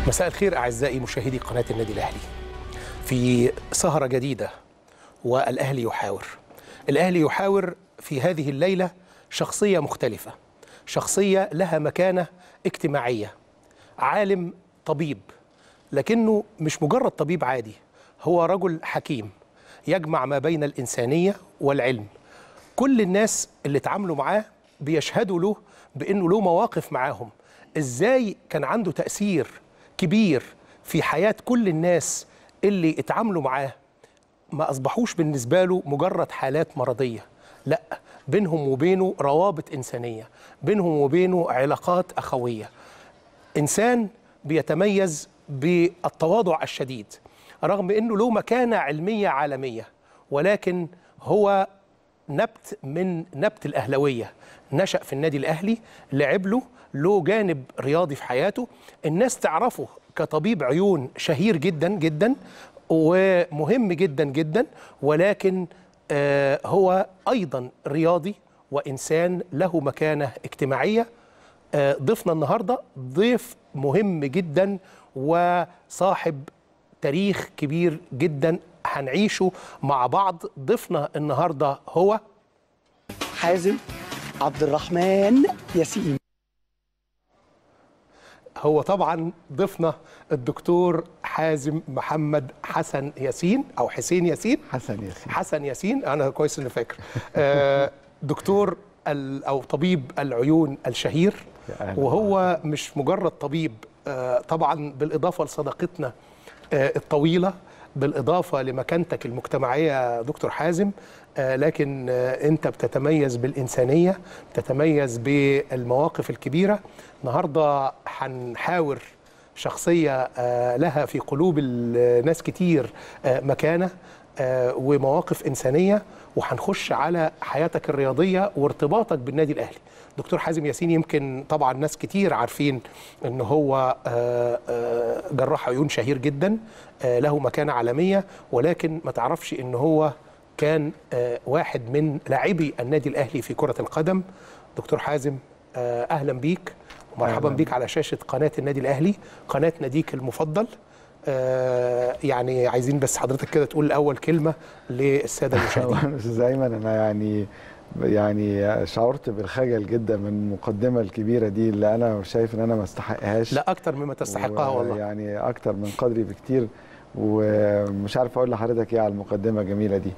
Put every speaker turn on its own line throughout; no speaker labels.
مساء الخير أعزائي مشاهدي قناة النادي الأهلي في سهرة جديدة والأهلي يحاور الأهلي يحاور في هذه الليلة شخصية مختلفة شخصية لها مكانة اجتماعية عالم طبيب لكنه مش مجرد طبيب عادي هو رجل حكيم يجمع ما بين الإنسانية والعلم كل الناس اللي اتعاملوا معاه بيشهدوا له بأنه له مواقف معاهم إزاي كان عنده تأثير كبير في حياة كل الناس اللي اتعاملوا معاه ما أصبحوش بالنسبة له مجرد حالات مرضية لا بينهم وبينه روابط إنسانية بينهم وبينه علاقات أخوية إنسان بيتميز بالتواضع الشديد رغم أنه له مكانة علمية عالمية ولكن هو نبت من نبت الأهلوية نشأ في النادي الأهلي لعب له له جانب رياضي في حياته الناس تعرفه كطبيب عيون شهير جدا جدا ومهم جدا جدا ولكن آه هو أيضا رياضي وإنسان له مكانة اجتماعية آه ضيفنا النهاردة ضيف مهم جدا وصاحب تاريخ كبير جدا هنعيشه مع بعض ضيفنا النهارده هو
حازم عبد الرحمن ياسين
هو طبعا ضيفنا الدكتور حازم محمد حسن ياسين او حسين ياسين
حسن ياسين
حسن ياسين انا كويس اني فاكر آه دكتور او طبيب العيون الشهير وهو مش مجرد طبيب آه طبعا بالاضافه لصداقتنا آه الطويله بالإضافة لمكانتك المجتمعية دكتور حازم آه لكن آه أنت بتتميز بالإنسانية بتتميز بالمواقف الكبيرة النهاردة هنحاور شخصية آه لها في قلوب الناس كتير مكانة ومواقف إنسانية وهنخش على حياتك الرياضية وارتباطك بالنادي الأهلي دكتور حازم ياسين يمكن طبعا ناس كتير عارفين ان هو جراح عيون شهير جدا له مكانه عالميه ولكن ما تعرفش ان هو كان واحد من لاعبي النادي الاهلي في كره القدم دكتور حازم اهلا بيك ومرحبا بيك على شاشه قناه النادي الاهلي قناه ناديك المفضل يعني عايزين بس حضرتك كده تقول الاول كلمه للساده المشاهدين
استاذ ايمن انا يعني يعني شعرت بالخجل جدا من المقدمه الكبيره دي اللي انا شايف ان انا ما استحقهاش
لا اكتر مما تستحقها والله
يعني اكتر من قدري بكتير ومش عارف اقول لحضرتك ايه على المقدمه الجميله دي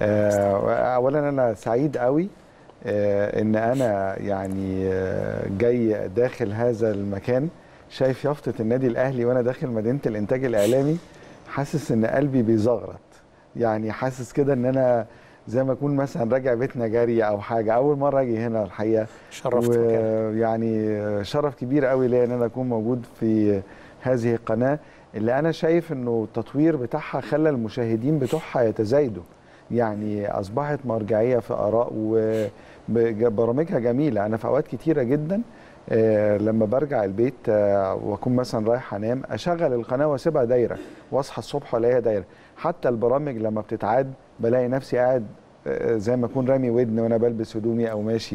اولا انا سعيد قوي ان انا يعني جاي داخل هذا المكان شايف يافطه النادي الاهلي وانا داخل مدينه الانتاج الاعلامي حاسس ان قلبي بيزغرط يعني حاسس كده ان انا زي ما اكون مثلا راجع بيتنا جري او حاجه اول مره اجي هنا الحقيقه
شرفت
ويعني شرف كبير قوي ليا ان انا اكون موجود في هذه القناه اللي انا شايف انه التطوير بتاعها خلى المشاهدين بتوعها يتزايدوا يعني اصبحت مرجعيه في اراء وبرامجها جميله انا في اوقات كتيره جدا لما برجع البيت واكون مثلا رايح انام اشغل القناه واسيبها دايره واصحى الصبح الاقيها دايره حتى البرامج لما بتتعاد بلاقي نفسي قاعد زي ما اكون رامي ودن وانا بلبس هدومي او ماشي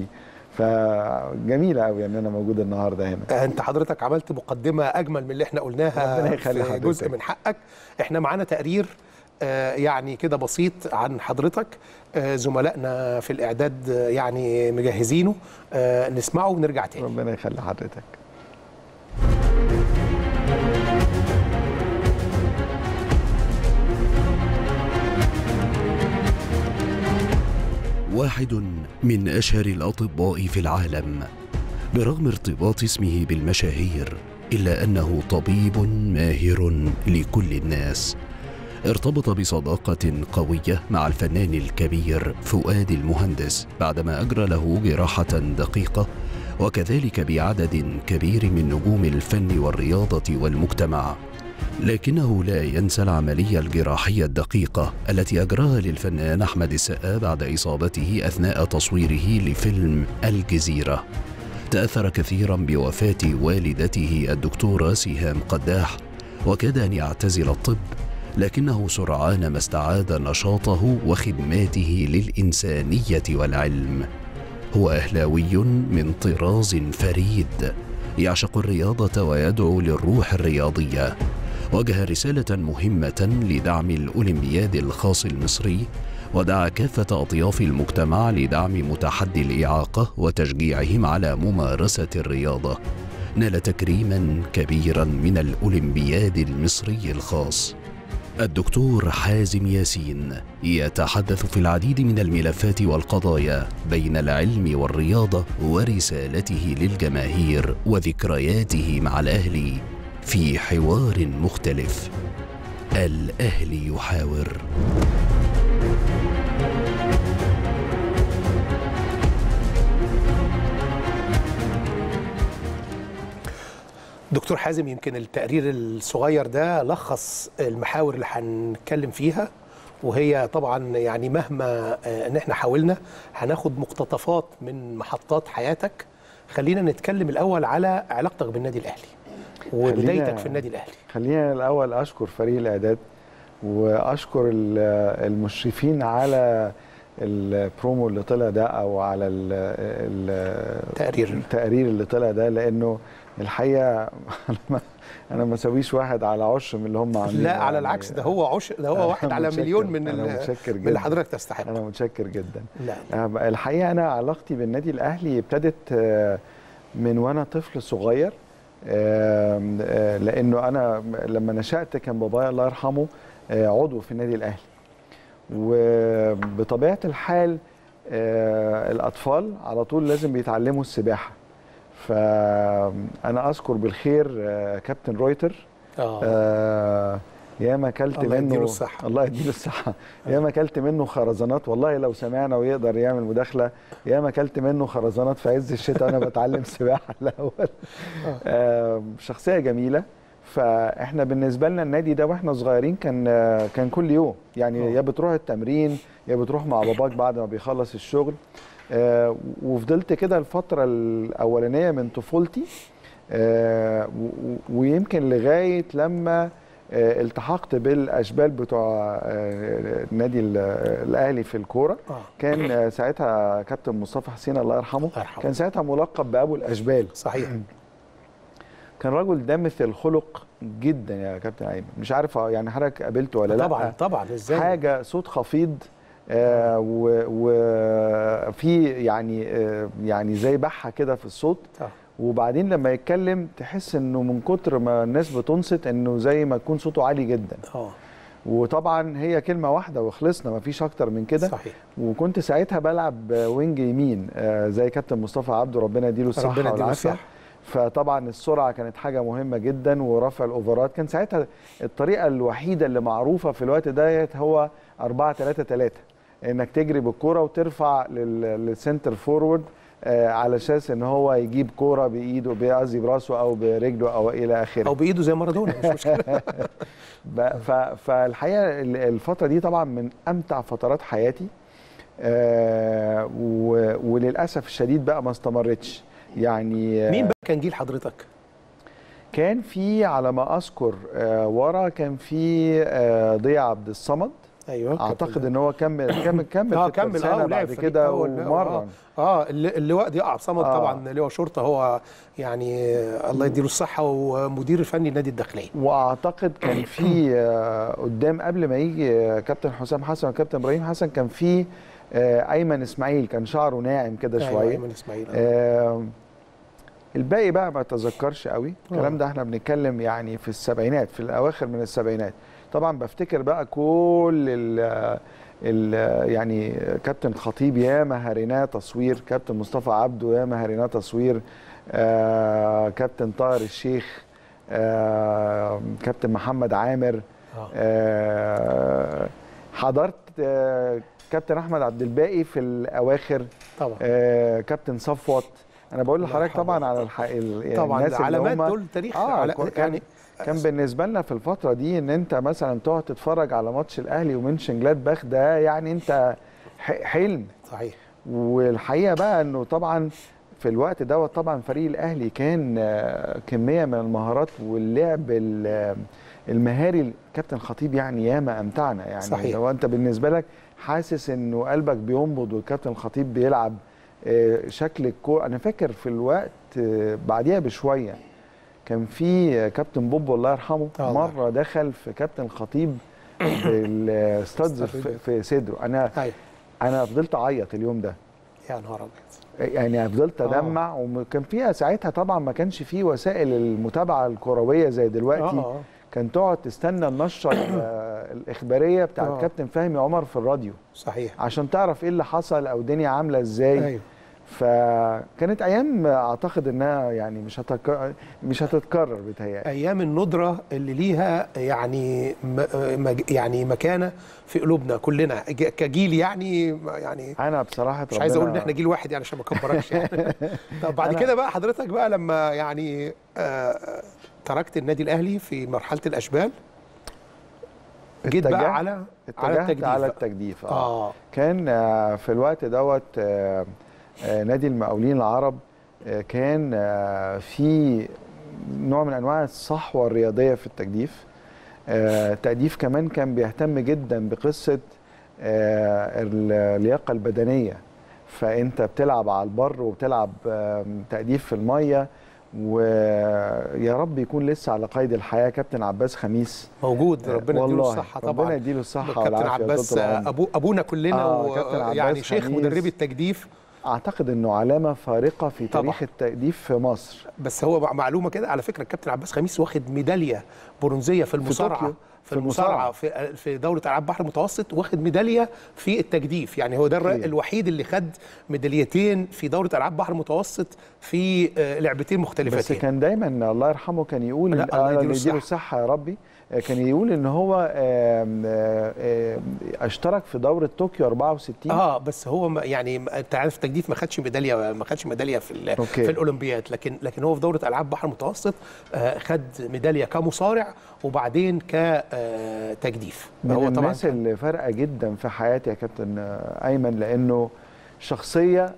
فجميله قوي ان انا موجود النهارده هنا
انت حضرتك عملت مقدمه اجمل من اللي احنا قلناها في جزء من حقك احنا معانا تقرير يعني كده بسيط عن حضرتك زملائنا في الاعداد يعني مجهزينه نسمعه ونرجع تاني
ربنا يخلي حضرتك
واحد من اشهر الاطباء في العالم برغم ارتباط اسمه بالمشاهير الا انه طبيب ماهر لكل الناس ارتبط بصداقة قوية مع الفنان الكبير فؤاد المهندس بعدما أجرى له جراحة دقيقة وكذلك بعدد كبير من نجوم الفن والرياضة والمجتمع لكنه لا ينسى العملية الجراحية الدقيقة التي أجراها للفنان أحمد السقا بعد إصابته أثناء تصويره لفيلم الجزيرة تأثر كثيرا بوفاة والدته الدكتورة سهام قداح وكاد أن يعتزل الطب لكنه سرعان ما استعاد نشاطه وخدماته للإنسانية والعلم هو أهلاوي من طراز فريد يعشق الرياضة ويدعو للروح الرياضية وجه رسالة مهمة لدعم الأولمبياد الخاص المصري ودعا كافة أطياف المجتمع لدعم متحدي الإعاقة وتشجيعهم على ممارسة الرياضة نال تكريما كبيرا من الأولمبياد المصري الخاص الدكتور حازم ياسين يتحدث في العديد من الملفات والقضايا بين العلم والرياضة ورسالته للجماهير وذكرياته مع الأهلي في حوار مختلف الأهلي يحاور
دكتور حازم يمكن التقرير الصغير ده لخص المحاور اللي هنتكلم فيها وهي طبعا يعني مهما آه، ان احنا حاولنا هناخد مقتطفات من محطات حياتك خلينا نتكلم الاول على علاقتك بالنادي الاهلي وبدايتك
خلينا-
في النادي الاهلي
خلينا الاول اشكر فريق الاعداد واشكر ال- المشرفين على البرومو اللي طلع ده او على ال- ال-
تقرير.
التقرير اللي طلع ده لانه الحقيقه انا ما انا ما اسويش واحد على عشر من اللي هم عاملينه
لا على
يعني.
العكس ده هو عش ده هو واحد
أنا
على
متشكر.
مليون من
أنا
ال-
متشكر
من اللي
جداً.
حضرتك تستحق
انا متشكر جدا
لا
آه، الحقيقه انا علاقتي بالنادي الاهلي ابتدت آه، من وانا طفل صغير آم، آه، لانه انا لما نشات كان بابايا الله يرحمه آه، عضو في النادي الاهلي وبطبيعه الحال آه، الاطفال على طول لازم بيتعلموا السباحه فانا اذكر بالخير آه، كابتن رويتر
اه
آه ياما اكلت
الله
منه
يديله الصحة.
الله يديله الصحة ياما اكلت منه خرزانات والله لو سمعنا ويقدر يعمل مداخلة ياما اكلت منه خرزانات في عز الشتاء وانا بتعلم سباحة الاول آه شخصية جميلة فاحنا بالنسبة لنا النادي ده واحنا صغيرين كان آه كان كل يوم يعني
آه.
يا بتروح التمرين يا بتروح مع باباك بعد ما بيخلص الشغل آه وفضلت كده الفترة الأولانية من طفولتي آه، و- و- ويمكن لغايه لما آه، التحقت بالاشبال بتوع آه، النادي ال- الاهلي في الكوره
اه
كان آه، ساعتها كابتن مصطفى حسين الله يرحمه
الله يرحمه.
كان ساعتها ملقب بابو الاشبال
صحيح
كان رجل دمث الخلق جدا يا كابتن ايمن مش عارف يعني حضرتك قابلته ولا لا
طبعا طبعا ازاي
حاجه صوت خفيض آه، و- وفي يعني آه، يعني زي بحه كده في الصوت
آه.
وبعدين لما يتكلم تحس انه من كتر ما الناس بتنصت انه زي ما يكون صوته عالي جدا
اه
وطبعا هي كلمه واحده وخلصنا ما فيش اكتر من كده
صحيح
وكنت ساعتها بلعب وينج يمين آه، زي كابتن مصطفى عبده ربنا يديله الصحه
ربنا يديله
والعافيه
الصحة.
فطبعا السرعه كانت حاجه مهمه جدا ورفع الاوفرات كان ساعتها الطريقه الوحيده اللي معروفه في الوقت ديت هو 4 3 3 انك تجري بالكوره وترفع لل- للسنتر فورورد آه، على اساس ان هو يجيب كوره بايده قصدي براسه او برجله او الى اخره
او بايده زي مارادونا مش مشكله
ب- ف- فالحقيقه ال- الفتره دي طبعا من امتع فترات حياتي آه، و- وللاسف الشديد بقى ما استمرتش يعني آه،
مين بقى كان جيل حضرتك؟
كان في على ما اذكر آه، ورا كان في آه، ضياء عبد الصمد
ايوه
اعتقد ان هو كمل كمل كمل
اه
في
كمل
الترسانة
اه ولعب
بعد
فريق
كده
أول،
ومرن
اه, آه الل- اللواء دي عبد الصمد
آه.
طبعا لواء شرطه هو يعني آه، الله يديله الصحه ومدير الفني النادي الداخليه
واعتقد كان في آه، قدام قبل ما يجي آه، كابتن حسام حسن وكابتن ابراهيم حسن كان في آه، ايمن اسماعيل كان شعره ناعم كده
أيوة،
شويه
ايمن اسماعيل آه.
آه، الباقي بقى ما اتذكرش قوي الكلام ده احنا بنتكلم يعني في السبعينات في الاواخر من السبعينات طبعا بفتكر بقى كل ال ال يعني كابتن خطيب ياما هريناه تصوير كابتن مصطفى عبده ياما هريناه تصوير آه كابتن طاهر الشيخ آه كابتن محمد عامر
آه.
آه حضرت آه كابتن احمد عبد الباقي في الاواخر
طبعا
آه كابتن صفوت انا بقول
الله
لحضرتك
يرحمه.
طبعا على الح... ال- يعني
طبعا
الناس اللي
علامات
هم-
دول تاريخ
اه
على
كان
يعني
كان بالنسبه لنا في الفتره دي ان انت مثلا تقعد تتفرج على ماتش الاهلي ومنشن جلادباخ ده يعني انت ح- حلم
صحيح
والحقيقه بقى انه طبعا في الوقت دوت طبعا فريق الاهلي كان آه، كميه من المهارات واللعب ال- آه، المهاري كابتن خطيب يعني ياما امتعنا يعني
صحيح.
لو انت بالنسبه لك حاسس انه قلبك بينبض والكابتن الخطيب بيلعب آه، شكل الكوره انا فاكر في الوقت آه، بعديها بشويه كان في آه، كابتن بوب الله يرحمه
آه، الله
مره دخل في كابتن خطيب بالاستاذ في, في صدره انا
ايوه
انا فضلت اعيط اليوم ده
يا نهار ابيض
يعني فضلت
آه.
ادمع وكان فيها ساعتها طبعا ما كانش فيه وسائل المتابعه الكرويه زي دلوقتي
اه
كان تقعد تستنى النشره ال- الاخباريه بتاعت
آه.
كابتن فهمي عمر في الراديو
صحيح
عشان تعرف ايه اللي حصل او الدنيا عامله ازاي
ايوه
فكانت ايام اعتقد انها يعني مش هتك... مش هتتكرر بتهيألي
ايام الندره اللي ليها يعني م... مج- يعني مكانه في قلوبنا كلنا ج- كجيل يعني يعني
انا بصراحه
مش عايز اقول ان
ربنا-
احنا جيل واحد يعني عشان ما اكبركش يعني طب بعد
أنا-
كده بقى حضرتك بقى لما يعني آه تركت النادي الاهلي في مرحله الاشبال جيت
اتجهت-
بقى على على
اتجهت
التجديد
على
بقى.
التجديف
اه
كان آه، في الوقت دوت آه، آه، نادي المقاولين العرب آه، كان آه، في نوع من انواع الصحوه الرياضيه في التجديف آه، التجديف كمان كان بيهتم جدا بقصه آه، اللياقه البدنيه فانت بتلعب على البر وبتلعب آه، تجديف في الميه ويا رب يكون لسه على قيد الحياه كابتن عباس خميس
موجود ربنا يديله
والله
الصحه
ربنا
طبعا
يديله الصحه
كابتن
والعافيه
عباس
طول العمر.
أبو ابونا كلنا
آه، كابتن عباس
ويعني شيخ
خميس.
مدربي التجديف
اعتقد انه علامه فارقه في
طبعاً.
تاريخ التجديف في مصر
بس هو مع- معلومه كده على فكره الكابتن عباس خميس واخد ميداليه برونزيه في المصارعه
طوكيو.
في,
في
المصارعه
المصارعة.
في في دوله العاب بحر المتوسط واخد ميداليه في التجديف يعني هو ده الر-
أوكي.
الوحيد اللي خد ميداليتين في دوله العاب بحر المتوسط في آه، لعبتين
بس
مختلفتين
كان دايما الله يرحمه كان يقول
لا، الله
آه،
يديله
يديله
الصحة.
الصحه يا ربي آه، كان يقول ان هو آم، آه، آه، اشترك في دوره طوكيو 64
اه بس هو ما- يعني ما- انت عارف التجديف ما خدش ميداليه ما خدش ميداليه في ال-
أوكي.
في الاولمبياد لكن لكن هو في دوره العاب بحر المتوسط آه خد ميداليه كمصارع وبعدين كتجديف
من الناس اللي فارقه جدا في حياتي يا كابتن آه، ايمن لانه شخصيه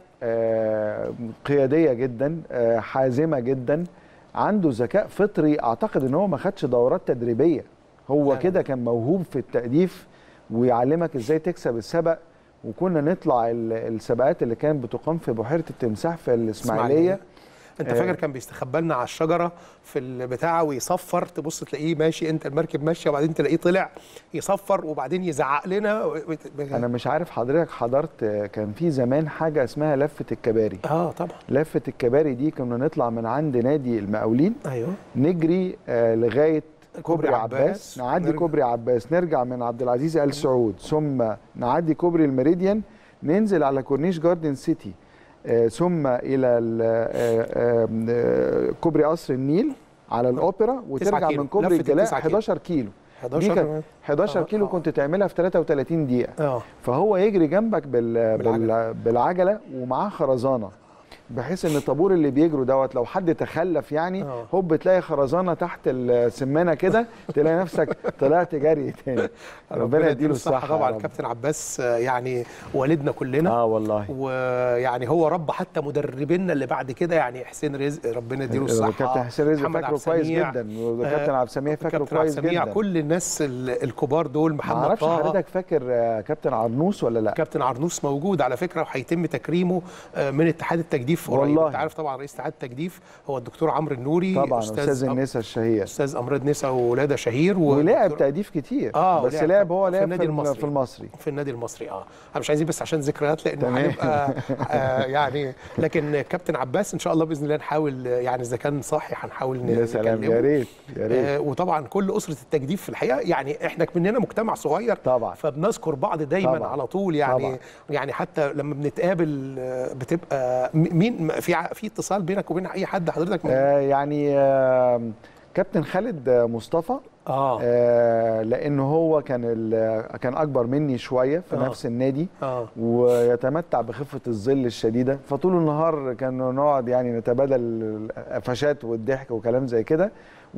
آه، قياديه جدا آه، حازمه جدا عنده ذكاء فطري اعتقد ان هو ما خدش دورات تدريبيه هو
لا.
كده كان موهوب في التأديف ويعلمك ازاي تكسب السبق وكنا نطلع ال- السباقات اللي كانت بتقام في بحيره التمساح في الاسماعيليه
انت
آه.
فاكر كان بيستخبى لنا على الشجره في البتاع ويصفر تبص تلاقيه ماشي انت المركب ماشيه وبعدين تلاقيه طلع يصفر وبعدين يزعق لنا
انا مش عارف حضرتك حضرت آه، كان في زمان حاجه اسمها لفه الكباري
اه طبعا
لفه الكباري دي كنا نطلع من عند نادي المقاولين
ايوه
نجري آه، لغايه
كوبري
كوبري
عباس،
عباس نعدي
نرجع.
كوبري عباس نرجع من عبد العزيز ال سعود ثم نعدي كوبري الميريديان ننزل على كورنيش جاردن سيتي آه، ثم الى ال- آه، آه، آه، كوبري قصر النيل على الاوبرا وترجع
كيلو.
من كوبري
لفة
الجلاء
التسعة كيلو.
11 كيلو دي
11
كانت 11
آه،
كيلو
آه.
كنت تعملها في 33 دقيقه
اه
فهو يجري جنبك بال...
بالعجلة.
بال... بالعجله ومعاه خرزانه بحيث ان الطابور اللي بيجروا دوت لو حد تخلف يعني
آه.
هوب تلاقي خرزانه تحت السمانه كده تلاقي نفسك طلعت جري تاني ربنا يديله الصحه
طبعا
يا رب.
الكابتن عباس آه، يعني والدنا كلنا
اه والله
ويعني هو رب حتى مدربينا اللي بعد كده يعني حسين رزق ربنا يديله الصحه
كابتن حسين رزق
محمد
فاكره
عبد
كويس
السميع.
جدا وكابتن
آه،
عبد السميع فاكره
كابتن عبد
كويس
السميع
جدا
كل الناس ال- الكبار دول
ما
محمد
اعرفش
طه
حضرتك فاكر آه، كابتن عرنوس ولا لا
كابتن عرنوس موجود على فكره وهيتم تكريمه آه، من اتحاد التجديف قريب
والله.
انت عارف طبعا رئيس اتحاد التجديف هو الدكتور عمرو النوري
طبعا استاذ
أم-
النساء الشهير
استاذ امراض نسا وولاده شهير
ولعب
والدكتور-
تأديف كتير
آه،
بس
ولعب
لعب هو
في
لعب
النادي
في, الم-
المصري.
في المصري
في النادي المصري اه انا مش عايزين بس عشان ذكريات لانه
تمام.
هنبقى آه يعني لكن كابتن عباس ان شاء الله باذن الله نحاول آه، يعني اذا كان صحي هنحاول ن-
يا سلام
نكلمه.
يا ريت يا ريت
آه وطبعا كل اسره التجديف في الحقيقه يعني احنا مننا مجتمع صغير
طبعا.
فبنذكر بعض دايما
طبعا.
على طول يعني
طبعا.
يعني حتى لما بنتقابل آه، بتبقى م- مين في ع- في اتصال بينك وبين اي حد حضرتك من-
آه يعني آه كابتن خالد آه، مصطفى
اه
آه لانه هو كان ال- كان اكبر مني شويه في
آه.
نفس النادي
اه
ويتمتع بخفه الظل الشديده فطول النهار كانوا نقعد يعني نتبادل القفشات والضحك وكلام زي كده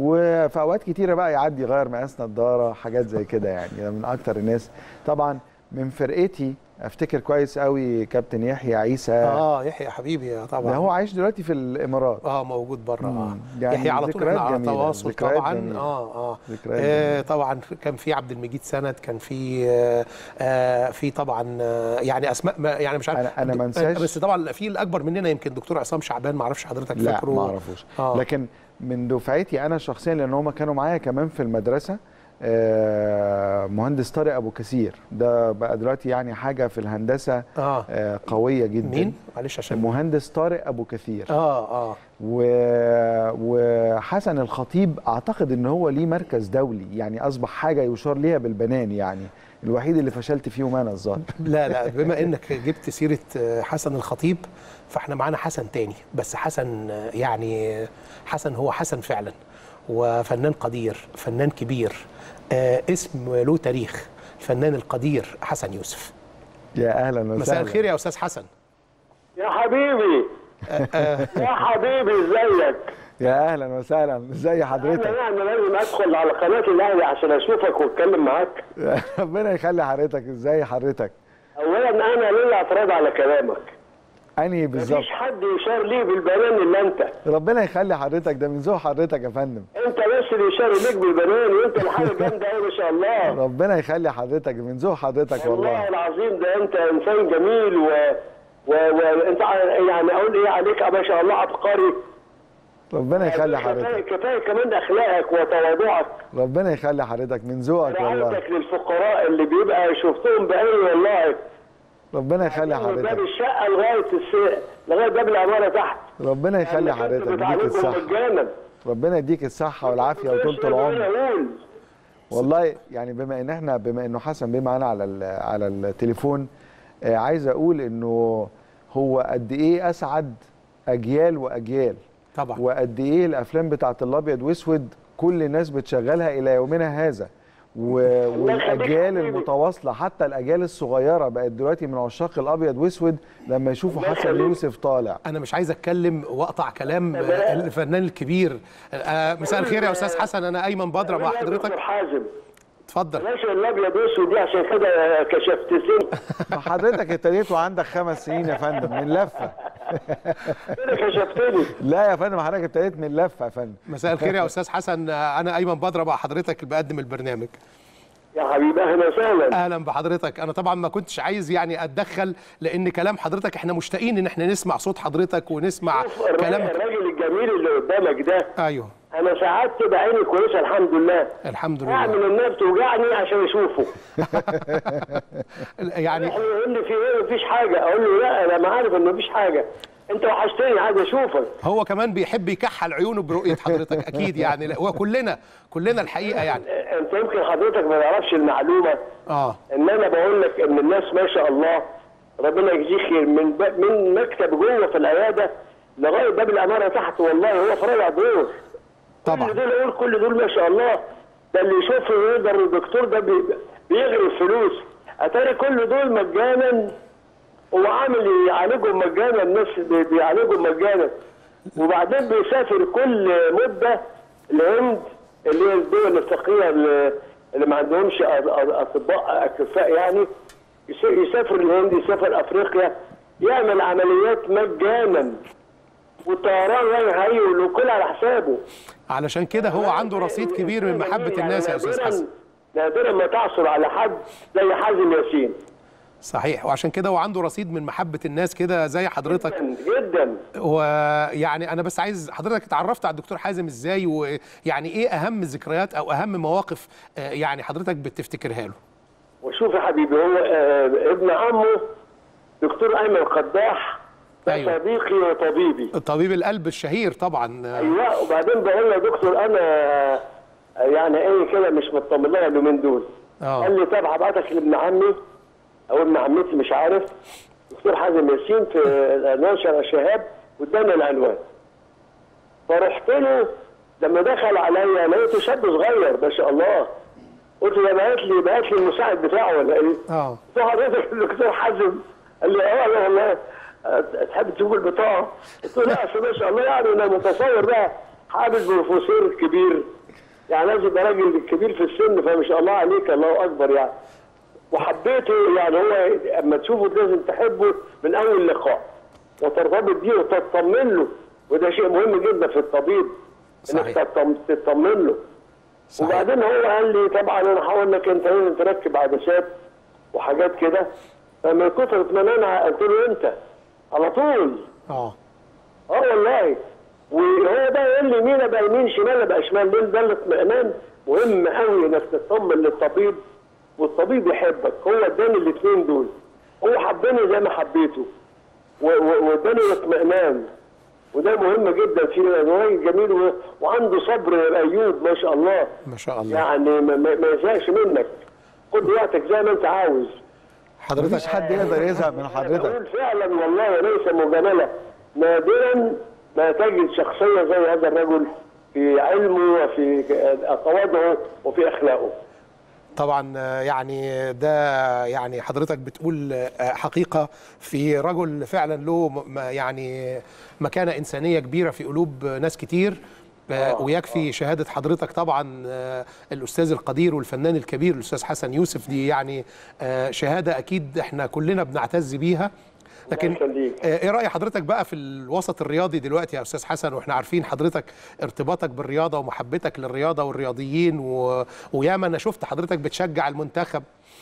وفي اوقات كتيره بقى يعدي يغير مقاس نضاره حاجات زي كده يعني من اكتر الناس طبعا من فرقتي افتكر كويس قوي كابتن يحيى عيسى
اه يحيى حبيبي طبعا
ده هو عايش دلوقتي في الامارات
اه موجود بره اه
مم. يعني
يحيى على طول
ذكريات
احنا على
جميلة،
تواصل
ذكريات
طبعا
جميلة.
اه اه,
ذكريات
آه
جميلة.
طبعا كان في عبد المجيد سند كان في آه آه في طبعا آه يعني اسماء ما يعني مش عارف
أنا- أنا ما انساش-
بس طبعا في الاكبر مننا يمكن دكتور عصام شعبان ما اعرفش حضرتك
لا
فاكره
ما اعرفوش
آه.
لكن من دفعتي انا شخصيا لان هم كانوا معايا كمان في المدرسه آه، مهندس طارق ابو كثير ده بقى دلوقتي يعني حاجه في الهندسه
اه
آه، قويه جدا
مين معلش عشان
مهندس طارق ابو كثير
اه اه
و... وحسن الخطيب اعتقد ان هو ليه مركز دولي يعني اصبح حاجه يشار ليها بالبنان يعني الوحيد اللي فشلت فيهم انا الظاهر
لا لا بما انك جبت سيره آه، حسن الخطيب فاحنا معانا حسن تاني بس حسن آه، يعني حسن هو حسن فعلا وفنان قدير فنان كبير آه، اسم له تاريخ الفنان القدير حسن يوسف
يا اهلا وسهلا
مساء الخير يا استاذ حسن
يا حبيبي يا حبيبي ازيك
يا اهلا وسهلا ازي
انا
حضرتك
يعني لازم ادخل على قناه الاهلي عشان اشوفك واتكلم معاك
ربنا يخلي حضرتك ازي حضرتك
اولا انا ليا اعتراض على كلامك
انهي بالظبط
مفيش حد يشار ليه بالبنان الا انت
ربنا يخلي حضرتك ده من ذوق حضرتك يا فندم
انت بس اللي يشار ليك بالبنان وانت الحاجه جامده قوي ما شاء الله
ربنا يخلي حضرتك من ذوق حضرتك
والله
والله
العظيم ده انت انسان جميل و و وانت يعني اقول ايه عليك ما شاء الله عبقري
ربنا يخلي
كفايه
حضرتك
كفايه كمان اخلاقك وتواضعك
ربنا يخلي حضرتك من ذوقك والله
رعايتك للفقراء اللي بيبقى شفتهم بعيني والله
ربنا يخلي
من باب
حضرتك
الشقه لغايه الس... لغايه باب العماره تحت
ربنا يخلي
يعني كنت
حضرتك يديك
بتعالجهم
الصحة
مجانا
ربنا يديك الصحة والعافية وطولة العمر
اقول
والله يعني بما ان احنا بما انه حسن بيه معانا على ال- على التليفون آه عايز اقول انه هو قد ايه اسعد اجيال واجيال
طبعا
وقد ايه الافلام بتاعت الابيض واسود كل الناس بتشغلها الى يومنا هذا و...
يخليك
والاجيال
حبيبي.
المتواصله حتى الاجيال الصغيره بقت دلوقتي من عشاق الابيض واسود لما يشوفوا
الله
حسن
يخليك.
يوسف طالع
انا مش عايز اتكلم واقطع كلام آه، الفنان الكبير آه، مساء الخير يا استاذ حسن انا ايمن بدره مع حضرتك
حازم
اتفضل
بلاش الابيض واسود دي عشان كده كشفت سن
حضرتك ابتديت وعندك خمس سنين يا فندم من لفه
كده كشفتني
لا يا فندم حضرتك ابتديت من لفه يا فندم
مساء الخير يا استاذ حسن آه، انا ايمن بدره مع حضرتك اللي بقدم البرنامج
يا حبيبي اهلا وسهلا
اهلا بحضرتك انا طبعا ما كنتش عايز يعني اتدخل لان كلام حضرتك احنا مشتاقين ان احنا نسمع صوت حضرتك ونسمع
شوف الراجل
كلامك
الراجل الجميل اللي قدامك ده
ايوه
انا ساعات تبقى عيني كويسه الحمد لله
الحمد لله
اعمل النار توجعني عشان اشوفه
يعني
يقول لي في ايه مفيش حاجه اقول له لا انا ما عارف ان مفيش حاجه انت وحشتني عايز اشوفك
هو كمان بيحب يكحل عيونه برؤيه حضرتك اكيد يعني لا، وكلنا كلنا الحقيقه يعني
انت يمكن حضرتك ما تعرفش المعلومه
اه
ان انا بقول لك ان الناس ما شاء الله ربنا يجزيه خير من ب... من مكتب جوه في العياده لغايه باب الاماره تحت والله هو في رابع دور
طبعا
كل دول اقول كل دول ما شاء الله ده اللي يشوفه يقدر الدكتور ده بي... بيغري فلوس اتاري كل دول مجانا هو عامل يعالجهم مجانا الناس بي- بيعالجهم مجانا وبعدين بيسافر كل مده الهند اللي هي الدول الفقيره اللي اللي ما عندهمش أ- أ- اطباء اكفاء يعني يس- يسافر الهند يسافر افريقيا يعمل عمليات مجانا والطيران رايح هي والكل على حسابه
علشان كده هو عنده رصيد كبير من محبه الناس يا استاذ
نادراً-
حسن
نادرا ما تحصل على حد زي حازم ياسين
صحيح وعشان كده هو عنده رصيد من محبه الناس كده زي حضرتك
جدا
ويعني انا بس عايز حضرتك اتعرفت على الدكتور حازم ازاي ويعني ايه اهم الذكريات او اهم مواقف آه، يعني حضرتك بتفتكرها له
وشوف يا حبيبي هو آه، ابن عمه دكتور ايمن قداح ده
أيوة.
صديقي وطبيبي
طبيب القلب الشهير طبعا آه،
ايوه وبعدين بقول له يا دكتور انا آه، يعني ايه كده مش مطمن لها اليومين دول
اه
قال لي طب هبعتك لابن عمي او ابن عمتي مش عارف دكتور حازم ياسين في العنوان شارع شهاب قدام العنوان فرحت له لما دخل عليا لقيته شاب صغير ما شاء الله قلت له بعت لي بعت لي المساعد بتاعه ولا ايه؟
اه
قلت له حضرتك الدكتور حازم قال لي اه لا والله أه، تحب تشوف البطاقه؟ قلت له لا أصل ما شاء الله يعني انا متصور بقى حابب بروفيسور كبير يعني لازم يبقى راجل كبير في السن فما شاء الله عليك الله اكبر يعني وحبيته يعني هو اما تشوفه لازم تحبه من اول لقاء وترتبط بيه وتطمن له وده شيء مهم جدا في الطبيب انك
صحيح.
تطم- تطمن له
صحيح.
وبعدين هو قال لي طبعا انا هقول لك انت لازم تركب عدسات وحاجات كده فمن كثر اطمئنان قلت له انت على طول
اه
اه والله وهو بقى يقول لي يمين ابقى يمين شمال ابقى شمال ليه ده الاطمئنان مهم قوي انك تطمن للطبيب والطبيب يحبك هو اداني الاثنين دول هو حبني زي ما حبيته و- و- واداني الاطمئنان وده مهم جدا فيه لأن هو راجل جميل و- وعنده صبر يا ايوب ما شاء الله
ما شاء الله
يعني ما- ما ما يزهقش منك خد وقتك زي ما انت عاوز
حضرتك
مفيش حد يقدر يزهق من حضرتك
أقول فعلا والله وليس مجامله نادرا ما تجد شخصيه زي هذا الرجل في علمه وفي تواضعه وفي اخلاقه
طبعا آه، يعني ده يعني حضرتك بتقول آه، حقيقة في رجل فعلا له م- م- يعني مكانة إنسانية كبيرة في قلوب ناس كتير آه، ويكفي شهادة حضرتك طبعا آه، الأستاذ القدير والفنان الكبير الأستاذ حسن يوسف دي يعني آه، شهادة أكيد احنا كلنا بنعتز بيها لكن
يخليك.
آه، ايه راي حضرتك بقى في الوسط الرياضي دلوقتي يا استاذ حسن واحنا عارفين حضرتك ارتباطك بالرياضه ومحبتك للرياضه والرياضيين و... وياما انا شفت حضرتك بتشجع المنتخب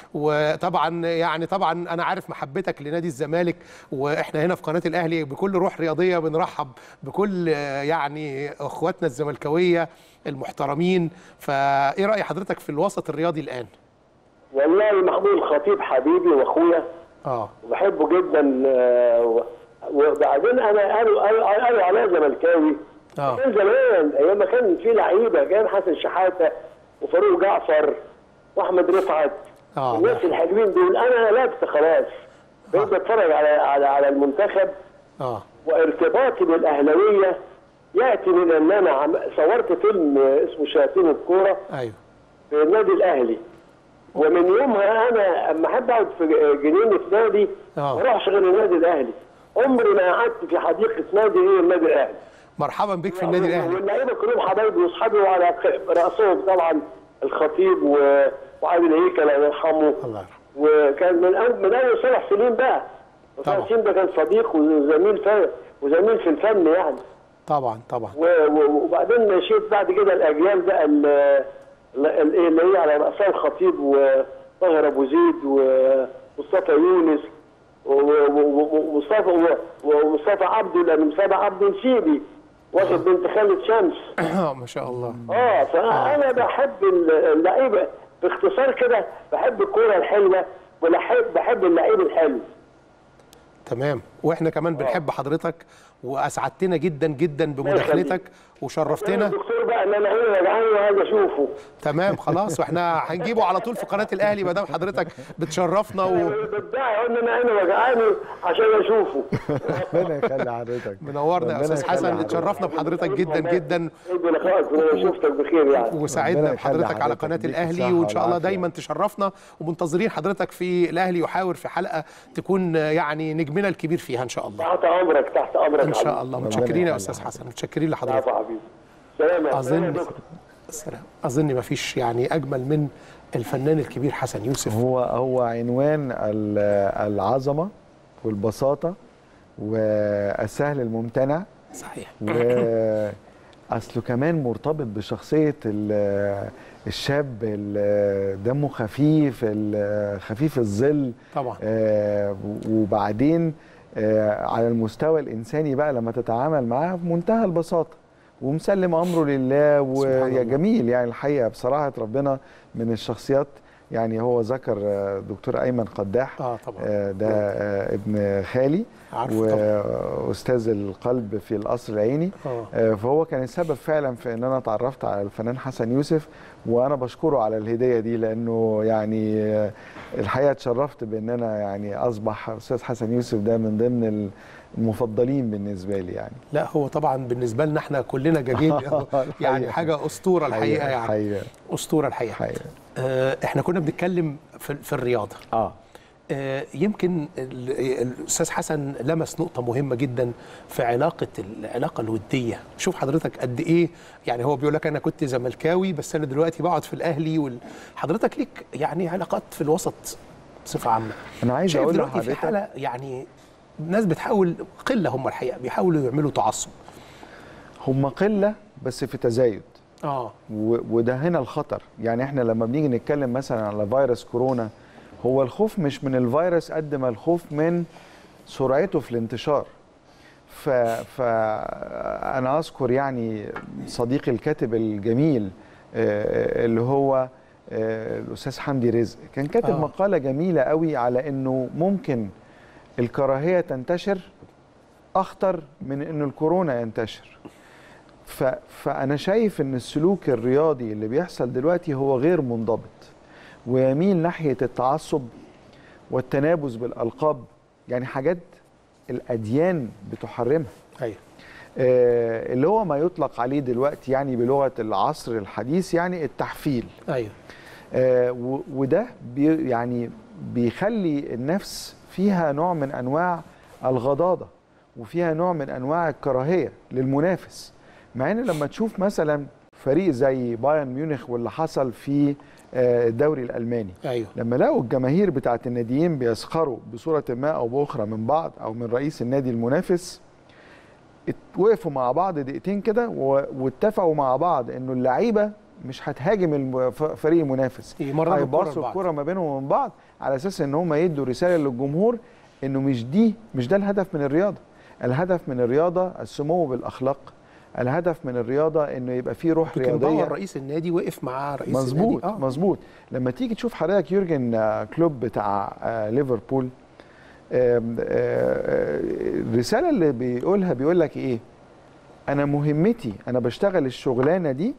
وطبعا يعني طبعا انا عارف محبتك لنادي الزمالك واحنا هنا في قناه الاهلي بكل روح رياضيه بنرحب بكل آه، يعني اخواتنا الزملكاويه المحترمين فايه راي حضرتك في الوسط الرياضي الان
والله محمود الخطيب حبيبي واخويا
اه
وبحبه جدا آه، و- وبعدين انا قالوا قالوا قالوا عليا زملكاوي
اه
كان زمان ايام ما كان في لعيبه كان حسن شحاته وفاروق جعفر واحمد رفعت
آه.
الناس الحلوين دول انا لبت خلاص بقيت بتفرج على على على المنتخب
اه
وارتباطي بالاهلاويه ياتي من ان انا عم- صورت فيلم اسمه شياطين الكوره
ايوه
في النادي الاهلي ومن يومها انا اما احب اقعد في جنينه نادي
آه.
ما اروحش غير النادي الاهلي عمري ما قعدت في حديقه نادي غير النادي الاهلي
مرحبا بك في النادي الاهلي
واللعيبه كلهم حبايبي واصحابي وعلى ق- راسهم طبعا الخطيب و- وعادل هيكل الله يرحمه
الله يرحمه
وكان من أول من اول سبع سنين بقى
طبعا.
سبع سنين ده كان صديق وزميل في وزميل في الفن يعني
طبعا طبعا
و- و- وبعدين مشيت بعد كده الاجيال بقى ال- ال- ال- اللي هي على راسها الخطيب وطاهر ابو زيد ومصطفى يونس و- و- و- ومصطفى و- ومصطفى عبده لان مصطفى عبده نسيبي واخد بنت خالد شمس
ما شاء الله
اه فانا بحب اللعيبه باختصار كده بحب الكوره الحلوه وبحب بحب اللعيب الحلو
تمام واحنا كمان بنحب حضرتك واسعدتنا جدا جدا بمداخلتك وشرفتنا
الدكتور بقى ان انا عيني وجعاني وعايز اشوفه
تمام خلاص واحنا هنجيبه على طول في قناه الاهلي ما دام حضرتك بتشرفنا
بدعي ان انا عيني وجعاني عشان اشوفه
ربنا يخلي حضرتك
ومنورنا يا
ربنا
استاذ
يخلي
حسن
حضرتك.
اتشرفنا بحضرتك جدا جدا
عيد لقائك وانا شفتك بخير يعني
وسعدنا
ربنا يخلي
بحضرتك على
حضرتك.
قناه
يديك
الاهلي
الصحة
وان شاء الله
والعافية.
دايما تشرفنا ومنتظرين حضرتك في الاهلي يحاور في حلقه تكون يعني نجمنا الكبير فيها ان شاء الله
تحت امرك تحت امرك
ان شاء الله متشكرين يا
يخلي
استاذ حسن متشكرين
عفو
لحضرتك
حبيبي سلام يا سلام يا
اظن
دكتور.
السلام اظن ما فيش يعني اجمل من الفنان الكبير حسن يوسف
هو هو عنوان ال- العظمه والبساطه والسهل الممتنع
صحيح
واصله كمان مرتبط بشخصيه ال- الشاب اللي دمه خفيف ال- خفيف الظل
طبعا
آه، وبعدين آه، على المستوى الانساني بقى لما تتعامل معاه بمنتهى البساطه ومسلم امره لله
سبحان
ويا
الله.
جميل يعني الحقيقه بصراحه ربنا من الشخصيات يعني هو ذكر آه، دكتور ايمن قداح
اه طبعا
آه، ده آه، ابن خالي
عارفه طبعا
واستاذ القلب في القصر العيني
اه
آه، فهو كان السبب فعلا في ان انا اتعرفت على الفنان حسن يوسف وانا بشكره على الهديه دي لانه يعني آه، الحقيقه اتشرفت بان انا يعني اصبح استاذ حسن يوسف ده من ضمن المفضلين بالنسبه لي يعني
لا هو طبعا بالنسبه لنا احنا كلنا جاجين يعني
الحقيقة.
حاجه اسطوره الحقيقه يعني
حقيقة
اسطوره الحقيقه
حقيقة
آه احنا كنا بنتكلم في, في الرياضه
اه
آه، يمكن ال- الاستاذ حسن لمس نقطه مهمه جدا في علاقه العلاقه الوديه شوف حضرتك قد ايه يعني هو بيقول لك انا كنت زملكاوي بس انا دلوقتي بقعد في الاهلي وال- حضرتك ليك يعني علاقات في الوسط بصفه عامه
انا عايز
شايف
اقول
دلوقتي في
لحضرتك
حاله يعني ناس بتحاول قله هم الحقيقه بيحاولوا يعملوا تعصب
هم قله بس في تزايد
اه
و- وده هنا الخطر يعني احنا لما بنيجي نتكلم مثلا على فيروس كورونا هو الخوف مش من الفيروس قد ما الخوف من سرعته في الانتشار ف... فأنا أذكر يعني صديقي الكاتب الجميل آه، اللي هو آه، الأستاذ حمدي رزق كان كاتب
آه.
مقالة جميلة قوي على أنه ممكن الكراهية تنتشر أخطر من أنه الكورونا ينتشر ف... فأنا شايف أن السلوك الرياضي اللي بيحصل دلوقتي هو غير منضبط ويميل ناحية التعصب والتنابز بالألقاب يعني حاجات الأديان بتحرمها
ايوه
آه، اللي هو ما يطلق عليه دلوقتي يعني بلغة العصر الحديث يعني التحفيل
ايوه
آه، و- وده بي يعني بيخلي النفس فيها نوع من انواع الغضاضه وفيها نوع من انواع الكراهيه للمنافس مع ان لما تشوف مثلا فريق زي بايرن ميونخ واللي حصل في آه، الدوري الالماني
ايوه
لما لقوا الجماهير بتاعت الناديين بيسخروا بصوره ما او باخرى من بعض او من رئيس النادي المنافس ات- وقفوا مع بعض دقيقتين كده و- واتفقوا مع بعض انه اللعيبه مش هتهاجم الم- ف- فريق المنافس
يمرروا الكرة
هيباصوا
لبعض.
الكره ما بينهم وبين بعض على اساس ان هم يدوا رساله للجمهور انه مش دي مش ده الهدف من الرياضه الهدف من الرياضه السمو بالاخلاق الهدف من الرياضه انه يبقى فيه روح
كان باور
رياضيه
رئيس النادي وقف مع رئيس
مظبوط
النادي
مظبوط لما تيجي تشوف حضرتك يورجن آه، كلوب بتاع آه، ليفربول آم، آه، آه، الرساله اللي بيقولها بيقول لك ايه انا مهمتي انا بشتغل الشغلانه دي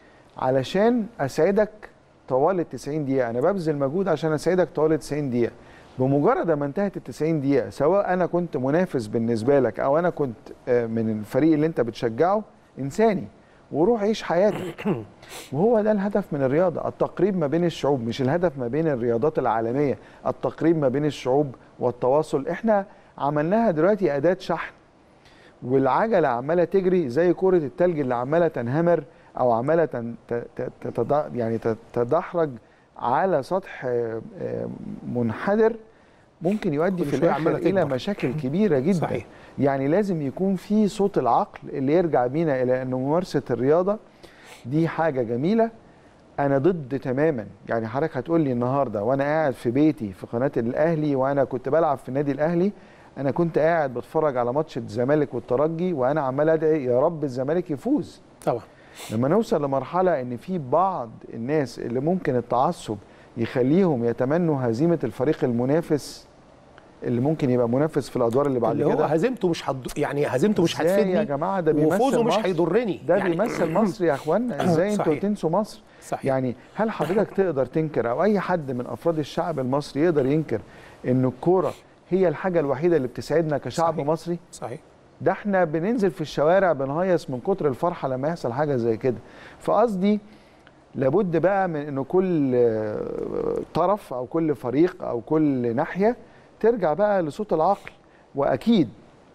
علشان اسعدك طوال ال 90 دقيقه انا ببذل مجهود عشان اسعدك طوال ال 90 دقيقه بمجرد ما انتهت ال 90 دقيقه سواء انا كنت منافس بالنسبه لك او انا كنت آه، من الفريق اللي انت بتشجعه انساني وروح عيش حياتك وهو ده الهدف من الرياضه التقريب ما بين الشعوب مش الهدف ما بين الرياضات العالميه التقريب ما بين الشعوب والتواصل احنا عملناها دلوقتي اداه شحن والعجله عماله تجري زي كره التلج اللي عماله تنهمر او عماله تن- ت- ت- تتض- يعني تتدحرج على سطح آه، آه، منحدر ممكن يؤدي
كل
في
شوية
الاخر
عمالة
الى
تكبر.
مشاكل كبيره جدا
صحيح.
يعني لازم يكون في صوت العقل اللي يرجع بينا الى ان ممارسه الرياضه دي حاجه جميله انا ضد تماما يعني حضرتك هتقول لي النهارده وانا قاعد في بيتي في قناه الاهلي وانا كنت بلعب في النادي الاهلي انا كنت قاعد بتفرج على ماتش الزمالك والترجي وانا عمال ادعي يا رب الزمالك يفوز
طبعا
لما نوصل لمرحله ان في بعض الناس اللي ممكن التعصب يخليهم يتمنوا هزيمه الفريق المنافس اللي ممكن يبقى منافس في الادوار اللي بعد
اللي هو
كده
هزيمته مش حد... يعني هزيمته مش
إزاي
هتفيدني
يا جماعه ده بيمثل
وفوزه مش
مصر.
هيضرني
ده
يعني
بيمثل مصر يا اخوانا ازاي انتوا
صحيح.
تنسوا مصر
صحيح.
يعني هل حضرتك تقدر تنكر او اي حد من افراد الشعب المصري يقدر ينكر ان الكوره هي الحاجه الوحيده اللي بتسعدنا كشعب
صحيح.
مصري
صحيح
ده احنا بننزل في الشوارع بنهيص من كتر الفرحه لما يحصل حاجه زي كده فقصدي لابد بقى من انه كل آه، طرف او كل فريق او كل ناحيه ترجع بقى لصوت العقل واكيد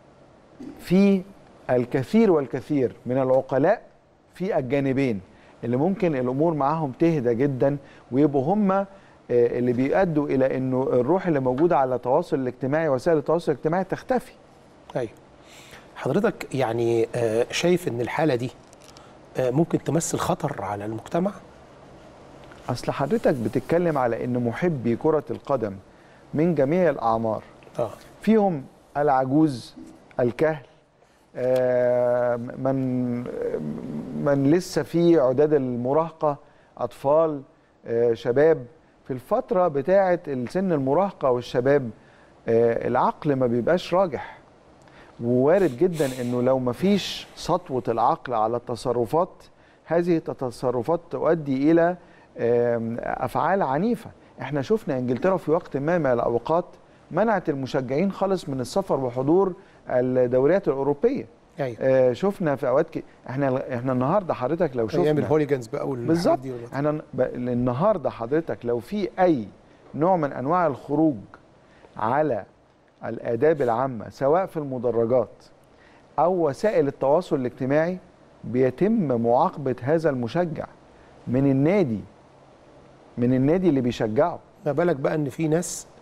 في الكثير والكثير من العقلاء في الجانبين اللي ممكن الامور معاهم تهدى جدا ويبقوا هم آه، اللي بيؤدوا الى انه الروح اللي موجوده على التواصل الاجتماعي وسائل التواصل الاجتماعي تختفي
ايوه حضرتك يعني آه، شايف ان الحاله دي آه، ممكن تمثل خطر على المجتمع
اصل حضرتك بتتكلم على ان محبي كره القدم من جميع الاعمار
اه
فيهم العجوز الكهل آه، من من لسه في عداد المراهقه اطفال آه، شباب في الفتره بتاعه السن المراهقه والشباب آه، العقل ما بيبقاش راجح ووارد جدا انه لو ما فيش سطوه العقل على التصرفات هذه التصرفات تؤدي الى آم، افعال عنيفه احنا شفنا انجلترا في وقت ما من الاوقات منعت المشجعين خالص من السفر وحضور الدوريات الاوروبيه
ايوه
آه، شفنا في اوقات ك... احنا احنا النهارده حضرتك لو
ايام
شفنا
الهوليجانز بقى والحاجات
بالظبط
دي والوقت.
احنا ب... النهارده حضرتك لو في اي نوع من انواع الخروج على الاداب العامه سواء في المدرجات او وسائل التواصل الاجتماعي بيتم معاقبه هذا المشجع من النادي من النادي اللي بيشجعه
ما بالك بقى ان في ناس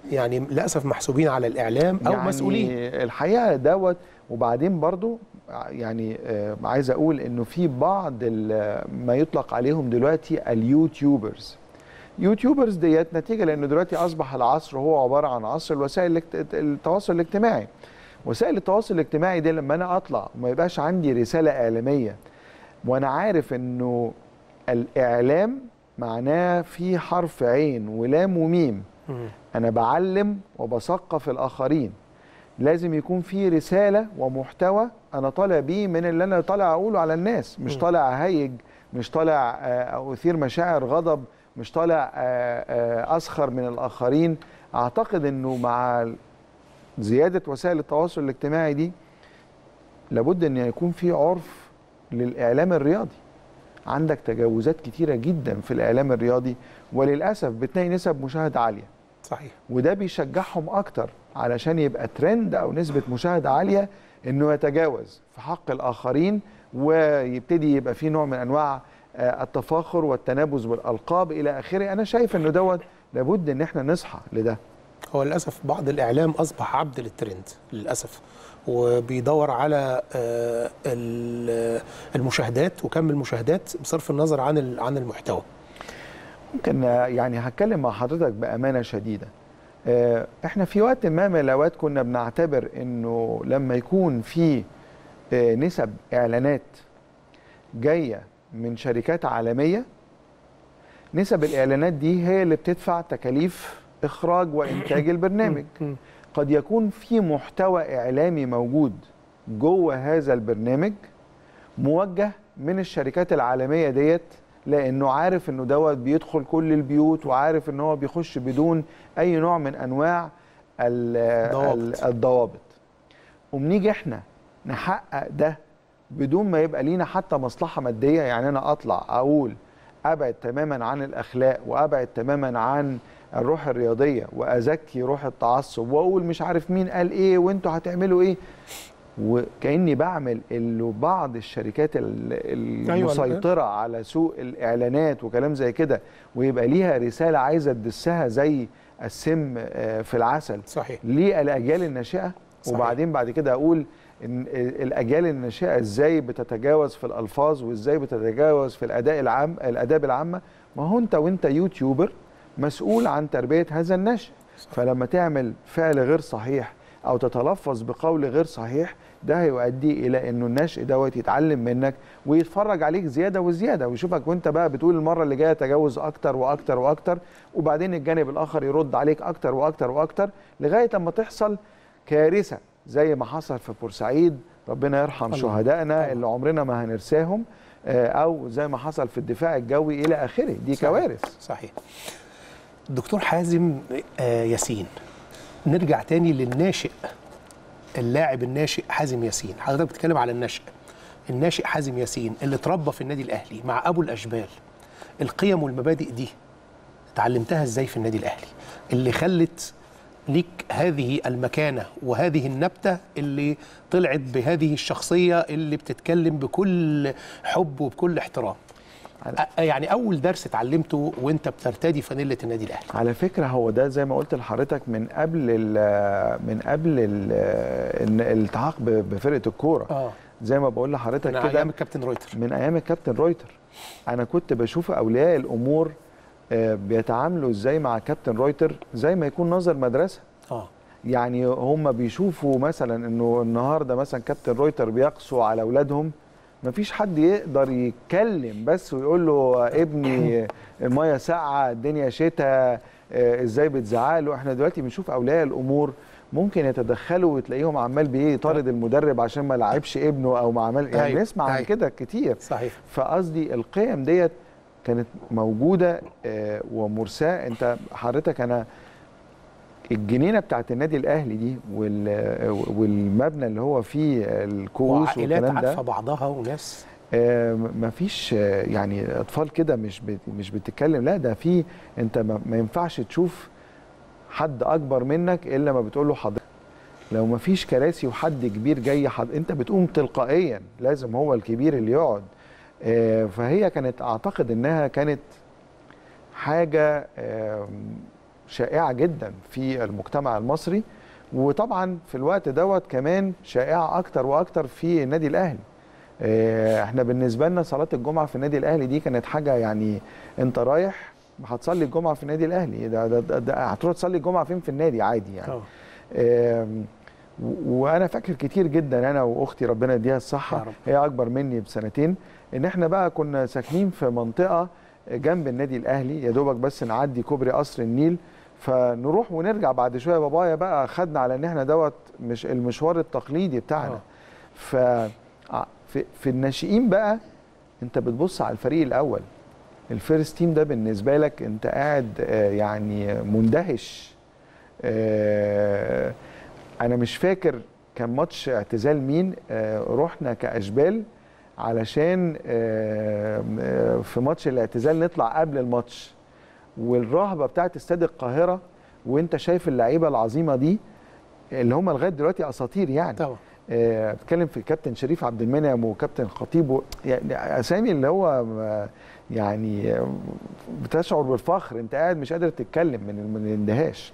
يعني للاسف محسوبين على الاعلام او
يعني
مسؤولين
الحقيقه دوت وبعدين برضو يعني آه، عايز اقول انه في بعض ال- ما يطلق عليهم دلوقتي اليوتيوبرز يوتيوبرز ديت نتيجه لانه دلوقتي اصبح العصر هو عباره عن عصر الوسائل الاجت- التواصل الاجتماعي وسائل التواصل الاجتماعي دي لما انا اطلع وما يبقاش عندي رساله اعلاميه وانا عارف انه الاعلام معناه في حرف عين ولام وميم
مم.
انا بعلم وبثقف الاخرين لازم يكون في رساله ومحتوى انا طالع بيه من اللي انا طالع اقوله على الناس مش
م.
طالع هيج مش طالع آه، اثير مشاعر غضب مش طالع آه، آه، اسخر من الاخرين اعتقد انه مع زياده وسائل التواصل الاجتماعي دي لابد ان يكون في عرف للاعلام الرياضي عندك تجاوزات كتيره جدا في الاعلام الرياضي وللاسف بتلاقي نسب مشاهده عاليه
صحيح
وده بيشجعهم اكتر علشان يبقى ترند او نسبه مشاهده عاليه انه يتجاوز في حق الاخرين ويبتدي يبقى في نوع من انواع آه، التفاخر والتنابز بالالقاب الى اخره انا شايف انه دوت لابد ان احنا نصحى لده
هو للاسف بعض الاعلام اصبح عبد للترند للاسف وبيدور على آه، ال- المشاهدات وكم المشاهدات بصرف النظر عن ال- عن المحتوى
ممكن آه، يعني هتكلم مع حضرتك بامانه شديده آه، احنا في وقت ما من الاوقات كنا بنعتبر انه لما يكون في آه، نسب اعلانات جايه من شركات عالميه نسب الاعلانات دي هي اللي بتدفع تكاليف اخراج وانتاج البرنامج
مم.
قد يكون في محتوى اعلامي موجود جوه هذا البرنامج موجه من الشركات العالميه ديت لانه عارف انه دوت بيدخل كل البيوت وعارف ان هو بيخش بدون اي نوع من انواع ال-
ضوابط.
ال- الضوابط وبنيجي احنا نحقق ده بدون ما يبقى لينا حتى مصلحه ماديه يعني انا اطلع اقول ابعد تماما عن الاخلاق وابعد تماما عن الروح الرياضيه وازكي روح التعصب واقول مش عارف مين قال ايه وانتوا هتعملوا ايه وكاني بعمل اللي بعض الشركات ال-
أيوة،
المسيطره على سوق الاعلانات وكلام زي كده ويبقى ليها رساله عايزه تدسها زي السم آه، في العسل
صحيح
للاجيال الناشئه
صحيح.
وبعدين بعد كده اقول ان الاجيال الناشئه ازاي بتتجاوز في الالفاظ وازاي بتتجاوز في الاداء العام الاداب العامه ما هو انت وانت يوتيوبر مسؤول عن تربيه هذا الناشئ فلما تعمل فعل غير صحيح او تتلفظ بقول غير صحيح ده هيؤدي الى انه الناشئ دوت يتعلم منك ويتفرج عليك زياده وزياده ويشوفك وانت بقى بتقول المره اللي جايه تجاوز اكتر واكتر واكتر وبعدين الجانب الاخر يرد عليك اكتر واكتر واكتر لغايه لما تحصل كارثه زي ما حصل في بورسعيد ربنا يرحم
الله.
شهدائنا
طبعا.
اللي عمرنا ما هنرساهم آه، او زي ما حصل في الدفاع الجوي الى اخره دي
صحيح.
كوارث
صحيح دكتور حازم آه، ياسين نرجع تاني للناشئ اللاعب الناشئ حازم ياسين حضرتك بتتكلم على النشأ الناشئ حازم ياسين اللي اتربى في النادي الاهلي مع ابو الاشبال القيم والمبادئ دي اتعلمتها ازاي في النادي الاهلي اللي خلت ليك هذه المكانه وهذه النبته اللي طلعت بهذه الشخصيه اللي بتتكلم بكل حب وبكل احترام أ- يعني اول درس اتعلمته وانت بترتدي فانيله النادي الاهلي
على فكره هو ده زي ما قلت لحضرتك من قبل ال من قبل ال الالتحاق ب- بفرقه الكوره
اه
زي ما بقول لحضرتك
من
كده
ايام الكابتن رويتر
من ايام الكابتن رويتر انا كنت بشوف اولياء الامور آه، بيتعاملوا ازاي مع كابتن رويتر زي ما يكون ناظر مدرسه
اه
يعني هم بيشوفوا مثلا انه النهارده مثلا كابتن رويتر بيقسو على اولادهم مفيش حد يقدر يتكلم بس ويقول له ابني الميه ساقعه الدنيا شتاء آه، ازاي بتزعله احنا دلوقتي بنشوف اولياء الامور ممكن يتدخلوا وتلاقيهم عمال بايه يطارد المدرب عشان ما لعبش ابنه او ما عمل يعني
أيوة،
نسمع عن
أيوة.
كده كتير
صحيح
فقصدي القيم ديت كانت موجوده آه، ومرساه انت حضرتك انا الجنينه بتاعت النادي الاهلي دي وال- والمبنى اللي هو فيه الكؤوس
وعائلات
والكلام
عارفه
ده
بعضها وناس
آه، مفيش آه، يعني اطفال كده مش بت- مش بتتكلم لا ده في انت ما ما ينفعش تشوف حد اكبر منك الا ما بتقول له حضرتك لو ما فيش كراسي وحد كبير جاي حد انت بتقوم تلقائيا لازم هو الكبير اللي يقعد آه، فهي كانت اعتقد انها كانت حاجه آم، شائعه جدا في المجتمع المصري وطبعا في الوقت دوت كمان شائعه اكتر واكتر في النادي الاهلي آه، احنا بالنسبه لنا صلاه الجمعه في النادي الاهلي دي كانت حاجه يعني انت رايح هتصلي الجمعه في النادي الاهلي ده, ده, ده, ده هتروح تصلي الجمعه فين في النادي عادي يعني
اه
آم، و- وانا فاكر كتير جدا انا واختي ربنا يديها
يا
الصحه
رب.
هي اكبر مني بسنتين ان احنا بقى كنا ساكنين في منطقه جنب النادي االاهلي يا دوبك بس نعدي كوبري قصر النيل فنروح ونرجع بعد شويه بابايا بقى خدنا على ان احنا دوت مش المشوار التقليدي بتاعنا
آه.
ف ع- في, في الناشئين بقى انت بتبص على الفريق الاول الفيرست تيم ده بالنسبه لك انت قاعد آه، يعني مندهش آه، انا مش فاكر كان ماتش اعتزال مين آه، رحنا كاشبال علشان آه، آه، في ماتش الاعتزال نطلع قبل الماتش والرهبه بتاعت استاد القاهره وانت شايف اللعيبه العظيمه دي اللي هم لغايه دلوقتي اساطير يعني
طبعا
آه، بتكلم في كابتن شريف عبد المنعم وكابتن خطيب و- يعني اسامي اللي هو آه، يعني آه، بتشعر بالفخر انت قاعد مش قادر تتكلم من من الاندهاش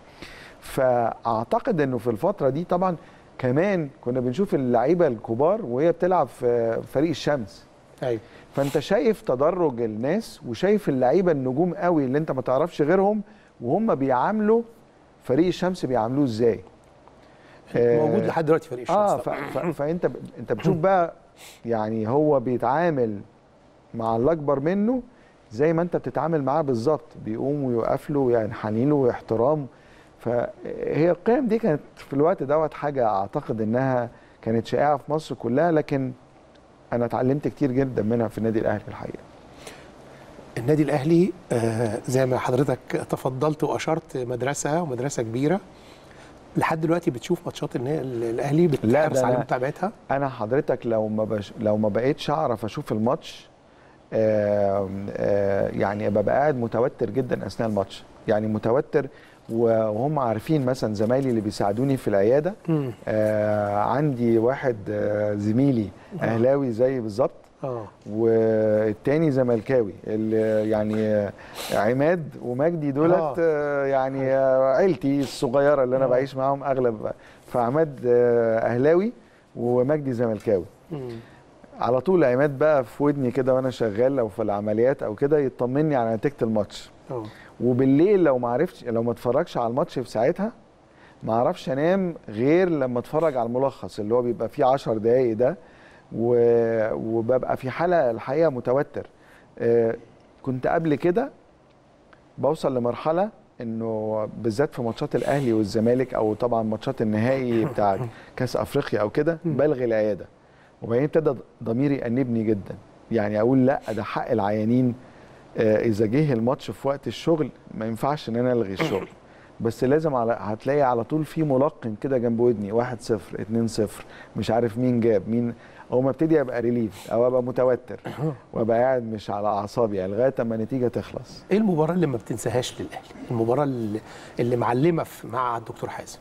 فاعتقد انه في الفتره دي طبعا كمان كنا بنشوف اللعيبه الكبار وهي بتلعب في فريق الشمس
ايوه
فانت شايف تدرج الناس وشايف اللعيبه النجوم قوي اللي انت ما تعرفش غيرهم وهم بيعاملوا فريق الشمس بيعاملوه ازاي آه،
موجود لحد دلوقتي فريق الشمس
اه
طبعاً.
ف... ف... فانت ب... انت بتشوف بقى يعني هو بيتعامل مع الاكبر منه زي ما انت بتتعامل معاه بالظبط بيقوم ويوقف له يعني حنين واحترام فهي القيم دي كانت في الوقت دوت حاجه اعتقد انها كانت شائعه في مصر كلها لكن انا اتعلمت كتير جدا منها في النادي الاهلي الحقيقه
النادي الاهلي آه، زي ما حضرتك تفضلت واشرت مدرسه ومدرسه كبيره لحد دلوقتي بتشوف ماتشات النا- الاهلي
لا،
بتحرص
ده
على
أنا-
متابعتها
انا حضرتك لو ما بش... لو ما بقيتش اعرف اشوف الماتش آم، آه يعني ببقى قاعد متوتر جدا اثناء الماتش يعني متوتر و- وهم عارفين مثلا زمايلي اللي بيساعدوني في العياده
مم.
آه عندي واحد آه زميلي اهلاوي زي بالظبط
اه
والتاني زملكاوي اللي يعني آه، عماد ومجدي
آه.
دولت آه يعني آه، عيلتي الصغيره اللي انا
آه.
بعيش معاهم اغلب فعماد آه، اهلاوي ومجدي زملكاوي
مم.
على طول عماد بقى في ودني كده وانا شغال لو في العمليات او كده يطمني على نتيجه الماتش
اه
وبالليل لو ما عرفتش لو ما اتفرجش على الماتش في ساعتها ما اعرفش انام غير لما اتفرج على الملخص اللي هو بيبقى فيه 10 دقايق ده و... وببقى في حاله الحقيقه متوتر آه كنت قبل كده بوصل لمرحله انه بالذات في ماتشات الاهلي والزمالك او طبعا ماتشات النهائي بتاع كاس افريقيا او كده بلغي العياده وبعدين ابتدى ضميري يأنبني جدا يعني اقول لا ده حق العيانين آه، اذا جه الماتش في وقت الشغل ما ينفعش ان انا الغي الشغل بس لازم على هتلاقي على طول في ملقن كده جنب ودني 1 0 2 0 مش عارف مين جاب مين او ما ابتدي ابقى ريليف او ابقى متوتر وابقى قاعد مش على اعصابي يعني لغايه اما النتيجه تخلص
ايه المباراه اللي ما بتنساهاش للاهلي المباراه اللي, اللي معلمه في مع الدكتور حازم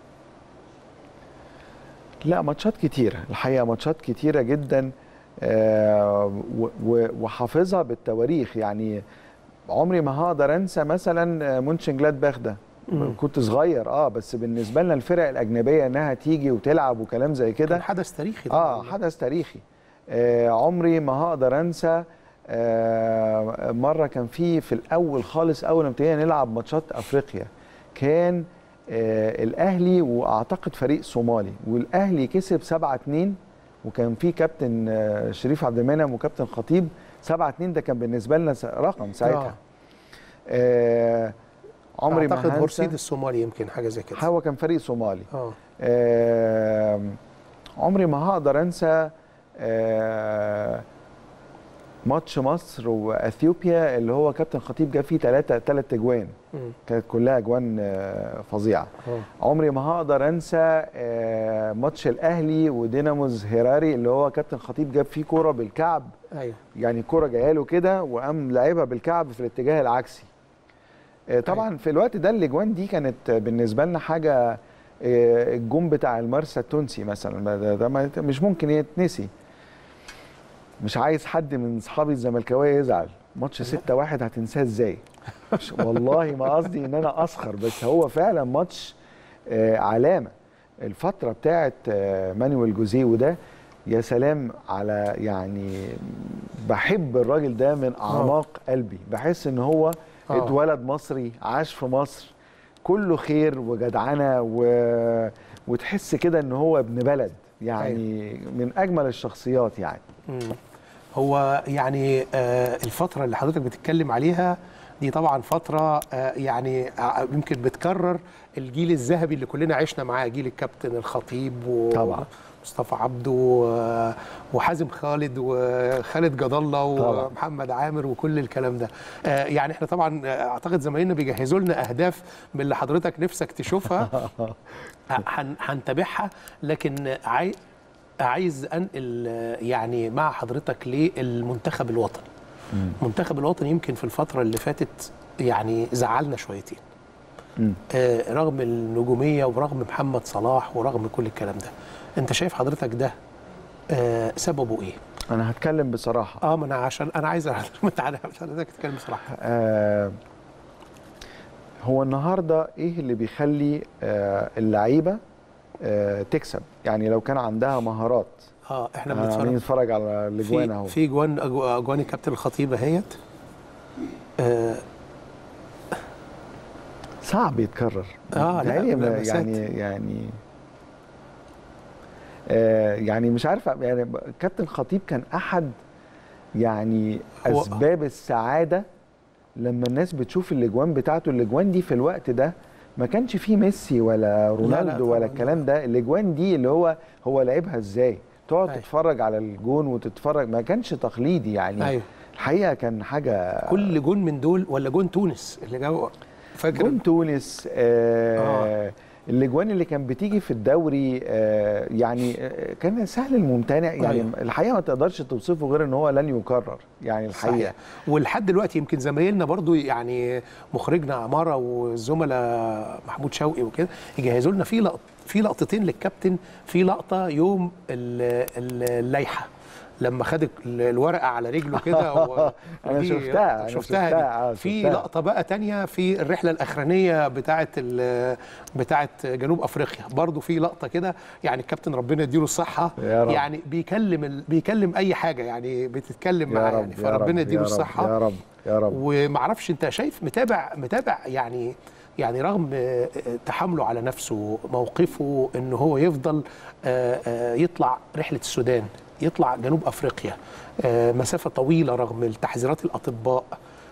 لا ماتشات كتيرة الحقيقة ماتشات كتيرة جدا آه، و- و- وحافظها بالتواريخ يعني عمري ما هقدر انسى مثلا مونشن جلادباخ ده
مم.
كنت صغير اه بس بالنسبة لنا الفرق الأجنبية انها تيجي وتلعب وكلام زي كده
كان حدث تاريخي
اه
طبعاً.
حدث تاريخي آه عمري ما هقدر انسى آه مره كان في في الاول خالص اول ما ابتدينا نلعب ماتشات افريقيا كان آه الاهلي واعتقد فريق صومالي والاهلي كسب 7 2 وكان في كابتن آه شريف عبد المنعم وكابتن خطيب 7 2 ده كان بالنسبه لنا س- رقم ساعتها آه عمري ما
اعتقد
هنسى
بورسيد الصومالي يمكن حاجه زي كده
هو كان فريق صومالي
اه
آم، عمري ما هقدر انسى آه، ماتش مصر واثيوبيا اللي هو كابتن خطيب جاب فيه ثلاثة ثلاث اجوان
مم.
كانت كلها اجوان آه، فظيعه
اه
عمري ما هقدر انسى آه، ماتش الاهلي وديناموز هيراري اللي هو كابتن خطيب جاب فيه كوره بالكعب
ايوه
يعني الكوره جايه له كده وقام لعبها بالكعب في الاتجاه العكسي آه، طبعا في الوقت ده الاجوان دي كانت بالنسبه لنا حاجه آه، الجون بتاع المرسى التونسي مثلا ده, ده ما- مش ممكن يتنسي مش عايز حد من اصحابي الزملكاويه يزعل ماتش 6 1 هتنساه ازاي مش- والله ما قصدي ان انا اسخر بس هو فعلا ماتش آه، علامه الفتره بتاعت آه، مانويل جوزيه وده يا سلام على يعني بحب الراجل ده من اعماق قلبي بحس ان هو
آه.
اتولد مصري عاش في مصر كله خير وجدعنه و... وتحس كده ان هو ابن بلد يعني من اجمل الشخصيات يعني
مم. هو يعني آه، الفترة اللي حضرتك بتتكلم عليها دي طبعا فترة آه، يعني آه، يمكن بتكرر الجيل الذهبي اللي كلنا عشنا معاه جيل الكابتن الخطيب
طبعا.
ومصطفى عبده و- وحازم خالد وخالد جد الله
طبعا.
ومحمد عامر وكل الكلام ده آه، يعني احنا طبعا آه، اعتقد زمايلنا بيجهزوا لنا اهداف من اللي حضرتك نفسك تشوفها هن- هنتابعها لكن عاي... عايز انقل آه، يعني مع حضرتك للمنتخب الوطني المنتخب الوطني يمكن في الفترة اللي فاتت يعني زعلنا شويتين
مم.
آه رغم النجومية ورغم محمد صلاح ورغم كل الكلام ده انت شايف حضرتك ده آه سببه ايه؟
انا هتكلم بصراحه
اه ما انا عشان انا عايز أعرف- تعالى عشان حضرتك تتكلم بصراحة
آه هو النهارده ايه اللي بيخلي آه اللعيبه آه تكسب يعني لو كان عندها مهارات
اه احنا
آه، عمالين
بنتفرج
نتفرج على الاجوان اهو
في في جوان أجو- اجوان الكابتن الخطيب اهيت آه
صعب يتكرر
آه، لا،
يعني
لمسات.
يعني يعني آه يعني مش عارف يعني كابتن خطيب كان احد يعني
هو-
اسباب السعاده لما الناس بتشوف الاجوان بتاعته الاجوان دي في الوقت ده ما كانش فيه ميسي ولا رونالدو
طبعاً
ولا الكلام ده الاجوان دي اللي هو هو لعبها ازاي تقعد
أيوة.
تتفرج على الجون وتتفرج ما كانش تقليدي يعني
ايوه
الحقيقه كان حاجه
كل جون من دول ولا جون تونس اللي جاب فاكر
جون تونس آه الاجوان اللي كان بتيجي في الدوري آه يعني آه كان سهل الممتنع يعني
أيوة.
الحقيقه ما تقدرش توصفه غير ان هو لن يكرر يعني الحقيقه
صحيح. ولحد دلوقتي يمكن زمايلنا برضو يعني مخرجنا عماره والزملاء محمود شوقي وكده يجهزوا لنا في لقط في لقطتين للكابتن في لقطه يوم ال- ال- اللائحه لما خد ال- الورقه على رجله كده و-
أنا
ودي-
شفتها، أنا
شفتها,
شفتها، آه،
دي. في
شفتها.
لقطه بقى تانية في الرحله الاخرانيه بتاعه ال- بتاعه جنوب افريقيا برضو في لقطه كده يعني الكابتن ربنا يديله الصحه
يا رب.
يعني بيكلم ال- بيكلم اي حاجه يعني بتتكلم
يا
معاه
رب
يعني
يا رب
فربنا يديله
يا رب
الصحه
يا رب يا رب
ومعرفش انت شايف متابع متابع يعني يعني رغم آه، آه، تحامله على نفسه موقفه ان هو يفضل آه، آه، يطلع رحله السودان يطلع جنوب افريقيا آه، مسافه طويله رغم التحذيرات الاطباء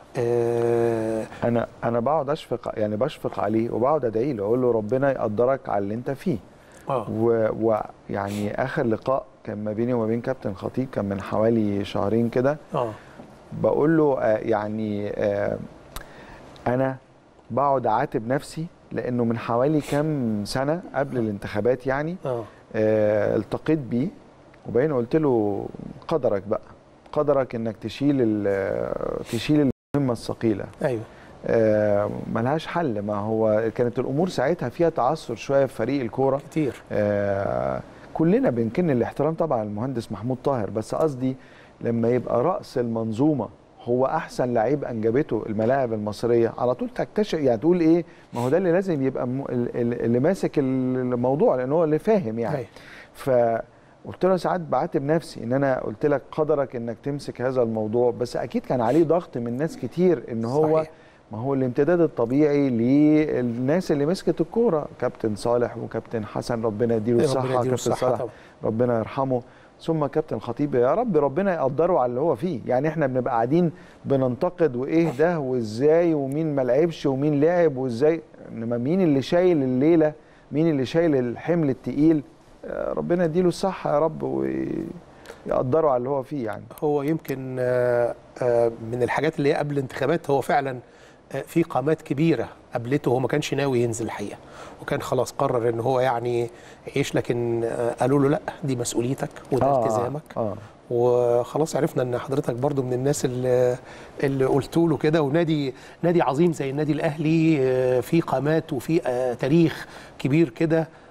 آه،
انا انا بقعد اشفق يعني بشفق عليه وبقعد ادعي له اقول له ربنا يقدرك على اللي انت فيه
اه
ويعني اخر لقاء كان ما بيني وما بين كابتن خطيب كان من حوالي شهرين كده
اه
بقول له آه، يعني آه، انا بقعد اعاتب نفسي لانه من حوالي كام سنه قبل الانتخابات يعني
اه
آه، التقيت بيه وبعدين قلت له قدرك بقى قدرك انك تشيل ال- تشيل المهمه الثقيله
ايوه
آه، ملهاش حل ما هو كانت الامور ساعتها فيها تعثر شويه في فريق الكوره
كتير
آه، كلنا بنكن الاحترام طبعا المهندس محمود طاهر بس قصدي لما يبقى راس المنظومه هو احسن لعيب انجبته الملاعب المصريه على طول تكتشف يعني تقول ايه ما هو ده اللي لازم يبقى م- ال- ال- اللي ماسك الموضوع لان هو اللي فاهم يعني
أيوة.
فقلت له ساعات بعاتب نفسي ان انا قلت لك قدرك انك تمسك هذا الموضوع بس اكيد كان عليه ضغط من ناس كتير ان هو
صحيح.
ما هو الامتداد الطبيعي للناس اللي مسكت الكوره كابتن صالح وكابتن حسن ربنا يديله
ربنا
الصحه
يديله
كابتن
الصحة
صالح
طبعا.
ربنا يرحمه ثم كابتن خطيب يا رب ربنا يقدره على اللي هو فيه يعني احنا بنبقى قاعدين بننتقد وايه ده وازاي ومين ما لعبش ومين لعب وازاي انما مين اللي شايل الليله مين اللي شايل الحمل التقيل آه، ربنا يديله الصحه يا رب ويقدره على اللي هو فيه يعني
هو يمكن آه، آه، من الحاجات اللي هي قبل الانتخابات هو فعلا آه، في قامات كبيره قابلته هو ما كانش ناوي ينزل الحقيقه وكان خلاص قرر ان هو يعني يعيش لكن آه، قالوا له لا دي مسؤوليتك وده
آه،
التزامك
اه
وخلاص عرفنا ان حضرتك برضو من الناس اللي, اللي قلت له كده ونادي نادي عظيم زي النادي الاهلي آه، فيه قامات وفيه آه، تاريخ كبير كده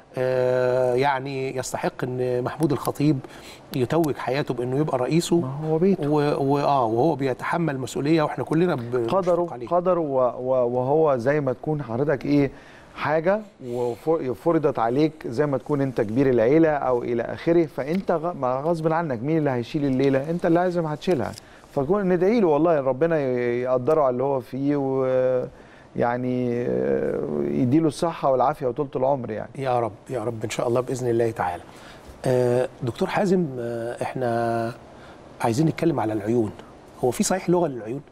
آه، يعني يستحق ان محمود الخطيب يتوج حياته بانه يبقى رئيسه
ما هو بيته
و... و... اه وهو بيتحمل مسؤوليه واحنا كلنا ب...
قدره
بنشفق عليه.
قدره و- و- وهو زي ما تكون حضرتك ايه حاجه وفرضت عليك زي ما تكون انت كبير العيله او الى اخره فانت غ- ما غصب عنك مين اللي هيشيل الليله انت اللي لازم هتشيلها فكون ندعي له والله ربنا ي- يقدره على اللي هو فيه ويعني يديله الصحه والعافيه وطولة العمر يعني
يا رب يا رب ان شاء الله باذن الله تعالى آه، دكتور حازم آه، احنا عايزين نتكلم على العيون هو في صحيح لغه للعيون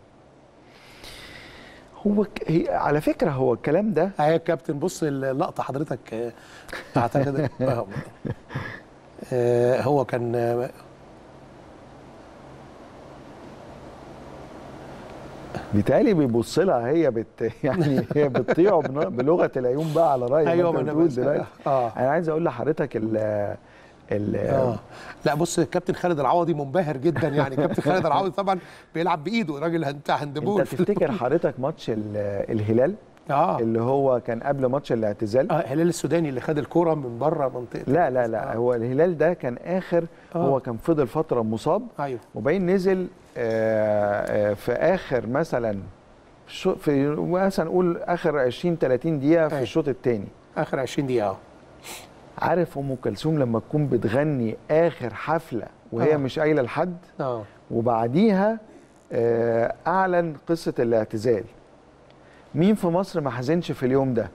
هو ك- هي على فكره هو الكلام ده
اهي يا كابتن بص اللقطه حضرتك آه، اعتقد آه، آه، هو كان آه،
بيتهيألي بيبص لها هي بت يعني هي بتطيع بن- بلغه العيون بقى على راي
ايوه
ما
ما
انت
انا
بتقول
بس
دلوقتي
اه
انا عايز اقول لحضرتك ال ال
اه لا بص كابتن خالد العوضي منبهر جدا يعني كابتن خالد العوضي طبعا بيلعب بايده راجل هن- بتاع هاندبول
انت تفتكر حضرتك ماتش ال- الهلال
اه
اللي هو كان قبل ماتش الاعتزال
اه هلال السوداني اللي خد الكرة من بره منطقه
لا لا لا
آه.
هو الهلال ده كان اخر
آه.
هو كان فضل فتره مصاب
ايوه
وبعدين نزل آه، آه، في اخر مثلا شو- في مثلا نقول اخر 20 30 دقيقه في
أيوة.
الشوط الثاني
اخر 20 دقيقه اه
عارف ام كلثوم لما تكون بتغني اخر حفله وهي
آه.
مش قايله لحد
اه
وبعديها آه، اعلن قصه الاعتزال مين في مصر ما حزنش في اليوم ده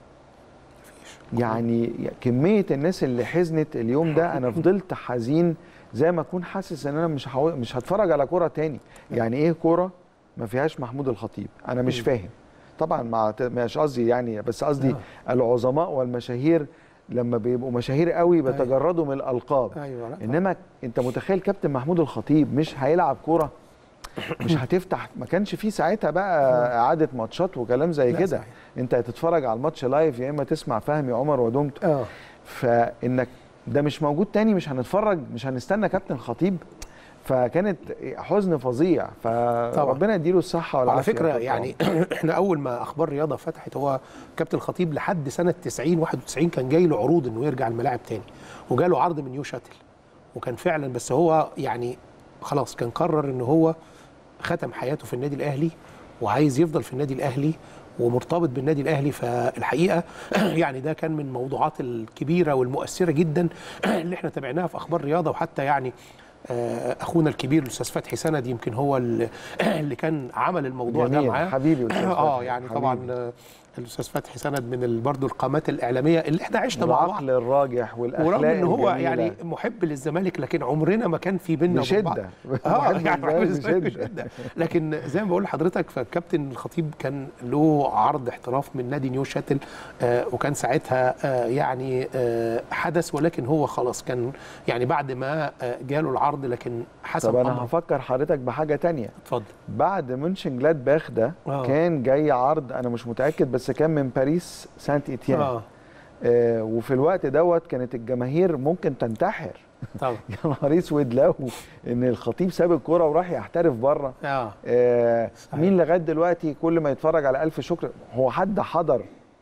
يعني كميه الناس اللي حزنت اليوم ده انا فضلت حزين زي ما اكون حاسس ان انا مش حو... مش هتفرج على كوره تاني يعني ايه كوره ما فيهاش محمود الخطيب انا مش فاهم طبعا مع مش قصدي يعني بس قصدي العظماء والمشاهير لما بيبقوا مشاهير قوي بيتجردوا من الالقاب
ايوه لا
انما انت متخيل كابتن محمود الخطيب مش هيلعب كوره مش هتفتح ما كانش فيه ساعتها بقى اعاده ماتشات وكلام زي
لا
كده
صحيح.
انت هتتفرج على الماتش لايف يا اما تسمع فهمي عمر ودمت
اه
فانك ده مش موجود تاني مش هنتفرج مش هنستنى كابتن خطيب فكانت حزن فظيع فربنا يديله الصحه
على
والعافيه
فكره
طبعاً.
يعني احنا اول ما اخبار رياضه فتحت هو كابتن الخطيب لحد سنه 90 91 كان جاي له عروض انه يرجع الملاعب تاني وجاله عرض من نيو شاتل وكان فعلا بس هو يعني خلاص كان قرر ان هو ختم حياته في النادي الاهلي وعايز يفضل في النادي الاهلي ومرتبط بالنادي الاهلي فالحقيقه يعني ده كان من الموضوعات الكبيره والمؤثره جدا اللي احنا تابعناها في اخبار رياضه وحتى يعني آه، اخونا الكبير الاستاذ فتحي سند يمكن هو اللي اللي كان عمل الموضوع ده
جميل
معاه
حبيبي أستاذ
اه
فتحي،
يعني
حبيبي.
طبعا آه، الاستاذ فتحي سند من ال- برضه القامات الاعلاميه اللي احنا عشنا مع بعض
العقل الراجح والاخلاق
ورغم ان هو
الجميلة.
يعني محب للزمالك لكن عمرنا ما كان في بيننا وبين بعض.
بشده
اه
بحب
يعني
الزمالك
بشدة.
بشده
بشدة. لكن زي ما بقول لحضرتك فالكابتن الخطيب كان له عرض احتراف من نادي نيو شاتل آه وكان ساعتها آه يعني آه حدث ولكن هو خلاص كان يعني بعد ما آه جاله العرض لكن حسب
طب انا
أمره.
هفكر حضرتك بحاجه تانية
اتفضل
بعد منشن جلادباخ ده
آه.
كان جاي عرض انا مش متاكد بس كان من باريس سانت ايتيان آه.
اه
آه وفي الوقت دوت كانت الجماهير ممكن تنتحر
طبعا
يا نهار اسود لو ان الخطيب ساب الكوره وراح يحترف بره
اه
آه
صحيح.
مين لغايه دلوقتي كل ما يتفرج على الف شكر هو حد حضر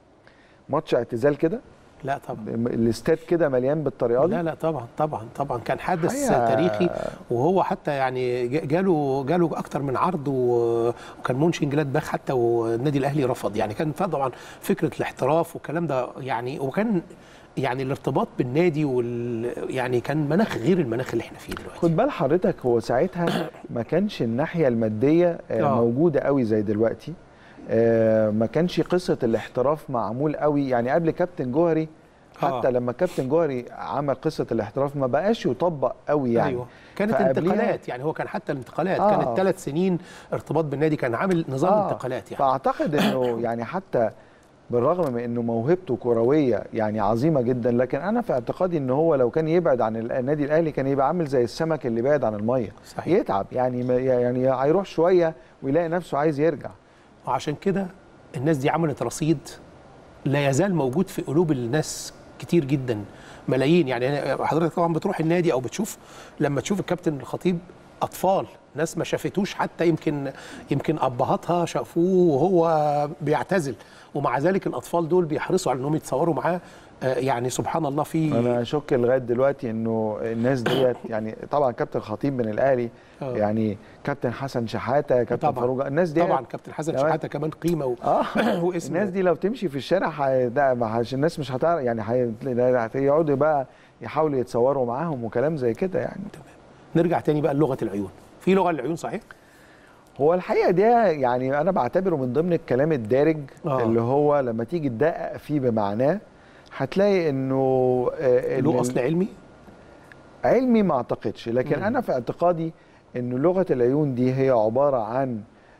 ماتش اعتزال كده
لا طبعا
الاستاد كده مليان بالطريقه دي
لا لا طبعا طبعا طبعا كان حدث
حقيقة-
تاريخي وهو حتى يعني ج- جاله جاله اكتر من عرض و- وكان مونشن جلادباخ حتى والنادي الاهلي رفض يعني كان طبعا فكره الاحتراف والكلام ده يعني وكان يعني الارتباط بالنادي وال يعني كان مناخ غير المناخ اللي احنا فيه دلوقتي
خد بال حضرتك هو ساعتها ما كانش الناحيه الماديه آه،
آه.
موجوده قوي زي دلوقتي آه، ما كانش قصه الاحتراف معمول قوي يعني قبل كابتن جوهري حتى
آه.
لما كابتن جوهري عمل قصه الاحتراف ما بقاش يطبق قوي يعني
ايوه كانت
فقبليها-
انتقالات يعني هو كان حتى الانتقالات
آه.
كانت ثلاث سنين ارتباط بالنادي كان عامل نظام
آه،
انتقالات يعني
فاعتقد انه يعني حتى بالرغم من انه موهبته كرويه يعني عظيمه جدا لكن انا في اعتقادي ان هو لو كان يبعد عن النادي الاهلي كان يبقى عامل زي السمك اللي بعد عن الميه
صحيح.
يتعب يعني ما- يعني هيروح شويه ويلاقي نفسه عايز يرجع
وعشان كده الناس دي عملت رصيد لا يزال موجود في قلوب الناس كتير جدا ملايين يعني حضرتك طبعا بتروح النادي او بتشوف لما تشوف الكابتن الخطيب اطفال ناس ما شافتوش حتى يمكن يمكن ابهاتها شافوه وهو بيعتزل ومع ذلك الاطفال دول بيحرصوا على انهم يتصوروا معاه آه، يعني سبحان الله في
انا اشك لغايه دلوقتي انه الناس ديت يعني طبعا كابتن خطيب من الاهلي
آه.
يعني كابتن حسن شحاته كابتن
طبعا
فاروق الناس دي
طبعا كابتن حسن
لو-
شحاته كمان قيمه و...
اه
واسم
الناس دي لو تمشي في الشارع حي... ده ما حش... الناس مش هتعرف يعني هي- هيقعدوا بقى يحاولوا يتصوروا معاهم وكلام زي كده يعني
نرجع تاني بقى للغه العيون في لغه للعيون صحيح
هو الحقيقه ده يعني انا بعتبره من ضمن الكلام الدارج
آه.
اللي هو لما تيجي تدقق فيه بمعناه هتلاقي انه آه،
له
ال-
اصل علمي
علمي ما اعتقدش لكن
مم.
انا في اعتقادي انه لغه العيون دي هي عباره عن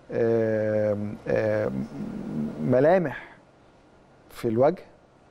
آم، آم، ملامح في الوجه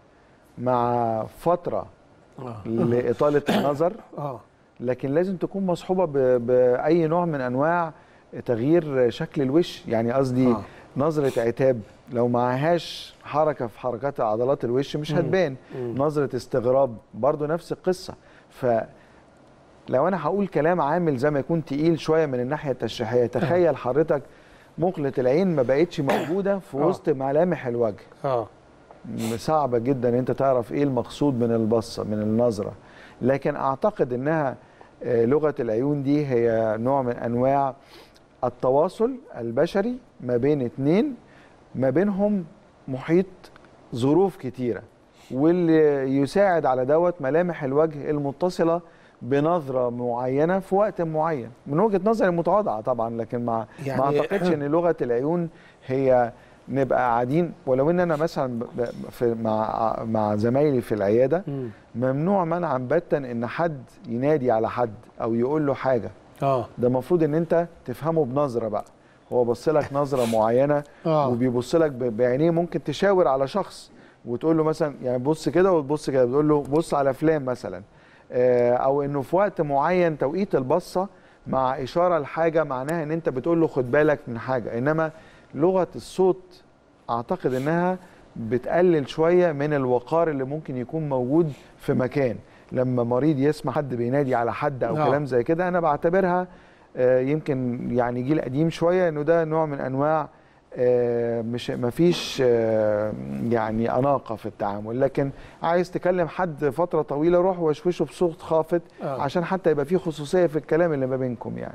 مع فتره
اه
لاطاله النظر
اه
لكن لازم تكون مصحوبه ب- باي نوع من انواع تغيير شكل الوش يعني قصدي
آه.
نظره عتاب لو معهاش حركه في حركات عضلات الوش مش
مم.
هتبان
مم.
نظره استغراب برضو نفس القصه ف لو انا هقول كلام عامل زي ما يكون تقيل شويه من الناحيه التشريحيه تخيل حضرتك مقله العين ما بقتش موجوده في
آه.
وسط ملامح الوجه
اه
صعبة جدا ان انت تعرف ايه المقصود من البصة من النظرة لكن اعتقد انها آه، لغة العيون دي هي نوع من انواع التواصل البشري ما بين اتنين ما بينهم محيط ظروف كتيرة واللي يساعد على دوت ملامح الوجه المتصلة بنظرة معينة في وقت معين من وجهة نظري المتواضعة طبعا لكن ما
يعني-
ما اعتقدش ان لغة العيون هي نبقى قاعدين ولو ان انا مثلا ب- ب- في مع مع زمايلي في العياده
مم.
ممنوع منعا باتا ان حد ينادي على حد او يقول له حاجه
اه
ده المفروض ان انت تفهمه بنظره بقى هو بص لك نظره معينه
آه.
وبيبص لك ب- بعينيه ممكن تشاور على شخص وتقول له مثلا يعني بص كده وتبص كده بتقول له بص على فلان مثلا آه، او انه في وقت معين توقيت البصه مع اشاره لحاجه معناها ان انت بتقول له خد بالك من حاجه انما لغه الصوت اعتقد انها بتقلل شويه من الوقار اللي ممكن يكون موجود في مكان لما مريض يسمع حد بينادي على حد او
آه.
كلام زي كده انا بعتبرها آه، يمكن يعني جيل قديم شويه انه ده نوع من انواع آه، مش مفيش آه، يعني اناقه في التعامل لكن عايز تكلم حد فتره طويله روح وشوشه بصوت خافت
آه.
عشان حتى يبقى فيه خصوصيه في الكلام اللي ما بينكم يعني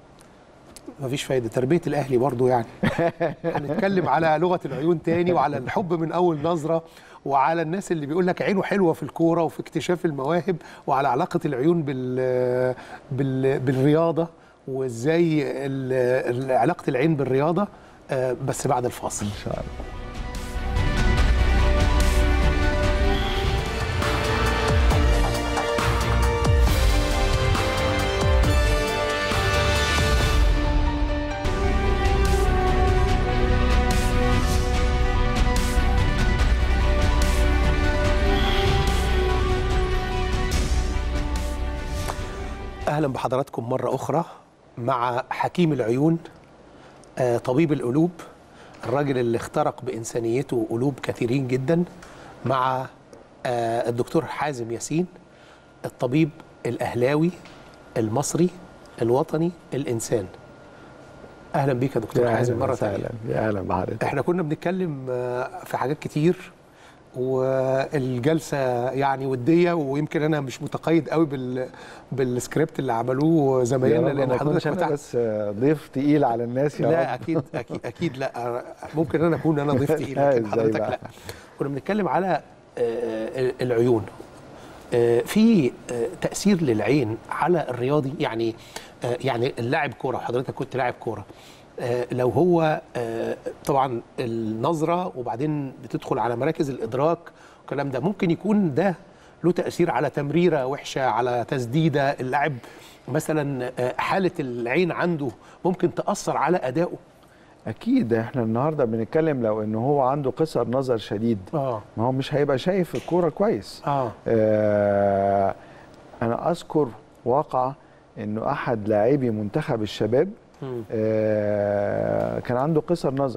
مفيش فايده تربيه الاهلي برضو يعني هنتكلم على لغه العيون تاني وعلى الحب من اول نظره وعلى الناس اللي بيقول لك عينه حلوه في الكوره وفي اكتشاف المواهب وعلى علاقه العيون بال, بال بالرياضه وازاي ال- ال- علاقه العين بالرياضه آه، بس بعد الفاصل
ان شاء الله
اهلا بحضراتكم مره اخرى مع حكيم العيون آه، طبيب القلوب الراجل اللي اخترق بانسانيته قلوب كثيرين جدا مع آه، الدكتور حازم ياسين الطبيب الاهلاوي المصري الوطني الانسان اهلا بيك يا دكتور
يا
حازم
اهلا
مره ثانيه
وسهلا يا اهلا بحضرتك
احنا كنا بنتكلم آه، في حاجات كتير والجلسه يعني وديه ويمكن انا مش متقيد قوي بال بالسكريبت اللي عملوه
يا
زمايلنا
رب
لان
ما اكونش
حضرتك
انا
فتحت
بس ضيف تقيل على الناس يا
لا
رب
اكيد اكيد اكيد لا ممكن انا اكون انا ضيف تقيل
لا،
لكن
إزاي
حضرتك
بقى؟
لا كنا بنتكلم على آه، العيون آه، في آه، تاثير للعين على الرياضي يعني آه، يعني اللاعب كوره حضرتك كنت لاعب كوره آه، لو هو آه، طبعا النظره وبعدين بتدخل على مراكز الادراك والكلام ده ممكن يكون ده له تاثير على تمريره وحشه على تسديده اللاعب مثلا آه، حاله العين عنده ممكن تاثر على ادائه
اكيد احنا النهارده بنتكلم لو ان هو عنده قصر نظر شديد
اه
ما هو مش هيبقى شايف الكوره كويس
اه
آه انا اذكر واقعه انه احد لاعبي منتخب الشباب
مم.
آه كان عنده قصر نظر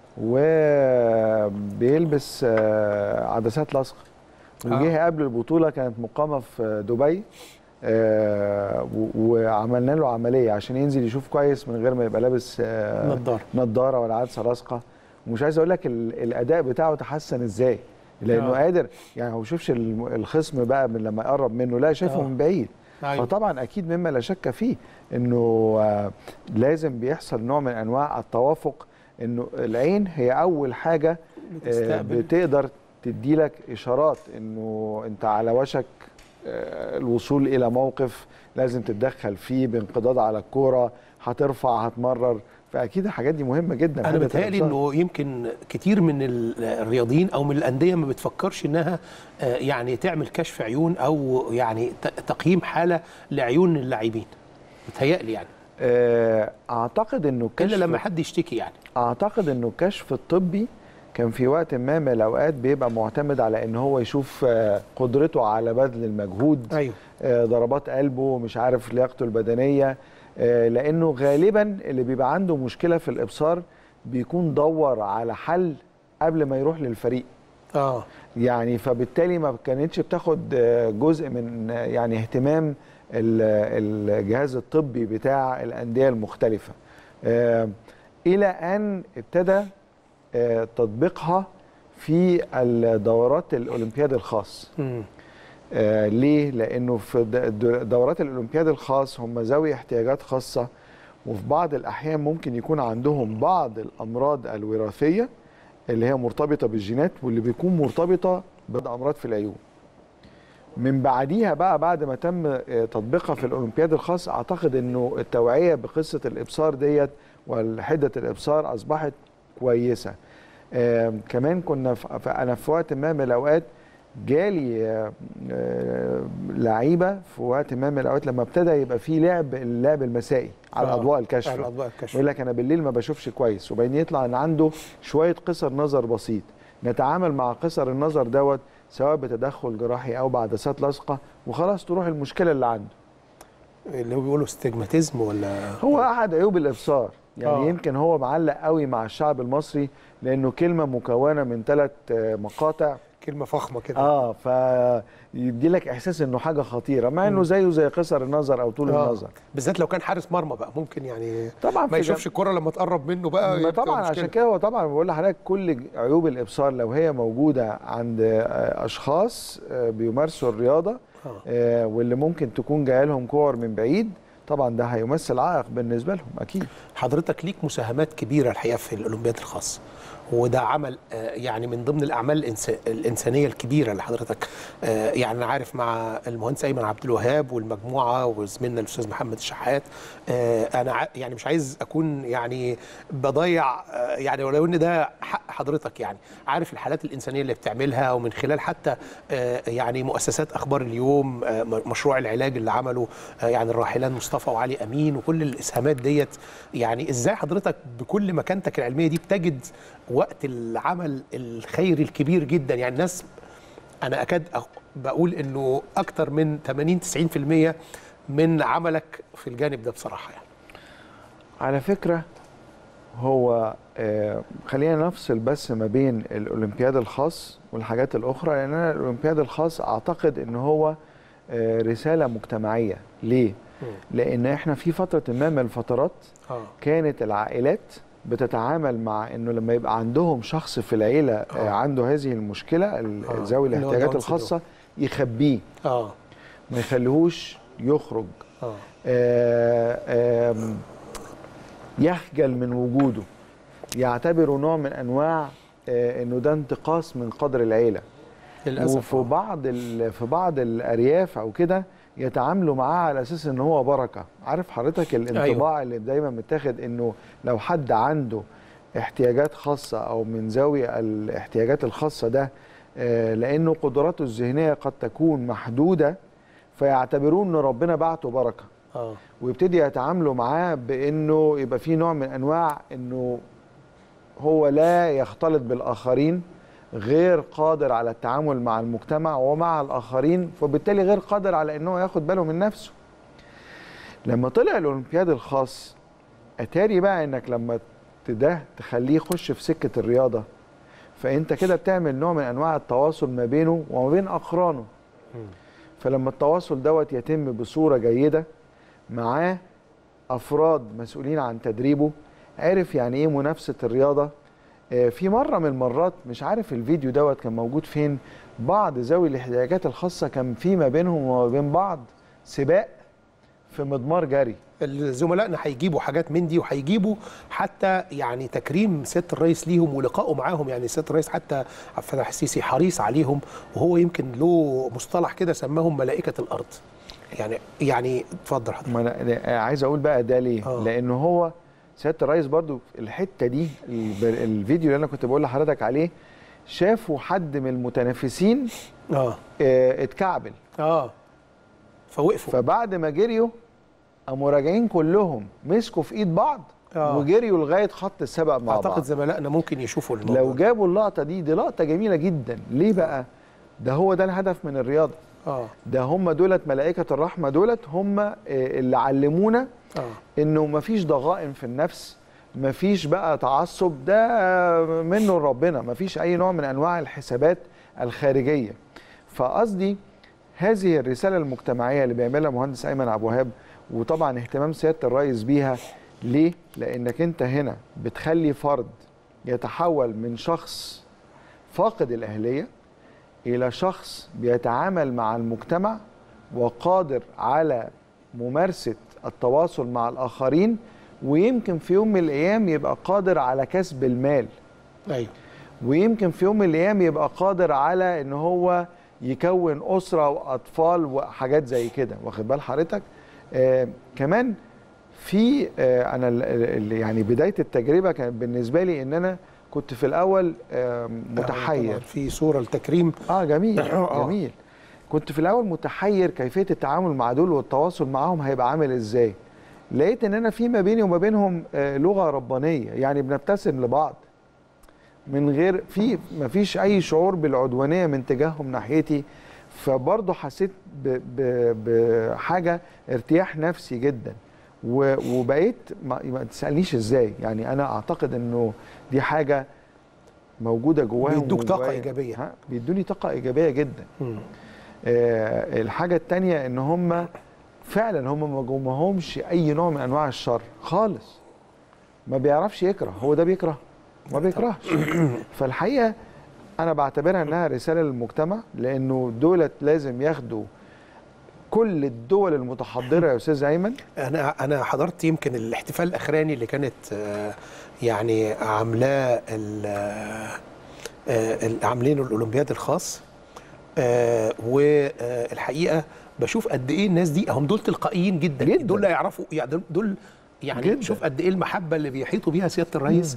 وبيلبس آه عدسات لاصقه وجه قبل البطوله كانت مقامه في دبي آه، و- وعملنا له عمليه عشان ينزل يشوف كويس من غير ما يبقى لابس آه،
نضارة.
نضاره ولا عدسه لاصقه ومش عايز اقول لك ال- الاداء بتاعه تحسن ازاي لانه
آه.
قادر يعني هو شوفش الم- الخصم بقى من لما يقرب منه لا شايفه
آه.
من بعيد
أيوة.
فطبعا اكيد مما لا شك فيه انه آه، لازم بيحصل نوع من انواع التوافق انه العين هي اول حاجه آه،
بتستقبل.
بتقدر تدي لك اشارات انه انت على وشك آه، الوصول الى موقف لازم تتدخل فيه بانقضاض على الكوره هترفع هتمرر فاكيد الحاجات دي مهمه جدا
انا
حتة
بتهيألي
الإبصار.
انه يمكن كتير من ال- الرياضيين او من الانديه ما بتفكرش انها آه، يعني تعمل كشف عيون او يعني ت- تقييم حاله لعيون اللاعبين بتهيألي يعني
آه، اعتقد انه
الا
الكشف
لما حد يشتكي يعني
اعتقد انه الكشف الطبي كان في وقت ما من الاوقات بيبقى معتمد على ان هو يشوف آه، قدرته على بذل المجهود
ايوه
آه، ضربات قلبه مش عارف لياقته البدنيه آه، لانه غالبا اللي بيبقى عنده مشكله في الابصار بيكون دور على حل قبل ما يروح للفريق
اه
يعني فبالتالي ما كانتش بتاخد آه، جزء من آه، يعني اهتمام ال- الجهاز الطبي بتاع الانديه المختلفه آه، الى ان ابتدى آه، تطبيقها في الدورات الاولمبياد الخاص
مم.
آه ليه؟ لأنه في د- د- دورات الأولمبياد الخاص هم ذوي احتياجات خاصة وفي بعض الأحيان ممكن يكون عندهم بعض الأمراض الوراثية اللي هي مرتبطة بالجينات واللي بيكون مرتبطة بأمراض في العيون. من بعديها بقى بعد ما تم آه، تطبيقها في الأولمبياد الخاص أعتقد إنه التوعية بقصة الإبصار ديت وحدة الإبصار أصبحت كويسة. آه كمان كنا في في- أنا في وقت ما من الأوقات جالي آه، آه، لعيبه في وقت ما من الاوقات لما ابتدى يبقى في لعب اللعب المسائي على
آه،
اضواء الكشف
على أضواء الكشف.
يقول لك انا بالليل ما بشوفش كويس وبعدين يطلع ان عنده شويه قصر نظر بسيط نتعامل مع قصر النظر دوت سواء بتدخل جراحي او بعدسات لاصقه وخلاص تروح المشكله اللي عنده
اللي هو بيقولوا استجماتيزم ولا
هو احد عيوب الابصار يعني
آه.
آه. يمكن هو معلق قوي مع الشعب المصري لانه كلمه مكونه من ثلاث مقاطع
كلمه فخمه كده
اه فيدي لك احساس انه حاجه خطيره مع انه زيه زي قصر النظر او طول
آه.
النظر
بالذات لو كان حارس مرمى بقى ممكن يعني
طبعا
ما
في
يشوفش الكره لما تقرب منه بقى
ما
يبقى
طبعا
مشكلة.
عشان كده هو طبعا بقول لحضرتك كل عيوب الابصار لو هي موجوده عند آه، اشخاص آه، بيمارسوا الرياضه
آه.
آه، واللي ممكن تكون جايه لهم كور من بعيد طبعا ده هيمثل عائق بالنسبه لهم اكيد
حضرتك ليك مساهمات كبيره الحقيقه في الاولمبياد الخاص وده عمل آه، يعني من ضمن الاعمال الإنس- الانسانيه الكبيره اللي حضرتك آه، يعني انا عارف مع المهندس ايمن عبد الوهاب والمجموعه وزميلنا الاستاذ محمد الشحات آه، انا ع- يعني مش عايز اكون يعني بضيع آه، يعني ولو ان ده حق حضرتك يعني عارف الحالات الانسانيه اللي بتعملها ومن خلال حتى آه، يعني مؤسسات اخبار اليوم آه، م- مشروع العلاج اللي عمله آه، يعني الراحلان مصطفى وعلي امين وكل الاسهامات ديت يعني ازاي حضرتك بكل مكانتك العلميه دي بتجد وقت العمل الخيري الكبير جدا يعني الناس انا اكاد أق- بقول انه اكتر من 80 90% من عملك في الجانب ده بصراحه يعني
على فكرة هو آه، خلينا نفصل بس ما بين الأولمبياد الخاص والحاجات الأخرى لأن أنا الأولمبياد الخاص أعتقد إن هو آه، رسالة مجتمعية ليه؟ لأن إحنا في فترة ما من الفترات
اه
كانت العائلات بتتعامل مع انه لما يبقى عندهم شخص في العيله آه. عنده هذه المشكله ال-
آه.
ذوي
اللي هو
الاحتياجات
داون
الخاصه يخبيه
اه
ما يخليهوش يخرج
اه
آه، آم، يخجل من وجوده يعتبره نوع من انواع آه، انه ده انتقاص من قدر العيله
للاسف
وفي
آه.
بعض ال- في بعض الارياف او كده يتعاملوا معاه على اساس ان هو بركه عارف حضرتك الانطباع أيوه. اللي دايما متاخد انه لو حد عنده احتياجات خاصه او من زاويه الاحتياجات الخاصه ده آه، لانه قدراته الذهنيه قد تكون محدوده فيعتبروه ان ربنا بعته بركه
اه
ويبتدي يتعاملوا معاه بانه يبقى في نوع من انواع انه هو لا يختلط بالاخرين غير قادر على التعامل مع المجتمع ومع الاخرين فبالتالي غير قادر على انه ياخد باله من نفسه لما طلع الاولمبياد الخاص اتاري بقى انك لما ت- ده تخليه يخش في سكه الرياضه فانت كده بتعمل نوع من انواع التواصل ما بينه وما بين اقرانه فلما التواصل دوت يتم بصوره جيده معاه افراد مسؤولين عن تدريبه عرف يعني ايه منافسه الرياضه آه، في مره من المرات مش عارف الفيديو دوت كان موجود فين بعض ذوي الاحتياجات الخاصه كان في ما بينهم وما بين بعض سباق في مضمار جري
زملائنا هيجيبوا حاجات من دي وهيجيبوا حتى يعني تكريم سياده الرئيس ليهم ولقائه معاهم يعني سياده الرئيس حتى عبد الفتاح السيسي حريص عليهم وهو يمكن له مصطلح كده سماهم ملائكه الارض يعني يعني اتفضل حضرتك
ما انا أنا عايز اقول بقى ده ليه
آه.
لانه هو سياده الرئيس برضو الحته دي الب- الفيديو اللي انا كنت بقول لحضرتك عليه شافوا حد من المتنافسين
اه
آه، اتكعبل
اه فوقفوا
فبعد ما جريوا قاموا راجعين كلهم مسكوا في ايد بعض
آه.
وجريوا لغايه خط السبق مع
اعتقد
بعض
زملائنا ممكن يشوفوا الموضوع
لو جابوا اللقطه دي دي لقطه جميله جدا ليه بقى ده هو ده الهدف من الرياضه
اه
ده هم دولت ملائكه الرحمه دولت هم آه، اللي علمونا
اه
انه مفيش ضغائن في النفس مفيش بقى تعصب ده منه ربنا مفيش اي نوع من انواع الحسابات الخارجيه فقصدي هذه الرساله المجتمعيه اللي بيعملها مهندس ايمن عبد الوهاب وطبعا اهتمام سياده الرئيس بيها ليه لانك انت هنا بتخلي فرد يتحول من شخص فاقد الاهليه الى شخص بيتعامل مع المجتمع وقادر على ممارسه التواصل مع الاخرين ويمكن في يوم من الايام يبقى قادر على كسب المال
ايوه
ويمكن في يوم من الايام يبقى قادر على ان هو يكون اسره واطفال وحاجات زي كده واخد بال حضرتك آه كمان في آه انا ال- ال- يعني بدايه التجربه كانت بالنسبه لي ان انا كنت في الاول آه
طبعاً
متحير
في صوره لتكريم
اه جميل
آه.
جميل كنت في الاول متحير كيفيه التعامل مع دول والتواصل معاهم هيبقى عامل ازاي لقيت ان انا في ما بيني وما بينهم آه، لغه ربانيه يعني بنبتسم لبعض من غير في ما فيش اي شعور بالعدوانيه من تجاههم ناحيتي فبرضه حسيت ب- ب- بحاجه ارتياح نفسي جدا و- وبقيت ما, ما تسالنيش ازاي يعني انا اعتقد انه دي حاجه موجوده جواهم
بيدوك طاقة
وجوايا.
إيجابية.
ها بيدوني طاقه ايجابيه جدا
مم.
آه الحاجه الثانيه ان هم فعلا هم ما جواهمش اي نوع من انواع الشر خالص ما بيعرفش يكره هو ده بيكره ما بيكرهش فالحقيقه انا بعتبرها انها رساله للمجتمع لانه دولت لازم ياخدوا كل الدول المتحضره يا استاذ ايمن
انا انا حضرت يمكن الاحتفال الاخراني اللي كانت آه، يعني عاملاه ال- آه، ال- عاملينه الاولمبياد الخاص آه، والحقيقه بشوف قد ايه الناس دي هم دول تلقائيين جدا,
جداً.
دول لا يعرفوا يعني دول- دول يعني
جداً.
شوف قد ايه المحبه اللي بيحيطوا بيها سياده الرئيس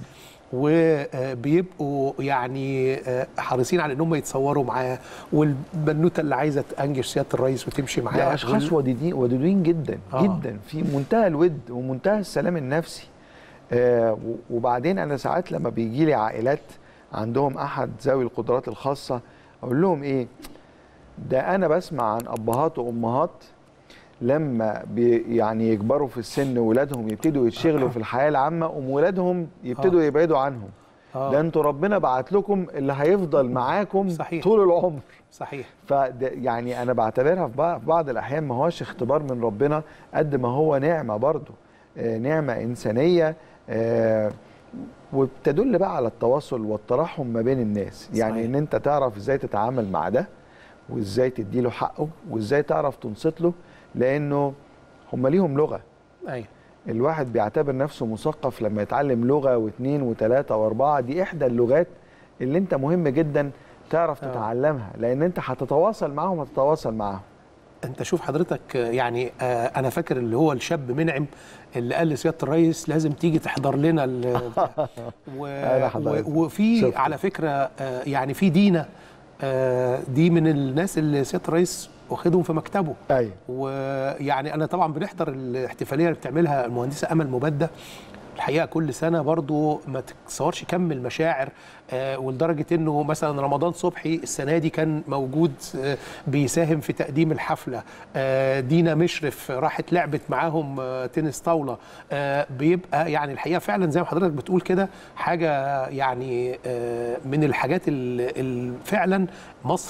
وبيبقوا يعني آه، حريصين على ان هم يتصوروا معاه والبنوته اللي عايزه تانجش سياده الرئيس وتمشي معاه
ده اشخاص ودودين ودودين جدا
آه.
جدا في منتهى الود ومنتهى السلام النفسي آه و- وبعدين انا ساعات لما بيجي لي عائلات عندهم احد ذوي القدرات الخاصه اقول لهم ايه ده انا بسمع عن ابهات وامهات لما بي يعني يكبروا في السن ولادهم يبتدوا يتشغلوا في الحياه العامه ام ولادهم يبتدوا يبعدوا عنهم
آه.
ده انتوا ربنا بعت لكم اللي هيفضل معاكم
صحيح.
طول العمر
صحيح
فده يعني انا بعتبرها في بعض- في بعض الاحيان ما هوش اختبار من ربنا قد ما هو نعمه برضه آه، نعمه انسانيه آه، وبتدل بقى على التواصل والترحم ما بين الناس يعني
صحيح.
ان انت تعرف ازاي تتعامل مع ده وازاي تديله حقه وازاي تعرف تنصت له لانه هم ليهم لغه
ايوه
الواحد بيعتبر نفسه مثقف لما يتعلم لغه واثنين وثلاثه واربعه دي احدى اللغات اللي انت مهم جدا تعرف
آه.
تتعلمها لان انت هتتواصل معاهم هتتواصل معاهم
انت شوف حضرتك آه، يعني آه، انا فاكر اللي هو الشاب منعم اللي قال لسياده الرئيس لازم تيجي تحضر لنا ال- و...
أنا حضرت.
و... وفي
شفته.
على فكره آه، يعني في دينا آه، دي من الناس اللي سياده الرئيس واخدهم في مكتبه
ايوه
ويعني انا طبعا بنحضر الاحتفاليه اللي بتعملها المهندسه امل مبدة الحقيقه كل سنه برضو ما تتصورش كم المشاعر آه ولدرجه انه مثلا رمضان صبحي السنه دي كان موجود آه بيساهم في تقديم الحفله آه دينا مشرف راحت لعبت معاهم آه تنس طاوله آه بيبقى يعني الحقيقه فعلا زي ما حضرتك بتقول كده حاجه يعني آه من الحاجات اللي فعلا مصر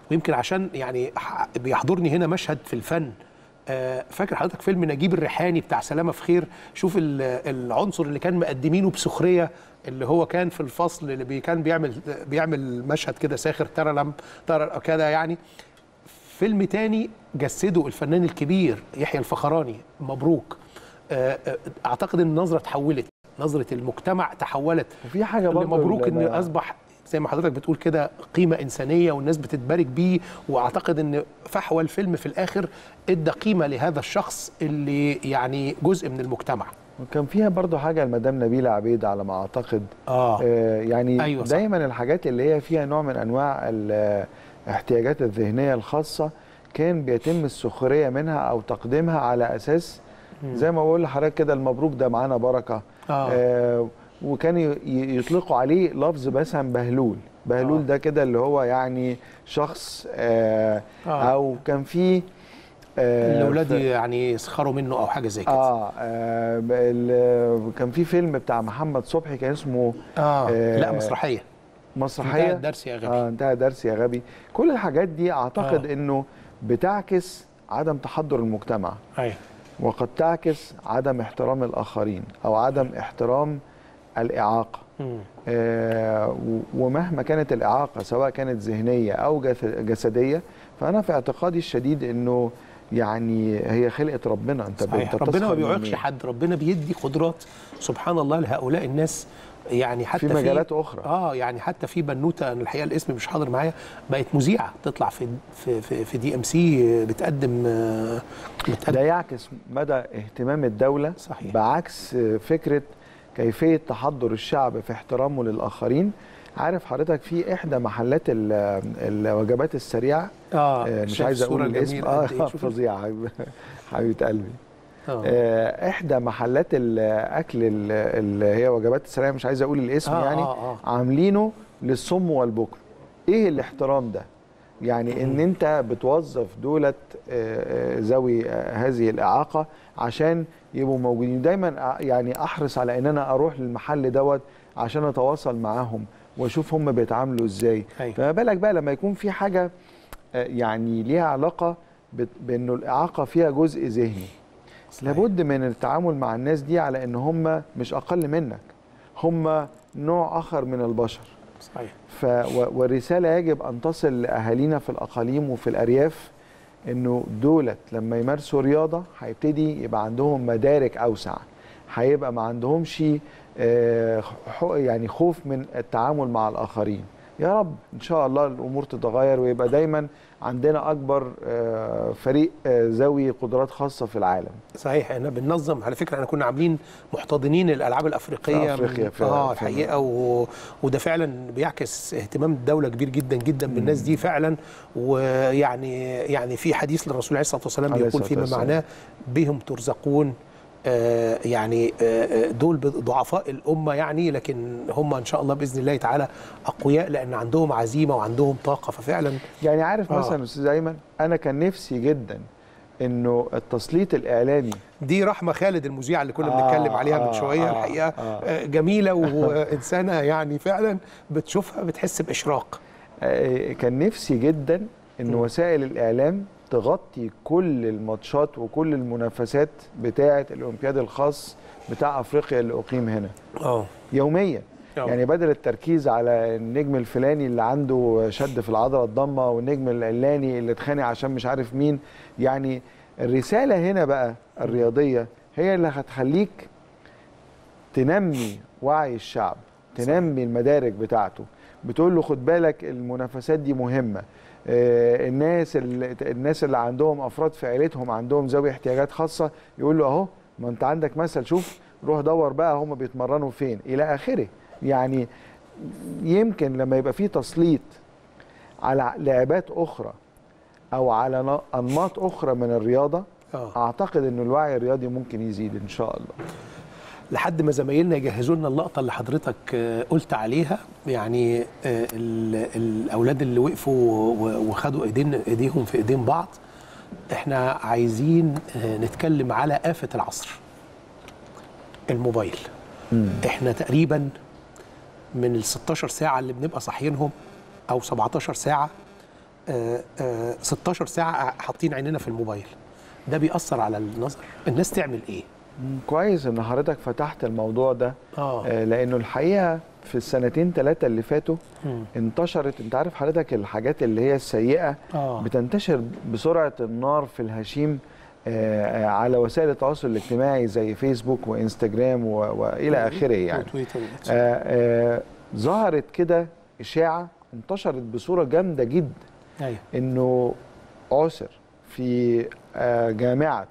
ويمكن عشان يعني ح- بيحضرني هنا مشهد في الفن آه، فاكر حضرتك فيلم نجيب الريحاني بتاع سلامة في خير شوف ال- العنصر اللي كان مقدمينه بسخرية اللي هو كان في الفصل اللي بي كان بيعمل بيعمل مشهد كده ساخر ترلم ترى كده يعني فيلم تاني جسده الفنان الكبير يحيى الفخراني مبروك آه، آه، اعتقد ان النظره اتحولت نظره المجتمع تحولت
وفي حاجه
اللي
برضه
مبروك ان
لما-
اصبح زي ما حضرتك بتقول كده قيمه انسانيه والناس بتتبارك بيه واعتقد ان فحوى الفيلم في الاخر ادى قيمه لهذا الشخص اللي يعني جزء من المجتمع
وكان فيها برضو حاجه المدام نبيله عبيد على ما اعتقد
اه
آه يعني
أيوة صح.
دايما الحاجات اللي هي فيها نوع من انواع الاحتياجات الذهنيه الخاصه كان بيتم السخريه منها او تقديمها على اساس زي ما بقول لحضرتك كده المبروك ده معانا بركه
آه.
آه وكانوا ي- يطلقوا عليه لفظ مثلا بهلول بهلول
آه.
ده كده اللي هو يعني شخص آه
آه.
او كان فيه آه
الاولاد
ف-
يعني يسخروا منه او حاجه زي كده
اه, آه ب- ال- كان في فيلم بتاع محمد صبحي كان اسمه
اه
آه،
لا مسرحيه
مسرحيه
انتهى الدرس يا غبي
اه انتهى درس يا غبي كل الحاجات دي اعتقد
آه.
انه بتعكس عدم تحضر المجتمع
ايوه
وقد تعكس عدم احترام الاخرين او عدم احترام الاعاقه
مم.
آه و- ومهما كانت الاعاقه سواء كانت ذهنيه او جث- جسديه فانا في اعتقادي الشديد انه يعني هي خلقه ربنا انت
صحيح
أنت
ربنا ما
بتسخر من
بيعيقش
مين؟
حد ربنا بيدي قدرات سبحان الله لهؤلاء الناس يعني حتى
في مجالات أخرى.
اه يعني حتى في بنوته أنا الحقيقه الاسم مش حاضر معايا بقت مذيعه تطلع في في في, في دي ام سي بتقدم آه، بتقدم
ده يعكس مدى اهتمام الدولة
صحيح.
بعكس فكرة كيفية تحضر الشعب في احترامه للآخرين عارف حضرتك في إحدى محلات ال- الوجبات السريعة
اه
آه، مش
شايف
عايز أقول
الصورة
الاسم
الجميلة
اه
قد إيه؟ شوف ال-
فظيعة حبيب- حبيبة قلبي
آه.
آه، إحدى محلات الأكل ال- اللي هي وجبات السريعة مش عايز أقول الاسم
آه،
يعني
آه، آه.
عاملينه للصم والبكم إيه الاحترام ده؟ يعني ان انت بتوظف دولة آه، آه، ذوي آه، هذه الاعاقه عشان يبقوا موجودين دايما أ- يعني احرص على ان انا اروح للمحل دوت عشان اتواصل معاهم واشوف هم بيتعاملوا ازاي
أيوة.
فما بالك بقى لما يكون في حاجه آه، يعني ليها علاقه بت- بانه الاعاقه فيها جزء ذهني
صحيح.
لابد من التعامل مع الناس دي على ان هم مش اقل منك هم نوع اخر من البشر
صحيح
ف و- والرساله يجب ان تصل لاهالينا في الاقاليم وفي الارياف انه دولت لما يمارسوا رياضه هيبتدي يبقى عندهم مدارك اوسع هيبقى ما عندهمش آه، خ- يعني خوف من التعامل مع الاخرين يا رب ان شاء الله الامور تتغير ويبقى دايما عندنا اكبر آه، فريق آه، ذوي قدرات خاصه في العالم
صحيح احنا بننظم على فكره احنا كنا عاملين محتضنين الالعاب الافريقيه
في أفريقيا
من-
فعلا.
اه الحقيقه و... وده فعلا بيعكس اهتمام الدوله كبير جدا جدا بالناس دي فعلا ويعني يعني في حديث للرسول عليه الصلاه والسلام
عليه
بيقول
الصلاة
فيما
والسلام.
معناه بهم ترزقون آه يعني آه آه، دول ضعفاء الامه يعني لكن هم ان شاء الله باذن الله تعالى اقوياء لان عندهم عزيمه وعندهم طاقه ففعلا
يعني عارف
آه.
مثلا استاذ ايمن انا كان نفسي جدا انه التسليط الاعلامي
دي رحمه خالد المذيعه اللي كنا
آه،
بنتكلم عليها من
آه،
شويه
آه،
الحقيقه
آه.
آه، جميله وانسانه يعني فعلا بتشوفها بتحس باشراق
آه، كان نفسي جدا ان
م.
وسائل الاعلام تغطي كل الماتشات وكل المنافسات بتاعه الاولمبياد الخاص بتاع افريقيا اللي اقيم هنا
اه
يوميا
آه.
يعني بدل التركيز على النجم الفلاني اللي عنده شد في العضله الضمه والنجم العلاني اللي اتخانق عشان مش عارف مين يعني الرساله هنا بقى الرياضيه هي اللي هتخليك تنمي وعي الشعب تنمي المدارك بتاعته بتقول له خد بالك المنافسات دي مهمه آه، الناس اللي الناس اللي عندهم افراد في عيلتهم عندهم ذوي احتياجات خاصه يقول له اهو ما انت عندك مثل شوف روح دور بقى هم بيتمرنوا فين الى اخره يعني يمكن لما يبقى في تسليط على لعبات اخرى او على ن- انماط اخرى من الرياضه
اه
اعتقد ان الوعي الرياضي ممكن يزيد ان شاء الله
لحد ما زمايلنا يجهزوا لنا اللقطه اللي حضرتك آه، قلت عليها يعني آه، ال- الاولاد اللي وقفوا و- وخدوا ايدين ايديهم في ايدين بعض احنا عايزين آه، نتكلم على آفة العصر الموبايل احنا تقريبا من ال 16 ساعة اللي بنبقى صاحيينهم او 17 ساعة آه، آه، 16 ساعه حاطين عيننا في الموبايل ده بيأثر على النظر الناس تعمل ايه
كويس ان حضرتك فتحت الموضوع ده
اه
آه، لانه الحقيقه في السنتين ثلاثه اللي فاتوا
مم.
انتشرت انت عارف حضرتك الحاجات اللي هي السيئه
اه
بتنتشر بسرعه النار في الهشيم آه، آه، على وسائل التواصل الاجتماعي زي فيسبوك وانستجرام و- والى اخره يعني
وتويتر وواتساب.
آه، آه، ظهرت كده اشاعه انتشرت بصوره جامده جدا
ايوه
انه عسر في آه، جامعه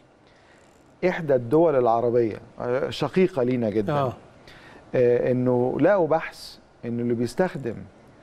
احدى الدول العربيه آه، شقيقه لينا جدا
اه
آه، انه لقوا بحث انه اللي بيستخدم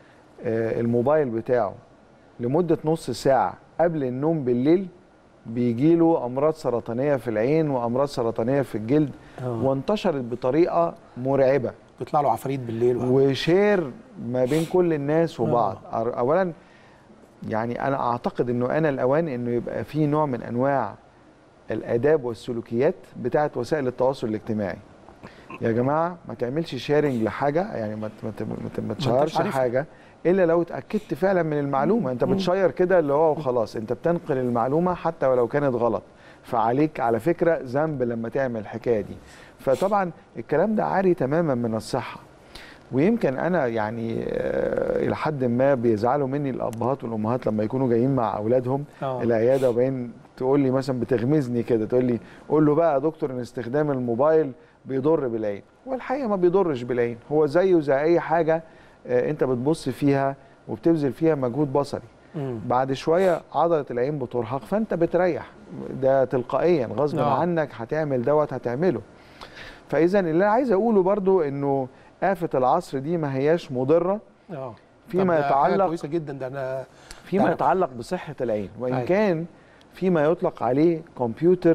آه، الموبايل بتاعه لمده نص ساعه قبل النوم بالليل بيجيله امراض سرطانيه في العين وامراض سرطانيه في الجلد
آه.
وانتشرت بطريقه مرعبه
بيطلع له عفاريت بالليل و...
وشير ما بين كل الناس وبعض أر- اولا يعني انا اعتقد انه انا الاوان انه يبقى في نوع من انواع الاداب والسلوكيات بتاعه وسائل التواصل الاجتماعي يا جماعه ما تعملش شيرنج لحاجه يعني ما ت- ما ت- ما ت- ما تشيرش
عارفها.
حاجه الا لو اتاكدت فعلا من المعلومه انت بتشير كده اللي هو وخلاص انت بتنقل المعلومه حتى ولو كانت غلط فعليك على فكره ذنب لما تعمل الحكايه دي فطبعا الكلام ده عاري تماما من الصحه ويمكن انا يعني آه، الى حد ما بيزعلوا مني الابهات والامهات لما يكونوا جايين مع اولادهم
آه.
العياده وبعدين تقول لي مثلا بتغمزني كده تقول لي قول له بقى يا دكتور ان استخدام الموبايل بيضر بالعين والحقيقه ما بيضرش بالعين هو زيه زي اي حاجه آه، انت بتبص فيها وبتبذل فيها مجهود بصري
مم.
بعد شويه عضله العين بترهق فانت بتريح ده تلقائيا غصب
آه.
عنك هتعمل دوت هتعمله فاذا اللي انا عايز اقوله برضو انه آفة العصر دي ما هياش مضرة
اه
فيما
طب ده حاجة
يتعلق
كويسه جدا ده انا
فيما
تعرف.
يتعلق بصحة العين وإن
أيوة.
كان فيما يطلق عليه كمبيوتر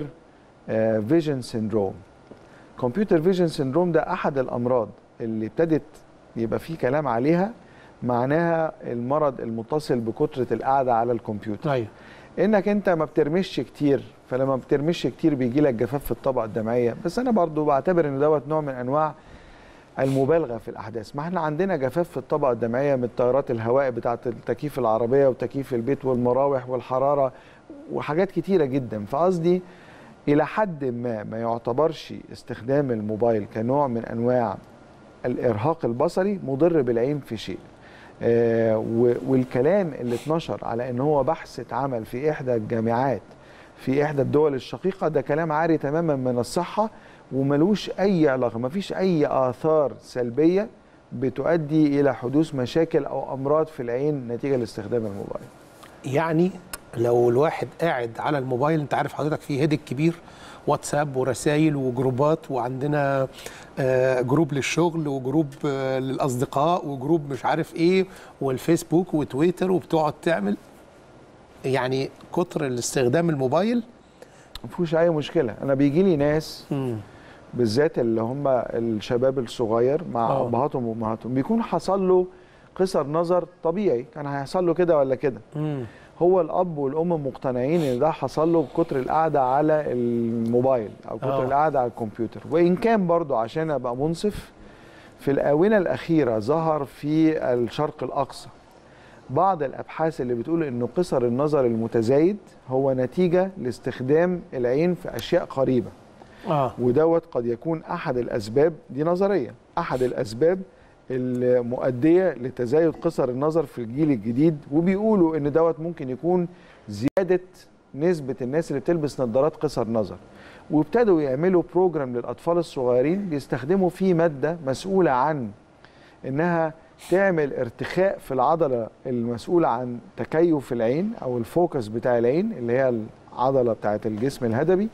فيجن سيندروم كمبيوتر فيجن سيندروم ده أحد الأمراض اللي ابتدت يبقى فيه كلام عليها معناها المرض المتصل بكترة القعدة على الكمبيوتر
ايوه
انك انت ما بترمش كتير فلما ما بترمش كتير بيجي لك جفاف في الطبقه الدمعيه بس انا برضو بعتبر ان دوت نوع من انواع المبالغه في الاحداث ما احنا عندنا جفاف في الطبقه الدمعيه من تيارات الهواء بتاعه التكييف العربيه وتكييف البيت والمراوح والحراره وحاجات كتيره جدا فقصدي الى حد ما ما يعتبرش استخدام الموبايل كنوع من انواع الارهاق البصري مضر بالعين في شيء آه، و- والكلام اللي اتنشر على ان هو بحث اتعمل في احدى الجامعات في احدى الدول الشقيقه ده كلام عاري تماما من الصحه وملوش اي علاقه مفيش اي اثار سلبيه بتؤدي الى حدوث مشاكل او امراض في العين نتيجه لاستخدام الموبايل
يعني لو الواحد قاعد على الموبايل انت عارف حضرتك فيه هيدك كبير واتساب ورسائل وجروبات وعندنا آه، جروب للشغل وجروب آه، للاصدقاء وجروب مش عارف ايه والفيسبوك وتويتر وبتقعد تعمل يعني كتر الاستخدام الموبايل
مفيش اي مشكله انا بيجي لي ناس
مم.
بالذات اللي هم الشباب الصغير مع
آه.
ابهاتهم وامهاتهم بيكون حصل له قصر نظر طبيعي كان هيحصل له كده ولا كده
مم.
هو الاب والام مقتنعين ان ده حصل له بكتر القعده على الموبايل او كتر
آه.
القعده على الكمبيوتر وان كان برضو عشان ابقى منصف في الاونه الاخيره ظهر في الشرق الاقصى بعض الابحاث اللي بتقول انه قصر النظر المتزايد هو نتيجه لاستخدام العين في اشياء قريبه
اه
ودوت قد يكون احد الاسباب دي نظريه احد الاسباب المؤديه لتزايد قصر النظر في الجيل الجديد وبيقولوا ان دوت ممكن يكون زياده نسبه الناس اللي بتلبس نظارات قصر نظر وابتدوا يعملوا بروجرام للاطفال الصغيرين بيستخدموا فيه ماده مسؤوله عن انها تعمل ارتخاء في العضله المسؤوله عن تكيف العين او الفوكس بتاع العين اللي هي العضله بتاعه الجسم الهدبي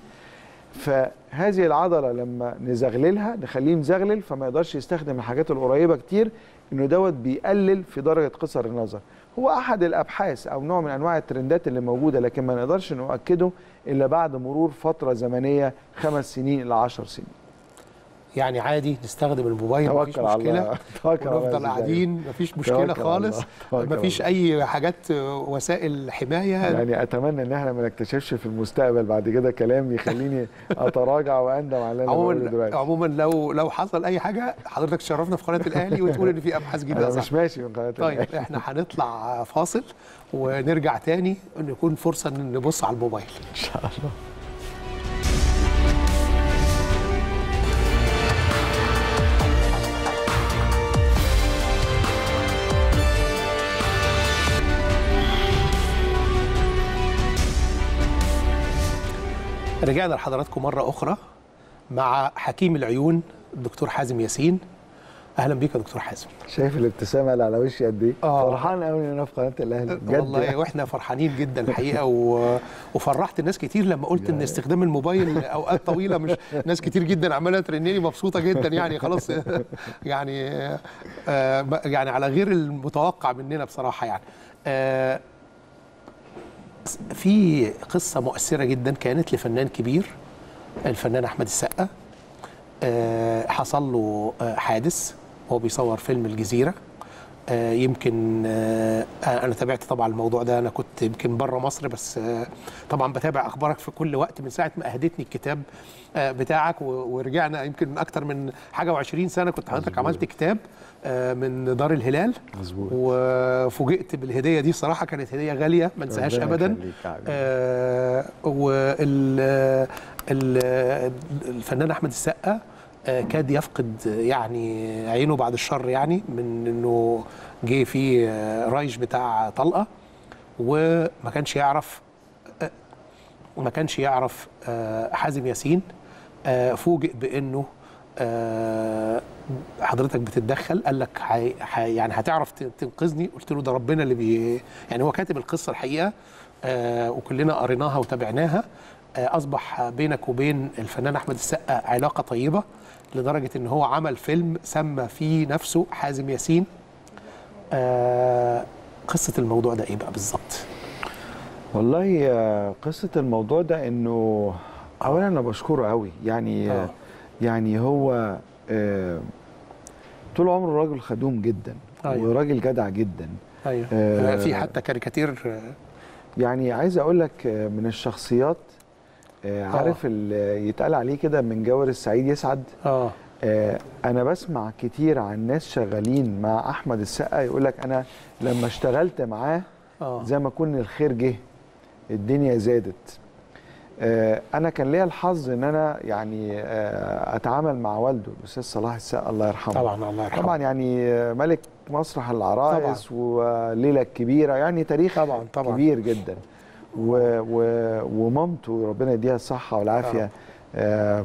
فهذه العضله لما نزغللها نخليه مزغلل فما يقدرش يستخدم الحاجات القريبه كتير انه دوت بيقلل في درجه قصر النظر هو احد الابحاث او نوع من انواع الترندات اللي موجوده لكن ما نقدرش نؤكده الا بعد مرور فتره زمنيه خمس سنين الى عشر سنين
يعني عادي نستخدم الموبايل مفيش
توكل على
مشكله
الله توكل على الله
ونفضل
إزاي.
قاعدين مفيش مشكله
توكل على
خالص
الله. توكل على
مفيش اي حاجات وسائل حمايه
يعني اتمنى ان احنا ما نكتشفش في المستقبل بعد كده كلام يخليني اتراجع واندم على اللي انا بقوله
عموما
دلوقتي
عموما لو لو حصل اي حاجه حضرتك تشرفنا في قناه الاهلي وتقول ان في ابحاث جديده
انا
صح
مش ماشي من قناه
طيب
الأهلي.
احنا هنطلع فاصل ونرجع تاني ان يكون فرصه ان نبص على الموبايل
ان شاء الله
رجعنا لحضراتكم مره اخرى مع حكيم العيون الدكتور حازم ياسين اهلا بيك يا دكتور حازم
شايف الابتسامه اللي على وشي قد ايه
آه.
فرحان قوي ان انا في قناه الاهلي بجد
والله
يعني.
واحنا فرحانين جدا الحقيقه و... وفرحت الناس كتير لما قلت ان استخدام الموبايل اوقات طويله مش ناس كتير جدا عماله ترنني مبسوطه جدا يعني خلاص يعني آه يعني على غير المتوقع مننا بصراحه يعني آه في قصه مؤثره جدا كانت لفنان كبير الفنان احمد السقا آه حصل له آه حادث وهو بيصور فيلم الجزيره آه، يمكن آه، انا تابعت طبعا الموضوع ده انا كنت يمكن بره مصر بس آه، طبعا بتابع اخبارك في كل وقت من ساعه ما اهدتني الكتاب آه، بتاعك و- ورجعنا يمكن من اكتر من حاجه و20 سنه كنت حضرتك عملت كتاب آه، من دار الهلال
مظبوط
وفوجئت بالهديه دي صراحه كانت هديه غاليه ما انساهاش
ربنا
ابدا
يخليك يا حبيبي.
آه، وال ال- الفنان احمد السقا آه، كاد يفقد يعني عينه بعد الشر يعني من انه جه في آه، رايش بتاع طلقه وما كانش يعرف آه، ما كانش يعرف آه، حازم ياسين آه، فوجئ بانه آه، حضرتك بتتدخل قال لك حي... حي... يعني هتعرف ت- تنقذني قلت له ده ربنا اللي بي يعني هو كاتب القصه الحقيقه آه وكلنا قريناها وتابعناها آه اصبح بينك وبين الفنان احمد السقا علاقه طيبه لدرجه ان هو عمل فيلم سمى فيه نفسه حازم ياسين آه قصه الموضوع ده ايه بقى بالظبط
والله آه، قصه الموضوع ده انه اولا انا بشكره قوي يعني
آه.
يعني هو آه، طول عمره راجل خدوم جدا
أيوة.
وراجل جدع جدا
ايوه
آه،
في حتى كاريكاتير آه،
يعني عايز اقول لك آه، من الشخصيات آه، عارف اللي يتقال عليه كده من جور السعيد يسعد
اه
آه، انا بسمع كتير عن ناس شغالين مع احمد السقا يقول لك انا لما اشتغلت معاه
اه
زي ما يكون الخير جه الدنيا زادت آه، انا كان ليا الحظ ان انا يعني آه، اتعامل مع والده الاستاذ صلاح السقا الله يرحمه
طبعا الله يرحمه
طبعا يعني آه، ملك مسرح العرايس وليله كبيره يعني تاريخ
طبعا طبعا
كبير جدا و و ومامته ربنا يديها الصحه والعافيه آم،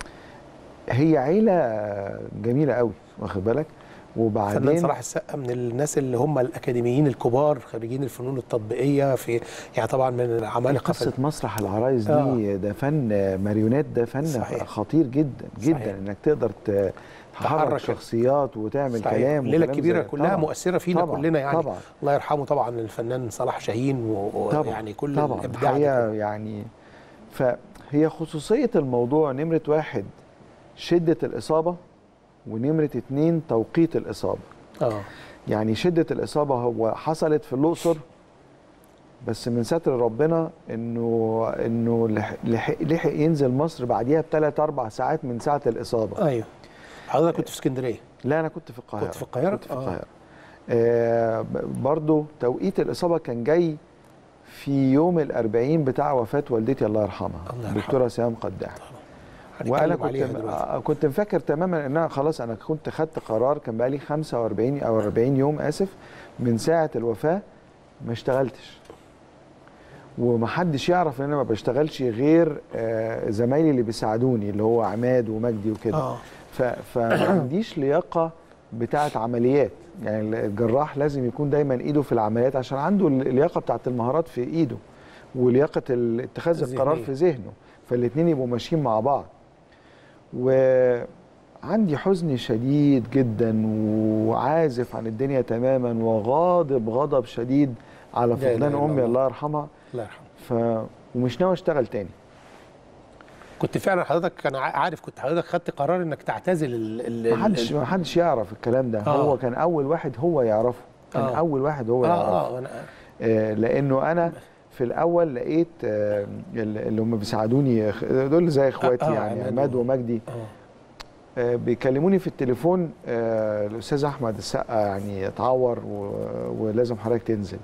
هي عيله جميله قوي واخد بالك
الفنان
وبعدين
صلاح السقا من الناس اللي هم الاكاديميين الكبار خريجين الفنون التطبيقيه في يعني طبعا من العمالقه في
قصه مسرح العرايس دي
آه.
ده فن ماريونات ده فن
صحيح.
خطير جدا جدا
صحيح.
انك تقدر ت- تحرك
تحرك.
شخصيات وتعمل
صحيح.
كلام
الليله
وكلام
الكبيره
زي-
كلها
طبعاً.
مؤثره فينا
طبعاً.
كلنا يعني
طبعا
الله يرحمه طبعا الفنان صلاح شاهين و-
طبعا
ويعني كل
طبعا
الابداع ده
الحقيقه
كله.
يعني فهي خصوصيه الموضوع نمره واحد شده الاصابه ونمره اتنين توقيت الاصابه
اه
يعني شده الاصابه هو حصلت في الاقصر بس من ستر ربنا انه انه لحق, لحق, لحق ينزل مصر بعديها بثلاث اربع ساعات من ساعه الاصابه
ايوه حضرتك كنت في اسكندريه
لا انا كنت في القاهره
كنت في القاهرة؟
كنت في
آه.
القاهره آه ب- برضو توقيت الاصابه كان جاي في يوم الأربعين بتاع وفاة والدتي الله يرحمها
الله يرحمها.
الدكتورة سهام قداح
هنتكلم
وانا كنت
عليها دلوقتي.
آه، كنت مفكر تماما ان انا خلاص انا كنت خدت قرار كان بقالي 45 او 40 يوم اسف من ساعه الوفاه ما اشتغلتش ومحدش يعرف ان انا ما بشتغلش غير آه، زمايلي اللي بيساعدوني اللي هو عماد ومجدي وكده
اه
ف- فما عنديش لياقه بتاعه عمليات يعني الجراح لازم يكون دايما ايده في العمليات عشان عنده اللياقه بتاعه المهارات في ايده ولياقه ال- اتخاذ القرار
الذهنية.
في ذهنه فالاثنين يبقوا ماشيين مع بعض وعندي حزن شديد جدا وعازف عن الدنيا تماما وغاضب غضب شديد على
لا إله
فقدان
إلا
امي
الله.
الله يرحمها
الله يرحمه
ف ومش ناوي اشتغل تاني
كنت فعلا حضرتك انا عارف كنت حضرتك خدت قرار انك تعتزل ال ال
ما حدش
ال-
ما حدش يعرف الكلام ده
آه.
هو كان اول واحد هو يعرفه كان
آه.
اول واحد هو
اه
يعرفه
اه أنا
آه، لانه انا في الاول لقيت آه، اللي هم بيساعدوني دول زي اخواتي
آه،
يعني
عماد
عماد
و-
ومجدي
اه
آه، بيكلموني في التليفون آه، الاستاذ احمد السقا يعني اتعور و- ولازم حضرتك تنزل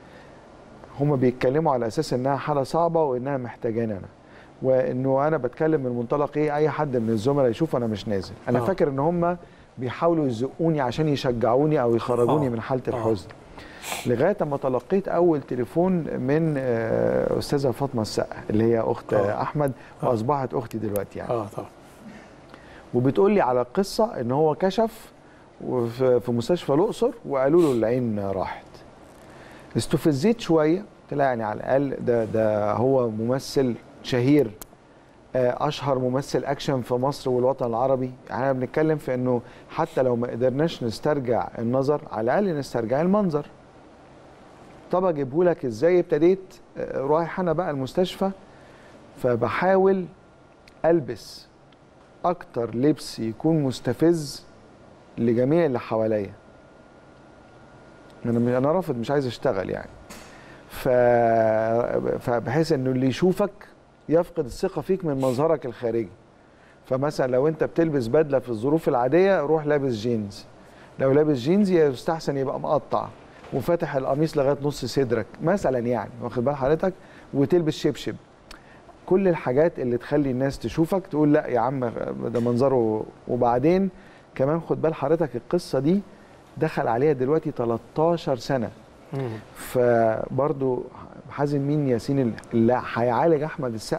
هم بيتكلموا على اساس انها حاله صعبه وانها محتاجاني انا وانه انا بتكلم من منطلق ايه اي حد من الزملاء يشوف انا مش نازل انا
آه.
فاكر ان هم بيحاولوا يزقوني عشان يشجعوني او يخرجوني
آه.
من حاله
آه.
الحزن لغايه اما تلقيت اول تليفون من آه، استاذه فاطمه السقا اللي هي اخت
آه.
آه. احمد
آه.
واصبحت اختي دلوقتي يعني
اه طبعا
وبتقول لي على قصه ان هو كشف وفي في مستشفى الاقصر وقالوا له العين راحت استفزيت شويه قلت لها يعني على الاقل ده ده هو ممثل شهير آه، اشهر ممثل اكشن في مصر والوطن العربي احنا بنتكلم في انه حتى لو ما قدرناش نسترجع النظر على الاقل نسترجع المنظر طب اجيبه لك ازاي ابتديت آه، رايح انا بقى المستشفى فبحاول البس اكتر لبس يكون مستفز لجميع اللي حواليا انا مش- انا رافض مش عايز اشتغل يعني ف... فبحيث انه اللي يشوفك يفقد الثقه فيك من مظهرك الخارجي فمثلا لو انت بتلبس بدله في الظروف العاديه روح لابس جينز لو لابس جينز يستحسن يبقى مقطع وفاتح القميص لغايه نص صدرك مثلا يعني واخد بال حضرتك وتلبس شبشب كل الحاجات اللي تخلي الناس تشوفك تقول لا يا عم ده منظره وبعدين كمان خد بال حضرتك القصه دي دخل عليها دلوقتي 13 سنه
مم.
فبرضو حازم مين ياسين اللي هيعالج احمد السقا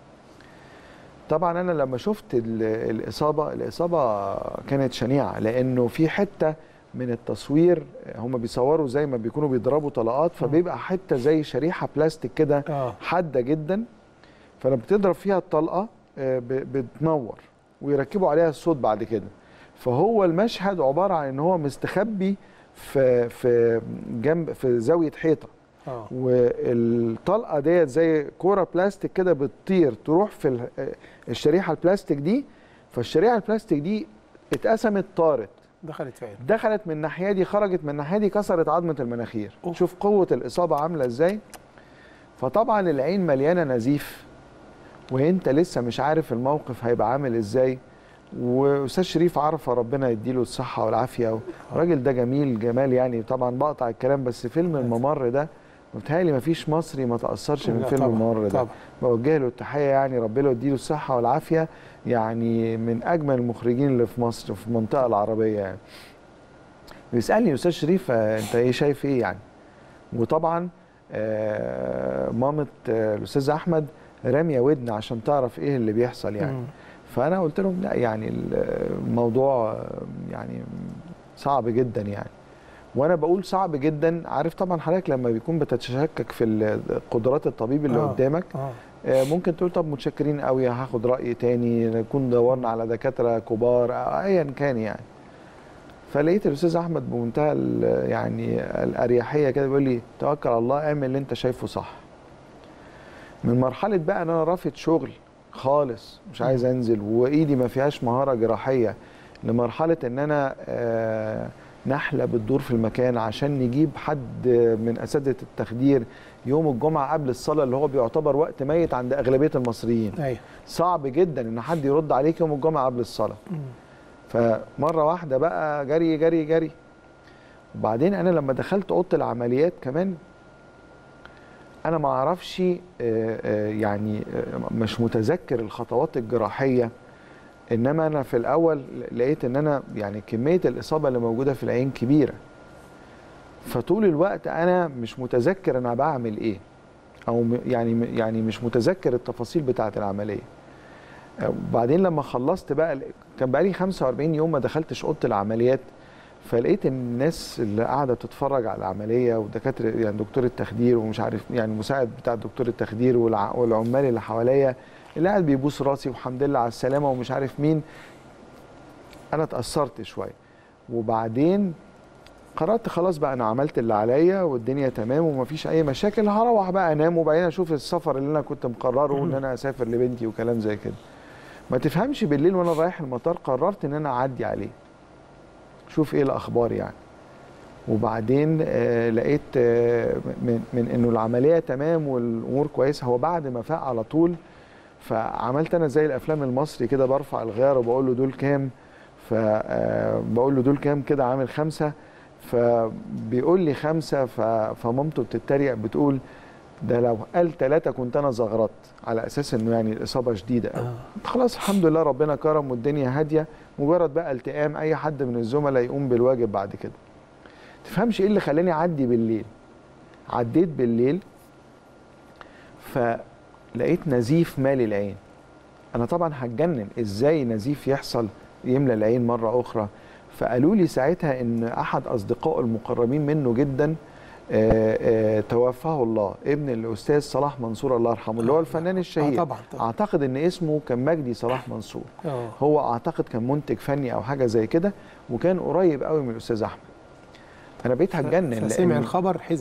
طبعا انا لما شفت ال- الاصابه الاصابه كانت شنيعه لانه في حته من التصوير هم بيصوروا زي ما بيكونوا بيضربوا طلقات فبيبقى حته زي شريحه بلاستيك كده
اه
حاده جدا فلما بتضرب فيها الطلقه آه، ب- بتنور ويركبوا عليها الصوت بعد كده فهو المشهد عباره عن ان هو مستخبي في في جنب في زاويه حيطه
اه
والطلقه ديت زي كوره بلاستيك كده بتطير تروح في ال- آه، الشريحه البلاستيك دي فالشريحه البلاستيك دي اتقسمت طارت
دخلت فعلا
دخلت من الناحيه دي خرجت من الناحيه دي كسرت عظمه المناخير
أوف.
شوف قوه الاصابه عامله ازاي فطبعا العين مليانه نزيف وانت لسه مش عارف الموقف هيبقى عامل ازاي واستاذ شريف عرفه ربنا يديله الصحه والعافيه الراجل ده جميل جمال يعني طبعا بقطع الكلام بس فيلم الممر ده متهيألي مفيش مصري ما تأثرش من
لا
فيلم
طبعاً،
الممر ده
طبعا
بوجه له التحيه يعني ربنا يديله الصحه والعافيه يعني من اجمل المخرجين اللي في مصر في المنطقه العربيه يعني بيسالني الاستاذ شريف آه، انت ايه شايف ايه يعني وطبعا آه، مامه آه، الاستاذ احمد راميه ودن عشان تعرف ايه اللي بيحصل يعني
مم.
فانا قلت لهم لا يعني الموضوع آه، يعني صعب جدا يعني وانا بقول صعب جدا عارف طبعا حضرتك لما بيكون بتتشكك في ال- قدرات الطبيب اللي
آه.
قدامك
اه
آه، ممكن تقول طب متشكرين قوي هاخد راي تاني نكون دورنا على دكاتره كبار أو ايا كان يعني فلقيت الاستاذ احمد بمنتهى ال- يعني الاريحيه كده بيقول لي توكل على الله اعمل اللي انت شايفه صح من مرحله بقى ان انا رافض شغل خالص مش عايز انزل وايدي ما فيهاش مهاره جراحيه لمرحله ان انا آه، نحله بتدور في المكان عشان نجيب حد من اساتذه التخدير يوم الجمعه قبل الصلاه اللي هو بيعتبر وقت ميت عند اغلبيه المصريين
ايوه
صعب جدا ان حد يرد عليك يوم الجمعه قبل الصلاه فمره واحده بقى جري جري جري وبعدين انا لما دخلت اوضه العمليات كمان انا ما اعرفش آه، آه، يعني آه، مش متذكر الخطوات الجراحيه انما انا في الاول لقيت ان انا يعني كميه الاصابه اللي موجوده في العين كبيره فطول الوقت انا مش متذكر انا بعمل ايه او م- يعني يعني مش متذكر التفاصيل بتاعه العمليه وبعدين لما خلصت بقى ال- كان بقالي 45 يوم ما دخلتش اوضه العمليات فلقيت الناس اللي قاعده تتفرج على العمليه ودكاتره يعني دكتور التخدير ومش عارف يعني المساعد بتاع دكتور التخدير والع- والعمال اللي حواليا اللي قاعد بيبوس راسي والحمد لله على السلامه ومش عارف مين انا اتاثرت شويه وبعدين قررت خلاص بقى انا عملت اللي عليا والدنيا تمام ومفيش اي مشاكل هروح بقى انام وبعدين اشوف السفر اللي انا كنت مقرره ان انا اسافر لبنتي وكلام زي كده ما تفهمش بالليل وانا رايح المطار قررت ان انا اعدي عليه شوف ايه الاخبار يعني وبعدين آه لقيت آه من, من انه العمليه تمام والامور كويسه هو بعد ما فاق على طول فعملت انا زي الافلام المصري كده برفع الغيار وبقول له دول كام فبقول له دول كام كده عامل خمسه فبيقول لي خمسه ف- فمامته بتتريق بتقول ده لو قال ثلاثه كنت انا زغرت على اساس انه يعني الاصابه شديده قوي خلاص الحمد لله ربنا كرم والدنيا هاديه مجرد بقى التئام اي حد من الزملاء يقوم بالواجب بعد كده تفهمش ايه اللي خلاني اعدي بالليل عديت بالليل فلقيت نزيف مالي العين انا طبعا هتجنن ازاي نزيف يحصل يملى العين مره اخرى فقالوا لي ساعتها ان احد اصدقائه المقربين منه جدا آه، آه، توفاه الله ابن الاستاذ صلاح منصور الله يرحمه اللي هو الفنان الشهير
طبعاً، طبعاً.
اعتقد ان اسمه كان مجدي صلاح منصور
اه
هو اعتقد كان منتج فني او حاجه زي كده وكان قريب قوي من الاستاذ احمد انا بقيت هتجنن
فسمع
لأن
الخبر حزن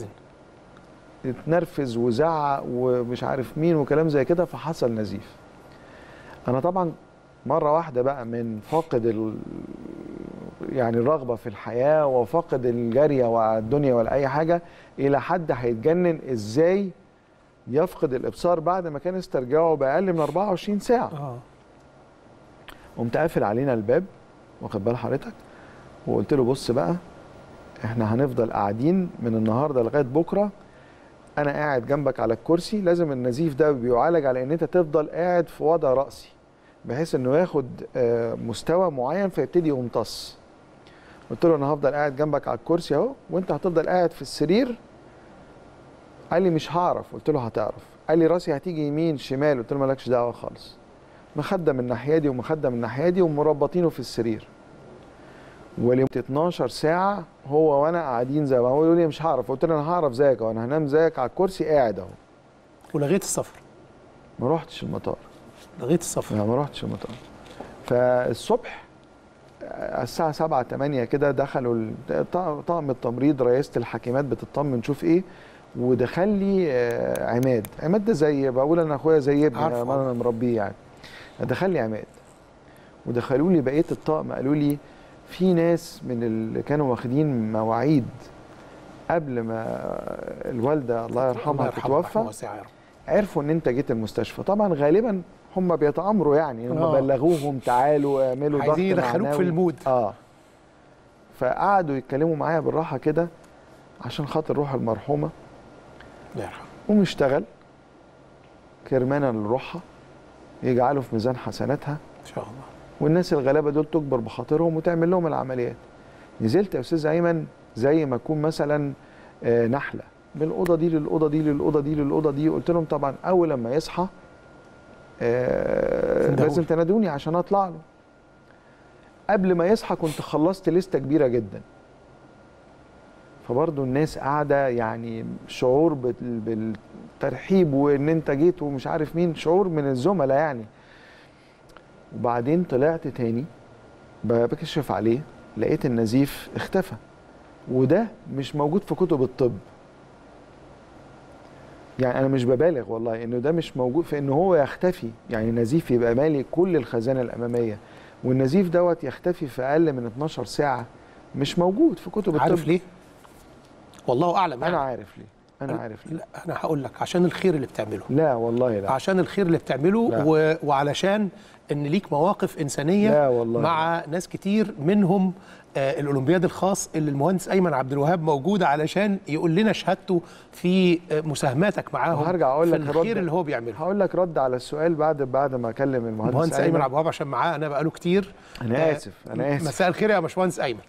اتنرفز وزعق ومش عارف مين وكلام زي كده فحصل نزيف انا طبعا مره واحده بقى من فاقد ال... يعني الرغبه في الحياه وفاقد الجاريه والدنيا ولا اي حاجه الى حد هيتجنن ازاي يفقد الابصار بعد ما كان استرجاعه باقل من 24 ساعه
اه
قمت قافل علينا الباب واخد بال حضرتك وقلت له بص بقى احنا هنفضل قاعدين من النهارده لغايه بكره انا قاعد جنبك على الكرسي لازم النزيف ده بيعالج على ان انت تفضل قاعد في وضع راسي بحيث انه ياخد آه، مستوى معين فيبتدي يمتص قلت له انا هفضل قاعد جنبك على الكرسي اهو وانت هتفضل قاعد في السرير قال لي مش هعرف قلت له هتعرف قال لي راسي هتيجي يمين شمال قلت له مالكش دعوه خالص مخده من الناحيه دي ومخده من الناحيه دي ومربطينه في السرير ولمده 12 ساعه هو وانا قاعدين زي ما هو يقول لي مش هعرف قلت له انا هعرف زيك اهو انا هنام زيك على الكرسي قاعد اهو
ولغيت السفر
ما رحتش المطار
لغيت السفر
لا ما رحتش المطار فالصبح آه، الساعة 7 8 كده دخلوا ال- ط- طاقم التمريض رئيسة الحكيمات بتطمن نشوف ايه ودخل لي آه، عماد عماد ده زي بقول انا اخويا زي ابني
عارفه.
ما انا مربيه يعني دخل لي عماد ودخلوا لي بقيه الطقم قالوا لي في ناس من اللي كانوا واخدين مواعيد قبل ما الوالده الله يرحمها تتوفى
رحمه واسعة يا رب.
عرفوا ان انت جيت المستشفى طبعا غالبا هم بيتامروا يعني هم
آه.
بلغوهم تعالوا اعملوا ضغط
عايزين يدخلوك في
معنوي.
المود.
اه فقعدوا يتكلموا معايا بالراحه كده عشان خاطر روح المرحومه
الله يرحمه
قوم اشتغل كرمانه لروحها يجعله في ميزان حسناتها
ان شاء الله
والناس الغلابه دول تكبر بخاطرهم وتعمل لهم العمليات نزلت يا استاذ ايمن زي ما اكون مثلا آه، نحله من الاوضه دي للاوضه دي للاوضه دي للاوضه دي قلت لهم طبعا اول لما يصحى آه،
تندهوش.
لازم تنادوني عشان اطلع له قبل ما يصحى كنت خلصت لستة كبيرة جدا فبرضه الناس قاعدة يعني شعور بال- بالترحيب وان انت جيت ومش عارف مين شعور من الزملاء يعني وبعدين طلعت تاني ب- بكشف عليه لقيت النزيف اختفى وده مش موجود في كتب الطب يعني انا مش ببالغ والله انه ده مش موجود في انه هو يختفي يعني نزيف يبقى مالي كل الخزانه الاماميه والنزيف دوت يختفي في اقل من 12 ساعه مش موجود في كتب
عارف
الطب
ليه؟ والله اعلم
انا
يعني.
عارف ليه انا عارف ليه
لا انا هقول لك عشان الخير اللي بتعمله
لا والله لا
عشان الخير اللي بتعمله
لا.
و... وعلشان ان ليك مواقف انسانيه
لا والله
مع ناس كتير منهم آه الاولمبياد الخاص اللي المهندس ايمن عبد الوهاب موجود علشان يقول لنا شهادته في آه، مساهماتك معاهم
وهرجع اقول
في
لك
الخير
رد-
اللي هو بيعمله
هقول لك رد على السؤال بعد بعد ما اكلم المهندس,
المهندس ايمن عبد الوهاب عشان معاه انا بقاله كتير
انا
آه،
اسف انا اسف
مساء الخير يا باشمهندس ايمن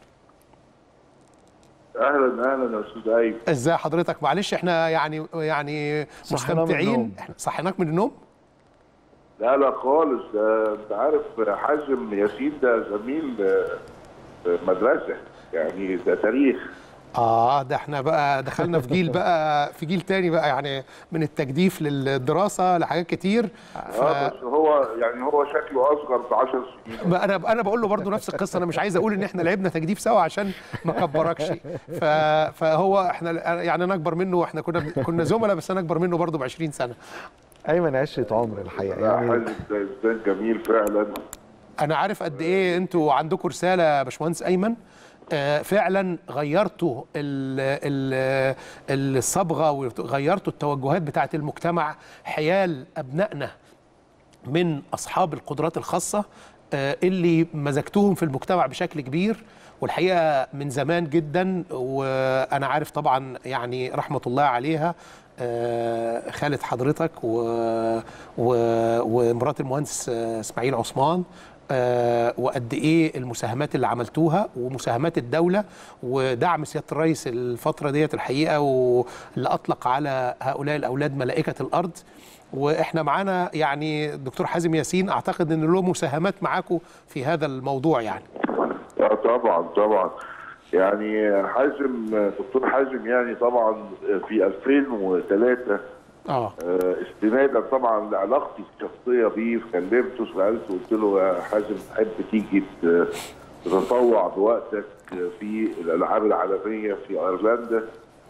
اهلا اهلا يا استاذ ايمن
ازاي حضرتك معلش احنا يعني يعني
صحينا من
مستمتعين
النوم.
إحنا صحيناك من النوم
لا لا خالص ده انت عارف حازم ياسين ده زميل آه، آه، مدرسه يعني ده تاريخ
اه ده احنا بقى دخلنا في جيل بقى في جيل تاني بقى يعني من التجديف للدراسه لحاجات كتير ف...
اه بس هو يعني هو شكله اصغر ب 10 سنين
بقى انا انا بقول له برضه نفس القصه انا مش عايز اقول ان احنا لعبنا تجديف سوا عشان ما اكبركش ف... فهو احنا يعني انا اكبر منه واحنا كنا كنا زملاء بس انا اكبر منه برضه ب 20 سنه
ايمن عشره عمر الحقيقه
لا
يعني
حازم ده انسان جميل فعلا
انا عارف قد ايه انتوا عندكم رساله يا باشمهندس ايمن آه، فعلا غيرتوا ال- ال- الصبغه وغيرتوا التوجهات بتاعه المجتمع حيال ابنائنا من اصحاب القدرات الخاصه آه، اللي مزجتوهم في المجتمع بشكل كبير والحقيقه من زمان جدا وانا عارف طبعا يعني رحمه الله عليها آه، خالة حضرتك و... و... ومرات المهندس آه، اسماعيل عثمان آه، وقد ايه المساهمات اللي عملتوها ومساهمات الدوله ودعم سياده الرئيس الفتره ديت الحقيقه واللي اطلق على هؤلاء الاولاد ملائكه الارض واحنا معانا يعني الدكتور حازم ياسين اعتقد ان له مساهمات معاكم في هذا الموضوع يعني
اه طبعا طبعا يعني حازم دكتور حازم يعني طبعا في 2003
اه
آه، استنادا طبعا لعلاقتي الشخصيه بيه كلمته سالته قلت له يا حازم تحب تيجي ت- تتطوع بوقتك في الالعاب العالميه في ايرلندا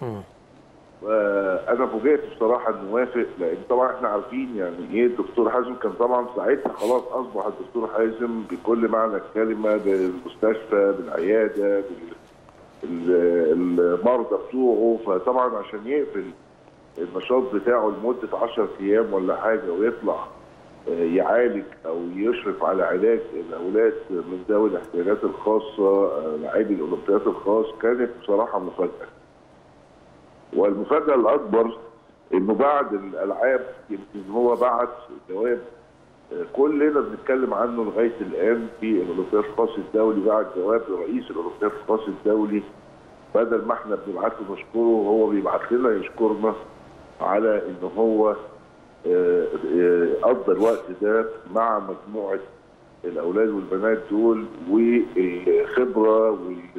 انا فوجئت بصراحه انه وافق لان طبعا احنا عارفين يعني ايه الدكتور حازم كان طبعا ساعتها خلاص اصبح الدكتور حازم بكل معنى الكلمه بالمستشفى بالعياده بال ال- المرضى بتوعه فطبعا عشان يقفل النشاط بتاعه لمده 10 ايام ولا حاجه ويطلع آه، يعالج او يشرف على علاج الاولاد من ذوي الاحتياجات الخاصه آه، لاعبي الاولمبياد الخاص كانت بصراحه مفاجاه. والمفاجاه الاكبر انه بعد الالعاب يمكن هو بعت جواب آه، كلنا بنتكلم عنه لغايه الان في الاولمبياد الخاص الدولي بعد جواب لرئيس الاولمبياد الخاص الدولي بدل ما احنا بنبعت له نشكره هو بيبعت لنا يشكرنا على ان هو آه، آه، قضى الوقت ده مع مجموعه الاولاد والبنات دول والخبره